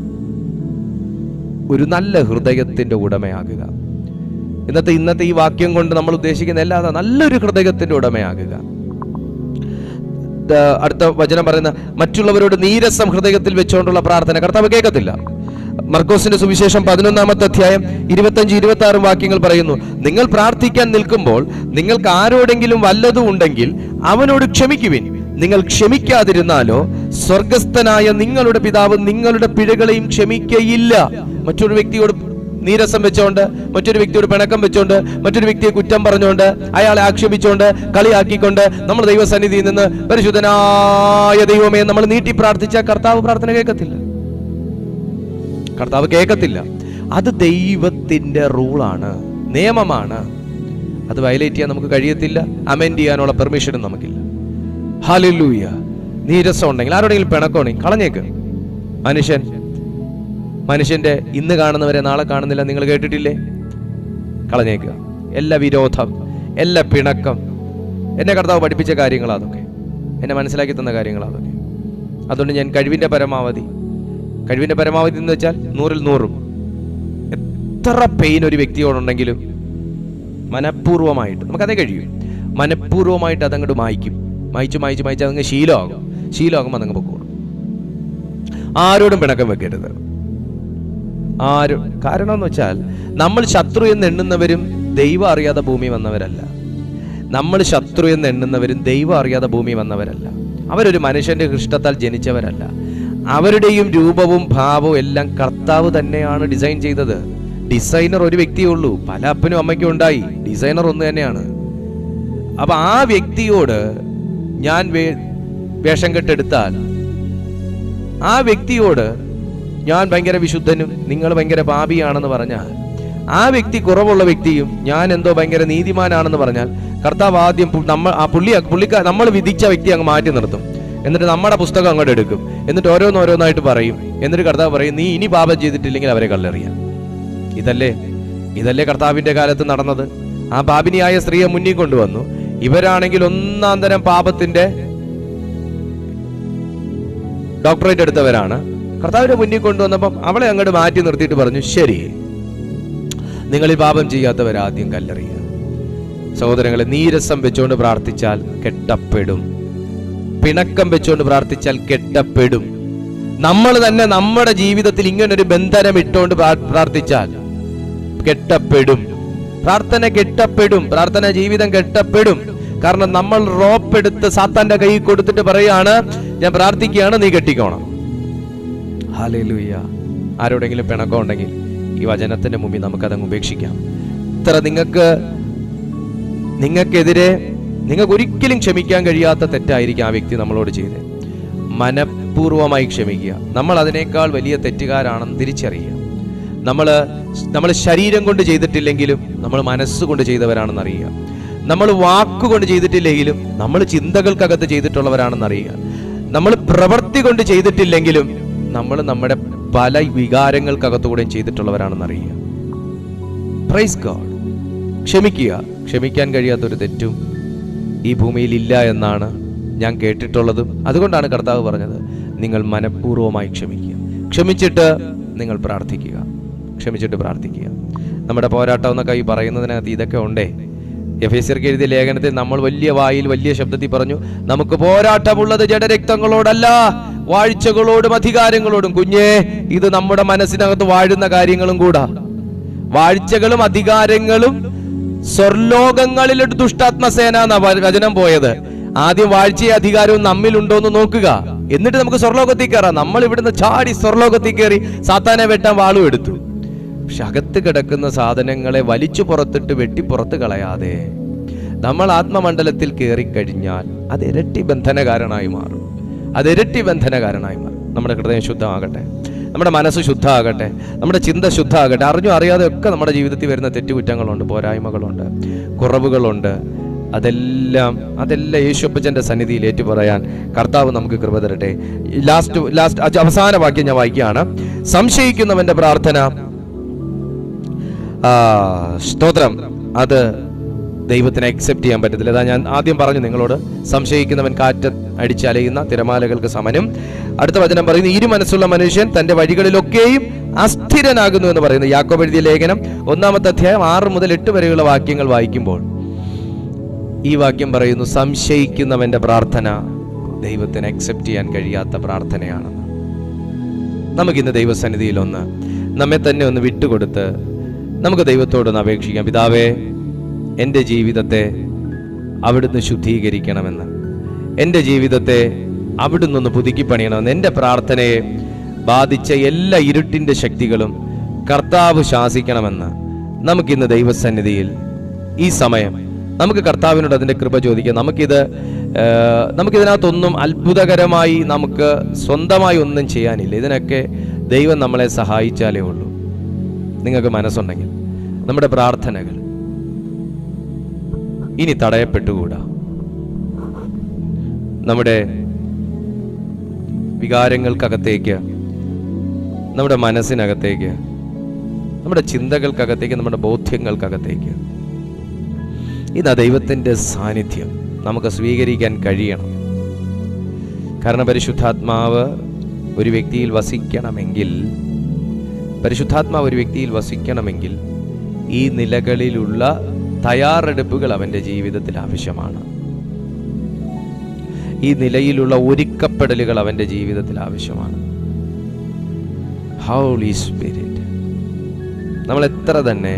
ഒരു നല്ല ഹൃദയത്തിന്റെ ഉടമയാകുക ഇന്നത്തെ ഇന്നത്തെ ഈ വാക്യം കൊണ്ട് നമ്മൾ ഉദ്ദേശിക്കുന്ന എല്ലാ നല്ലൊരു ഹൃദയത്തിന്റെ ഉടമയാകുക ദ- അടുത്ത വചനം പറയുന്ന മറ്റുള്ളവരോട് നീരസം ഹൃദയത്തിൽ വെച്ചുകൊണ്ടുള്ള പ്രാർത്ഥന കർത്താവ് കേൾക്കത്തില്ല മർക്കോസിന്റെ സുവിശേഷം പതിനൊന്നാമത്തെ അധ്യായം ഇരുപത്തഞ്ച് ഇരുപത്തി ആറും വാക്യങ്ങൾ പറയുന്നു നിങ്ങൾ പ്രാർത്ഥിക്കാൻ നിൽക്കുമ്പോൾ നിങ്ങൾക്ക് ആരോടെങ്കിലും വല്ലതും ഉണ്ടെങ്കിൽ അവനോട് ക്ഷമിക്കുവിൻ നിങ്ങൾ ക്ഷമിക്കാതിരുന്നാലോ സ്വർഗസ്ഥനായ നിങ്ങളുടെ പിതാവ് നിങ്ങളുടെ പിഴകളെയും ക്ഷമിക്കയില്ല മറ്റൊരു വ്യക്തിയോട് നീരസം വെച്ചോണ്ട് മറ്റൊരു വ്യക്തിയോട് പിണക്കം വെച്ചോണ്ട് മറ്റൊരു വ്യക്തിയെ കുറ്റം പറഞ്ഞുകൊണ്ട് അയാളെ ആക്ഷേപിച്ചുകൊണ്ട് കളിയാക്കിക്കൊണ്ട് നമ്മൾ ദൈവസന്നിധിയിൽ നിന്ന് പരിശുദ്ധനായ ദൈവമേ നമ്മൾ നീട്ടി പ്രാർത്ഥിച്ച കർത്താവ് പ്രാർത്ഥന കേൾക്കത്തില്ല കർത്താവ് കേൾക്കത്തില്ല അത് ദൈവത്തിന്റെ റൂളാണ് നിയമമാണ് അത് വയലേറ്റ് ചെയ്യാൻ നമുക്ക് കഴിയത്തില്ല അമെൻഡ് ചെയ്യാനുള്ള പെർമിഷനും നമുക്കില്ല ഹാലൂയ നീരസം ഉണ്ടെങ്കിൽ ആരോടെങ്കിലും പിണക്കമുണ്ടെങ്കിൽ കളഞ്ഞേക്ക് മനുഷ്യൻ മനുഷ്യന്റെ ഇന്ന് കാണുന്നവരെ നാളെ കാണുന്നില്ല നിങ്ങൾ കേട്ടിട്ടില്ലേ കളഞ്ഞേക്കുക എല്ലാ വിരോധം എല്ലാ പിണക്കം എന്നെ കർത്താവ് പഠിപ്പിച്ച കാര്യങ്ങളാ അതൊക്കെ എന്നെ മനസ്സിലാക്കി തന്ന കാര്യങ്ങളാ അതൊക്കെ അതുകൊണ്ട് ഞാൻ കഴിവിന്റെ പരമാവധി കഴിവിന്റെ പരമാവധി എന്ന് വെച്ചാൽ നൂറിൽ നൂറും എത്ര പെയിൻ ഒരു വ്യക്തിയോടുണ്ടെങ്കിലും മനഃപൂർവ്വമായിട്ട് നമുക്കതേ കഴിയും മനഃപൂർവ്വമായിട്ട് അതങ്ങോട്ട് മായ്ക്കും മായ്ച്ച് മായ്ച്ച് മായ്ച്ച് അതങ്ങ് ശീലമാകും ശീലമാകുമ്പോൾ അതങ്ങ് പൊക്കോളും ആരോടും പിണക്കം വെക്കരുത് ആരും കാരണം എന്ന് വെച്ചാൽ നമ്മൾ ശത്രു എന്ന് എണ്ണുന്നവരും ദൈവം അറിയാതെ ഭൂമി വന്നവരല്ല നമ്മൾ ശത്രു എന്ന് എണ്ണുന്നവരും ദൈവം അറിയാതെ ഭൂമി വന്നവരല്ല അവരൊരു മനുഷ്യന്റെ ഇഷ്ടത്താൽ ജനിച്ചവരല്ല അവരുടെയും രൂപവും ഭാവവും എല്ലാം കർത്താവ് തന്നെയാണ് ഡിസൈൻ ചെയ്തത് ഡിസൈനർ ഒരു വ്യക്തിയേ ഉള്ളൂ പല അപ്പനും അമ്മയ്ക്കും ഉണ്ടായി ഡിസൈനർ ഒന്ന് തന്നെയാണ് അപ്പൊ ആ വ്യക്തിയോട് ഞാൻ വേ- വേഷം കെട്ടെടുത്താൽ ആ വ്യക്തിയോട് ഞാൻ ഭയങ്കര വിശുദ്ധനും നിങ്ങൾ ഭയങ്കര പാപിയാണെന്ന് പറഞ്ഞാൽ ആ വ്യക്തി കുറവുള്ള വ്യക്തിയും ഞാൻ എന്തോ ഭയങ്കര നീതിമാനാണെന്ന് പറഞ്ഞാൽ കർത്താവ് ആദ്യം പു- നമ്മൾ ആ പുള്ളി പുള്ളിക്ക നമ്മൾ വിധിച്ച വ്യക്തി അങ്ങ് മാറ്റി നിർത്തും എന്നിട്ട് നമ്മുടെ പുസ്തകം അങ്ങോട്ട് എടുക്കും എന്നിട്ട് ഓരോന്നോരോന്നായിട്ട് പറയും എന്നിട്ട് കർത്താവ് പറയും നീ ഇനി പാപം ചെയ്തിട്ടില്ലെങ്കിൽ അവരെ കല്ലെറിയാം ഇതല്ലേ ഇതല്ലേ കർത്താവിന്റെ കാലത്ത് നടന്നത് ആ പാപിനിയായ സ്ത്രീയെ മുന്നിൽ കൊണ്ടുവന്നു ഇവരാണെങ്കിൽ ഒന്നാം തരം പാപത്തിന്റെ ഡോക്ടറേറ്റ് എടുത്തവരാണ് കർത്താവിന്റെ മുന്നിൽ കൊണ്ടുവന്നപ്പം അവളെ അങ്ങോട്ട് മാറ്റി നിർത്തിയിട്ട് പറഞ്ഞു ശരി നിങ്ങൾ ഈ പാപം ചെയ്യാത്തവർ ആദ്യം കല്ലെറിയുക സഹോദരങ്ങളെ നീരസം വെച്ചുകൊണ്ട് പ്രാർത്ഥിച്ചാൽ കെട്ടപ്പെടും പിണക്കം വെച്ചുകൊണ്ട് പ്രാർത്ഥിച്ചാൽ കെട്ടപ്പെടും നമ്മൾ തന്നെ നമ്മുടെ ജീവിതത്തിൽ ഇങ്ങനൊരു ബന്ധനം ഇട്ടുകൊണ്ട് പ്രാ- പ്രാർത്ഥിച്ചാൽ കെട്ടപ്പെടും പ്രാർത്ഥന കെട്ടപ്പെടും പ്രാർത്ഥന ജീവിതം കെട്ടപ്പെടും കാരണം നമ്മൾ റോപ്പെടുത്ത് സാത്താന്റെ കൈ കൊടുത്തിട്ട് പറയാണ് ഞാൻ പ്രാർത്ഥിക്കുകയാണ് നീ കെട്ടിക്കോണം ഹാലേലൂയ ആരോടെങ്കിലും പിണക്കം ഉണ്ടെങ്കിൽ ഈ വചനത്തിന്റെ മുമ്പിൽ നമുക്കതങ്ങ് ഉപേക്ഷിക്കാം ഇത്ര നിങ്ങൾക്ക് നിങ്ങൾക്കെതിരെ നിങ്ങൾക്ക് ഒരിക്കലും ക്ഷമിക്കാൻ കഴിയാത്ത തെറ്റായിരിക്കും ആ വ്യക്തി നമ്മളോട് ചെയ്തത് മനഃപൂർവമായി ക്ഷമിക്കുക നമ്മൾ അതിനേക്കാൾ വലിയ തെറ്റുകാരാണെന്ന് തിരിച്ചറിയുക നമ്മൾ നമ്മൾ ശരീരം കൊണ്ട് ചെയ്തിട്ടില്ലെങ്കിലും നമ്മൾ മനസ്സുകൊണ്ട് ചെയ്തവരാണെന്ന് അറിയുക നമ്മൾ വാക്കുകൊണ്ട് ചെയ്തിട്ടില്ലെങ്കിലും നമ്മൾ ചിന്തകൾക്കകത്ത് ചെയ്തിട്ടുള്ളവരാണെന്ന് അറിയുക നമ്മൾ പ്രവൃത്തി കൊണ്ട് ചെയ്തിട്ടില്ലെങ്കിലും നമ്മൾ നമ്മുടെ പല വികാരങ്ങൾക്കകത്തുകൂടെയും ചെയ്തിട്ടുള്ളവരാണെന്ന് അറിയുക പ്രൈസ് ഗോഡ് ക്ഷമിക്കുക ക്ഷമിക്കാൻ കഴിയാത്തൊരു തെറ്റും ഈ ഭൂമിയിൽ ഇല്ല എന്നാണ് ഞാൻ കേട്ടിട്ടുള്ളതും അതുകൊണ്ടാണ് കർത്താവ് പറഞ്ഞത് നിങ്ങൾ മനഃപൂർവ്വമായി ക്ഷമിക്കുക ക്ഷമിച്ചിട്ട് നിങ്ങൾ പ്രാർത്ഥിക്കുക ക്ഷമിച്ചിട്ട് പ്രാർത്ഥിക്കുക നമ്മുടെ പോരാട്ടം എന്നൊക്കെ ഈ പറയുന്നതിനകത്ത് ഇതൊക്കെ ഉണ്ടേ എഫ് എസ് എഴുതിയ ലേഖനത്തിൽ നമ്മൾ വലിയ വായിൽ വലിയ ശബ്ദത്തിൽ പറഞ്ഞു നമുക്ക് പോരാട്ടമുള്ളത് ജഡരക്തങ്ങളോടല്ല വാഴ്ചകളോടും അധികാരങ്ങളോടും കുഞ്ഞേ ഇത് നമ്മുടെ മനസ്സിനകത്ത് വാഴുന്ന കാര്യങ്ങളും കൂടാ വാഴ്ചകളും അധികാരങ്ങളും സ്വർലോകങ്ങളിലെ ദുഷ്ടാത്മസേന എന്ന വചനം പോയത് ആദ്യം വാഴ്ചയും അധികാരവും നമ്മിലുണ്ടോ എന്ന് നോക്കുക എന്നിട്ട് നമുക്ക് സ്വർലോകത്തിൽ കയറാം നമ്മൾ ഇവിടുന്ന് ചാടി സ്വർലോകത്തിൽ കയറി സാത്താനെ വെട്ടാൻ വാളും എടുത്തു പക്ഷെ അകത്ത് കിടക്കുന്ന സാധനങ്ങളെ വലിച്ചു പുറത്തിട്ട് വെട്ടി പുറത്ത് കളയാതെ നമ്മൾ ആത്മമണ്ഡലത്തിൽ കയറിക്കഴിഞ്ഞാൽ അത് ഇരട്ടി ബന്ധനകാരനായി മാറും അത് ഇരട്ടി ബന്ധനകാരനായി മാറും നമ്മുടെ ഹൃദയം ശുദ്ധമാകട്ടെ നമ്മുടെ മനസ്സ് ശുദ്ധമാകട്ടെ നമ്മുടെ ചിന്ത ശുദ്ധമാകട്ടെ അറിഞ്ഞു അറിയാതെ ഒക്കെ നമ്മുടെ ജീവിതത്തിൽ വരുന്ന തെറ്റുകുറ്റങ്ങളുണ്ട് പോരായ്മകളുണ്ട് കുറവുകളുണ്ട് അതെല്ലാം അതെല്ലാം യേശുപ്പച്ചൻ്റെ സന്നിധിയിൽ ഏറ്റു പറയാൻ കർത്താവ് നമുക്ക് കൃപ തരട്ടെ ലാസ്റ്റ് ലാസ്റ്റ് അവസാന വാക്യം ഞാൻ വായിക്കുകയാണ് സംശയിക്കുന്നവന്റെ പ്രാർത്ഥന ആ, സ്തോത്രം അത് ദൈവത്തിന് അക്സെപ്റ്റ് ചെയ്യാൻ പറ്റത്തില്ല അതാ ഞാൻ ആദ്യം പറഞ്ഞു നിങ്ങളോട് സംശയിക്കുന്നവൻ കാറ്റ് അടിച്ചലയുന്ന തിരമാലകൾക്ക് സമനും അടുത്ത വചനം പറയുന്നു ഇരു മനസ്സുള്ള മനുഷ്യൻ തന്റെ വഴികളിലൊക്കെയും അസ്ഥിരനാകുന്നു എന്ന് പറയുന്നു യാക്കോബ് എഴുതിയ ലേഖനം ഒന്നാമത്തെ അധ്യായം ആറ് മുതൽ എട്ട് വരെയുള്ള വാക്യങ്ങൾ വായിക്കുമ്പോൾ ഈ വാക്യം പറയുന്നു സംശയിക്കുന്നവന്റെ പ്രാർത്ഥന ദൈവത്തിന് അക്സെപ്റ്റ് ചെയ്യാൻ കഴിയാത്ത പ്രാർത്ഥനയാണെന്ന് നമുക്കിന്ന് ദൈവസന്നിധിയിൽ ഒന്ന് നമ്മെ തന്നെ ഒന്ന് വിട്ടുകൊടുത്ത് നമുക്ക് ദൈവത്തോടൊന്ന് അപേക്ഷിക്കാം പിതാവേ എൻ്റെ ജീവിതത്തെ അവിടുന്ന് ശുദ്ധീകരിക്കണമെന്ന് എൻ്റെ ജീവിതത്തെ അവിടുന്ന് ഒന്ന് പുതുക്കി പണിയണമെന്ന് എൻ്റെ പ്രാർത്ഥനയെ ബാധിച്ച എല്ലാ ഇരുട്ടിൻ്റെ ശക്തികളും കർത്താവ് ശാസിക്കണമെന്ന് നമുക്കിന്ന് ദൈവസന്നിധിയിൽ ഈ സമയം നമുക്ക് കർത്താവിനോട് അതിൻ്റെ കൃപ ചോദിക്കാം നമുക്കിത് ആ, നമുക്കിതിനകത്തൊന്നും അത്ഭുതകരമായി നമുക്ക് സ്വന്തമായി ഒന്നും ചെയ്യാനില്ല ഇതിനൊക്കെ ദൈവം നമ്മളെ സഹായിച്ചാലേ ഉള്ളൂ നിങ്ങൾക്ക് മനസ്സുണ്ടെങ്കിൽ നമ്മുടെ പ്രാർത്ഥനകൾ ഇനി തടയപ്പെട്ടുകൂടാ നമ്മുടെ വികാരങ്ങൾക്കകത്തേക്ക് നമ്മുടെ മനസ്സിനകത്തേക്ക് നമ്മുടെ ചിന്തകൾക്കകത്തേക്ക് നമ്മുടെ ബോധ്യങ്ങൾക്കകത്തേക്ക് ഇതാ ദൈവത്തിൻ്റെ സാന്നിധ്യം നമുക്ക് സ്വീകരിക്കാൻ കഴിയണം കാരണം പരിശുദ്ധാത്മാവ് ഒരു വ്യക്തിയിൽ വസിക്കണമെങ്കിൽ പരിശുദ്ധാത്മാവ് ഒരു വ്യക്തിയിൽ വസിക്കണമെങ്കിൽ ഈ നിലകളിലുള്ള തയ്യാറെടുപ്പുകൾ അവൻ്റെ ജീവിതത്തിൽ ആവശ്യമാണ് ഈ നിലയിലുള്ള ഒരുക്കപ്പെടലുകൾ അവൻ്റെ ജീവിതത്തിൽ ആവശ്യമാണ് ഹൗളി സ്പിരിറ്റ് നമ്മൾ എത്ര തന്നെ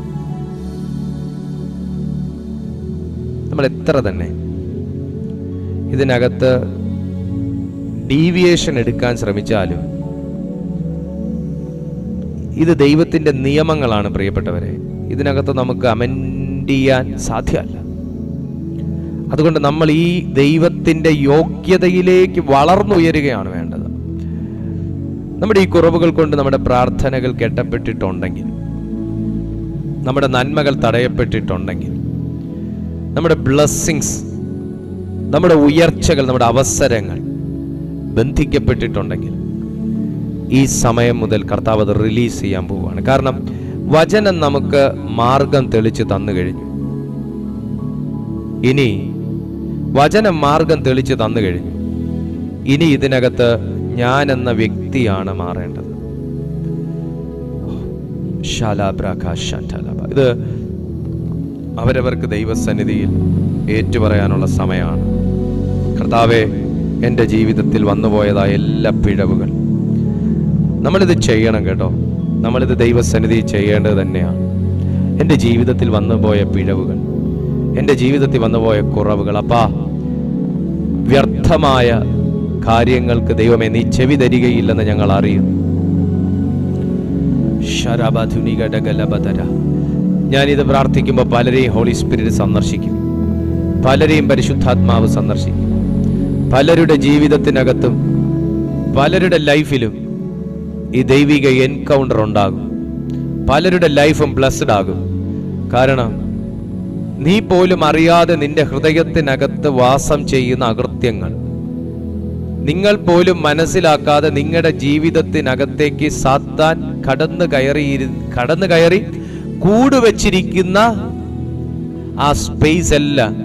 നമ്മൾ എത്ര തന്നെ ഇതിനകത്ത് ഡീവിയേഷൻ എടുക്കാൻ ശ്രമിച്ചാലും ഇത് ദൈവത്തിൻ്റെ നിയമങ്ങളാണ് പ്രിയപ്പെട്ടവരെ ഇതിനകത്ത് നമുക്ക് അമെൻഡ് ചെയ്യാൻ സാധ്യമല്ല അതുകൊണ്ട് നമ്മൾ ഈ ദൈവത്തിൻ്റെ യോഗ്യതയിലേക്ക് വളർന്നുയരുകയാണ് വേണ്ടത് നമ്മുടെ ഈ കുറവുകൾ കൊണ്ട് നമ്മുടെ പ്രാർത്ഥനകൾ കെട്ടപ്പെട്ടിട്ടുണ്ടെങ്കിൽ നമ്മുടെ നന്മകൾ തടയപ്പെട്ടിട്ടുണ്ടെങ്കിൽ നമ്മുടെ ബ്ലെസ്സിങ്സ് നമ്മുടെ ഉയർച്ചകൾ നമ്മുടെ അവസരങ്ങൾ ബന്ധിക്കപ്പെട്ടിട്ടുണ്ടെങ്കിൽ ഈ സമയം മുതൽ കർത്താവ് അത് റിലീസ് ചെയ്യാൻ പോവുകയാണ് കാരണം വചനം നമുക്ക് മാർഗം തെളിച്ച് തന്നു കഴിഞ്ഞു ഇനി വചനം മാർഗം തെളിച്ച് തന്നു കഴിഞ്ഞു ഇനി ഇതിനകത്ത് ഞാൻ എന്ന വ്യക്തിയാണ് മാറേണ്ടത് ശാലാബ്രാഖാശാലാബ. ഇത് അവരവർക്ക് ദൈവസന്നിധിയിൽ ഏറ്റുപറയാനുള്ള സമയമാണ് കർത്താവെ എൻ്റെ ജീവിതത്തിൽ വന്നുപോയതായ എല്ലാ പിഴവുകൾ നമ്മളിത് ചെയ്യണം കേട്ടോ നമ്മളിത് ദൈവസന്നിധി ചെയ്യേണ്ടത് തന്നെയാണ് എൻ്റെ ജീവിതത്തിൽ വന്നുപോയ പിഴവുകൾ എൻ്റെ ജീവിതത്തിൽ വന്നുപോയ കുറവുകൾ അപ്പാ വ്യർത്ഥമായ കാര്യങ്ങൾക്ക് ദൈവമേ നീ ചെവി തരികയില്ലെന്ന് ഞങ്ങൾ അറിയുന്നു ശരബധുനികടകലബധര ഞാനിത് പ്രാർത്ഥിക്കുമ്പോൾ പലരെയും ഹോളി സ്പിരിറ്റ് സന്ദർശിക്കും പലരെയും പരിശുദ്ധാത്മാവ് സന്ദർശിക്കും പലരുടെ ജീവിതത്തിനകത്തും പലരുടെ ലൈഫിലും ഈ ദൈവിക എൻകൗണ്ടർ ഉണ്ടാകും പലരുടെ ലൈഫും ബ്ലസ്ഡ് ആകും കാരണം നീ പോലും അറിയാതെ നിന്റെ ഹൃദയത്തിനകത്ത് വാസം ചെയ്യുന്ന അകൃത്യങ്ങൾ നിങ്ങൾ പോലും മനസ്സിലാക്കാതെ നിങ്ങളുടെ ജീവിതത്തിനകത്തേക്ക് സാത്താൻ കടന്നു കയറി കടന്നു കയറി കൂടുവച്ചിരിക്കുന്ന ആ സ്പേസ് എല്ലാം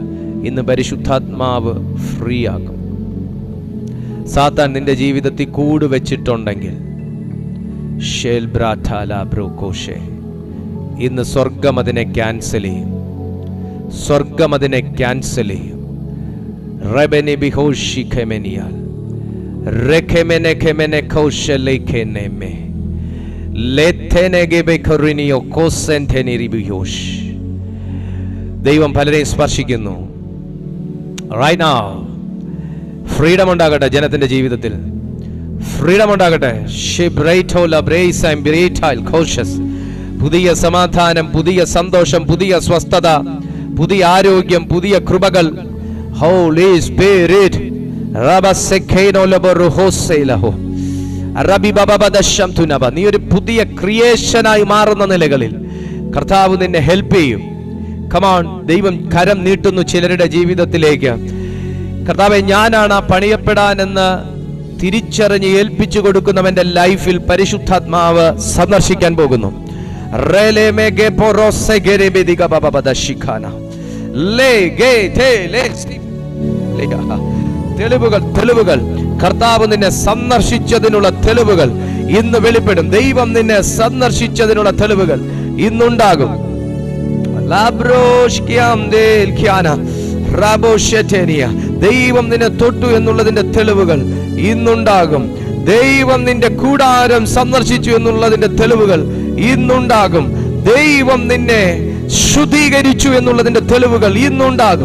ഇന്ന് പരിശുദ്ധാത്മാവ് ഫ്രീ ആക്കും സാത്താൻ നിന്റെ ജീവിതത്തിൽ കൂട് വെച്ചിട്ടുണ്ടെങ്കിൽ ഷേൽ ബ്രാഥാല ബ്രോക്കോഷെ ഇന്ന് സ്വർഗം അതിനെ ക്യാൻസൽ ചെയ്യും സ്വർഗം അതിനെ ക്യാൻസൽ ചെയ്യും റെബനി ബിഹോഷിഖെമെനിയാൽ റെഖെമെനെ ഖെമെനെ കൗശലേഖെനെമെ ലെഥെനെഗെബെ ഖറിനിയോ കോസെന്റെനിരിബിയോഷ് ദൈവം പലരെയും സ്പർശിക്കുന്നു റൈറ്റ് നൗ ഫ്രീഡം ഉണ്ടാകട്ടെ ജനത്തിന്റെ ജീവിതത്തിൽ ഫ്രീഡം ഉണ്ടാകട്ടെ ഷിബ്രൈറ്റോല ബ്രേസൈം ബ്രേറ്റൈൽ കോഷസ് പുതിയ സമാധാനം പുതിയ സന്തോഷം പുതിയ സ്വസ്ഥത പുതിയ ആരോഗ്യം പുതിയ കൃപകൾ ഹോളി സ്പിരിറ്റ് റബസെഖേനോലബറുഹോസൈലഹോ റബി ബബബദശം തുനബ നീ ഒരു പുതിയ ക്രിയേഷനായി മാറുന്ന നിലകളിൽ കർത്താവ് നിന്നെ ഹെൽപ്പ് ചെയ്യും കമാൺ ദൈവം കരം നീട്ടുന്നു ചിലരുടെ ജീവിതത്തിലേക്ക് കർത്താവെ ഞാനാണ് ആ പണിയപ്പെടാനെന്ന് തിരിച്ചറിഞ്ഞ് ഏൽപ്പിച്ചു കൊടുക്കുന്നവന്റെ ലൈഫിൽ പരിശുദ്ധാത്മാവ് സന്ദർശിക്കാൻ പോകുന്നു റേലെ മേഗെ പൊറോസെ ഗെരെ ബെദിഗ ബബബദ ശിഖാന. ലേ ഗേ തേ ലേ സി. ലേ ഗ. തെളിവുകൾ തെളിവുകൾ കർത്താവ് നിന്നെ സന്ദർശിച്ചതിനുള്ള തെളിവുകൾ ഇന്ന് വെളിപ്പെടും ദൈവം നിന്നെ സന്ദർശിച്ചതിനുള്ള തെളിവുകൾ ഇന്നുണ്ടാകും ലാബ്രോഷ്ക്യാം ദേൽ ഖ്യാന. റാബോഷെറ്റേനിയ. ദൈവം നിന്നെ തൊട്ടു എന്നുള്ളതിന്റെ തെളിവുകൾ ഇന്നുണ്ടാകും ദൈവം നിന്റെ കൂടാരം സന്ദർശിച്ചു എന്നുള്ളതിന്റെ തെളിവുകൾ ഇന്നുണ്ടാകും ദൈവം നിന്നെ ശുദ്ധീകരിച്ചു എന്നുള്ളതിന്റെ തെളിവുകൾ ഇന്നുണ്ടാകും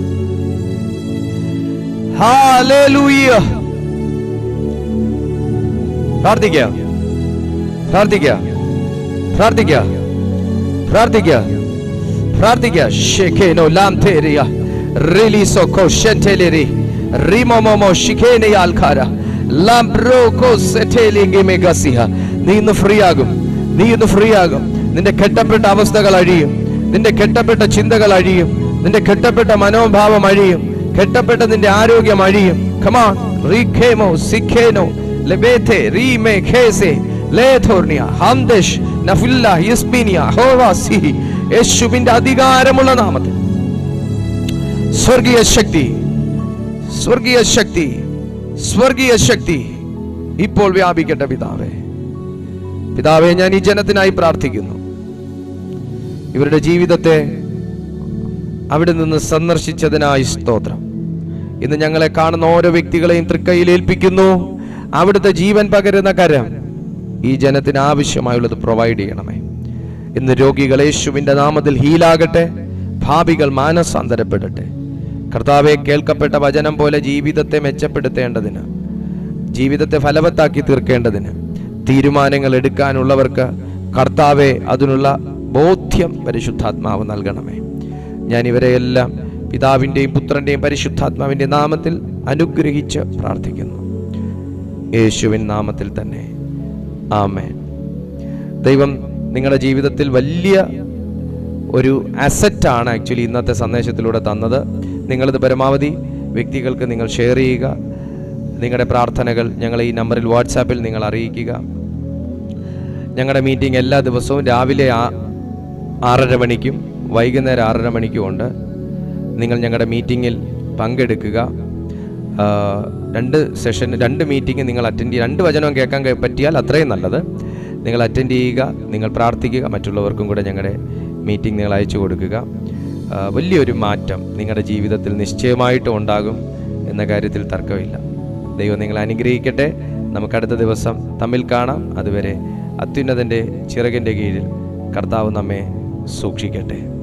ഹാലേലൂയ പ്രാർത്ഥിക്കുക പ്രാർത്ഥിക്കുക പ്രാർത്ഥിക്കുക പ്രാർത്ഥിക്കുക പ്രാർത്ഥിക്കുക ഷെഖേനോ ലാം തേരിയ റിലീസോ കോ ഷെന്റെലേരി റിമോമോമോ ഷിഖേനെ ആൽഖാര ലാം ബ്രോ കോ സെറ്റേലിംഗെ മെഗസിഹ നീ ഇന്ന് ഫ്രീ ആകും നീ ഇന്ന് ഫ്രീ ആകും നിന്റെ കെട്ടപ്പെട്ട അവസ്ഥകൾ അഴിയും നിന്റെ കെട്ടപ്പെട്ട ചിന്തകൾ അഴിയും നിന്റെ കെട്ടപ്പെട്ട മനോഭാവം അഴിയും കെട്ടപ്പെട്ട നിന്റെ ആരോഗ്യം അഴിയും കമാൺ റീഖേമോ സിഖേനോ ലെബേത്തെ റീമേ ഖേസെ ലേഥോർണിയ ഹംദഷ് നഫില്ല യസ്ബിനിയ ഹോവാസി യേശുവിന്റെ അധികാരമുള്ള നാമത്തിൽ സ്വർഗീയ ശക്തി സ്വർഗീയ ശക്തി സ്വർഗീയ ശക്തി ഇപ്പോൾ വ്യാപിക്കട്ടെ പിതാവേ പിതാവേ ഞാൻ ഈ ജനത്തിനായി പ്രാർത്ഥിക്കുന്നു ഇവരുടെ ജീവിതത്തെ അവിടെ നിന്ന് സന്ദർശിച്ചതിനായി സ്തോത്രം ഇന്ന് ഞങ്ങളെ കാണുന്ന ഓരോ വ്യക്തികളെയും തൃക്കൈയിൽ ഏൽപ്പിക്കുന്നു അവിടുത്തെ ജീവൻ പകരുന്ന കരം ഈ ജനത്തിന് ആവശ്യമായുള്ളത് പ്രൊവൈഡ് ചെയ്യണമേ ഇന്ന് രോഗികൾ യേശുവിന്റെ നാമത്തിൽ ഹീലാകട്ടെ ഭാവികൾ മാനസാന്തരപ്പെടട്ടെ കർത്താവെ കേൾക്കപ്പെട്ട വചനം പോലെ ജീവിതത്തെ മെച്ചപ്പെടുത്തേണ്ടതിന് ജീവിതത്തെ ഫലവത്താക്കി തീർക്കേണ്ടതിന് തീരുമാനങ്ങൾ എടുക്കാനുള്ളവർക്ക് കർത്താവെ അതിനുള്ള ബോധ്യം പരിശുദ്ധാത്മാവ് നൽകണമേ ഞാൻ ഇവരെയെല്ലാം പിതാവിൻ്റെയും പുത്രൻ്റെയും പരിശുദ്ധാത്മാവിൻ്റെ നാമത്തിൽ അനുഗ്രഹിച്ച് പ്രാർത്ഥിക്കുന്നു യേശുവിൻ നാമത്തിൽ തന്നെ ആമേൻ ദൈവം നിങ്ങളുടെ ജീവിതത്തിൽ വലിയ ഒരു അസറ്റാണ് ആക്ച്വലി ഇന്നത്തെ സന്ദേശത്തിലൂടെ തന്നത് നിങ്ങളിത് പരമാവധി വ്യക്തികൾക്ക് നിങ്ങൾ ഷെയർ ചെയ്യുക നിങ്ങളുടെ പ്രാർത്ഥനകൾ ഞങ്ങളെ ഈ നമ്പറിൽ വാട്സാപ്പിൽ നിങ്ങൾ അറിയിക്കുക ഞങ്ങളുടെ മീറ്റിംഗ് എല്ലാ ദിവസവും രാവിലെ ആ- ആറര മണിക്കും വൈകുന്നേരം ആറര മണിക്കും ഉണ്ട് നിങ്ങൾ ഞങ്ങളുടെ മീറ്റിങ്ങിൽ പങ്കെടുക്കുക ആ, രണ്ട് സെഷൻ രണ്ട് മീറ്റിംഗ് നിങ്ങൾ അറ്റൻഡ് ചെയ്യുക രണ്ട് വചനവും കേൾക്കാൻ കഴി- പറ്റിയാൽ അത്രയും നല്ലത് നിങ്ങൾ അറ്റൻഡ് ചെയ്യുക നിങ്ങൾ പ്രാർത്ഥിക്കുക മറ്റുള്ളവർക്കും കൂടെ ഞങ്ങളുടെ മീറ്റിംഗ് നിങ്ങൾ അയച്ചു കൊടുക്കുക ആ, വലിയൊരു മാറ്റം നിങ്ങളുടെ ജീവിതത്തിൽ നിശ്ചയമായിട്ടും ഉണ്ടാകും എന്ന കാര്യത്തിൽ തർക്കമില്ല ദൈവം നിങ്ങളെ അനുഗ്രഹിക്കട്ടെ നമുക്ക് അടുത്ത ദിവസം തമ്മിൽ കാണാം അതുവരെ അത്യുന്നതൻ്റെ ചിറകിൻ്റെ കീഴിൽ കർത്താവ് നമ്മെ സൂക്ഷിക്കട്ടെ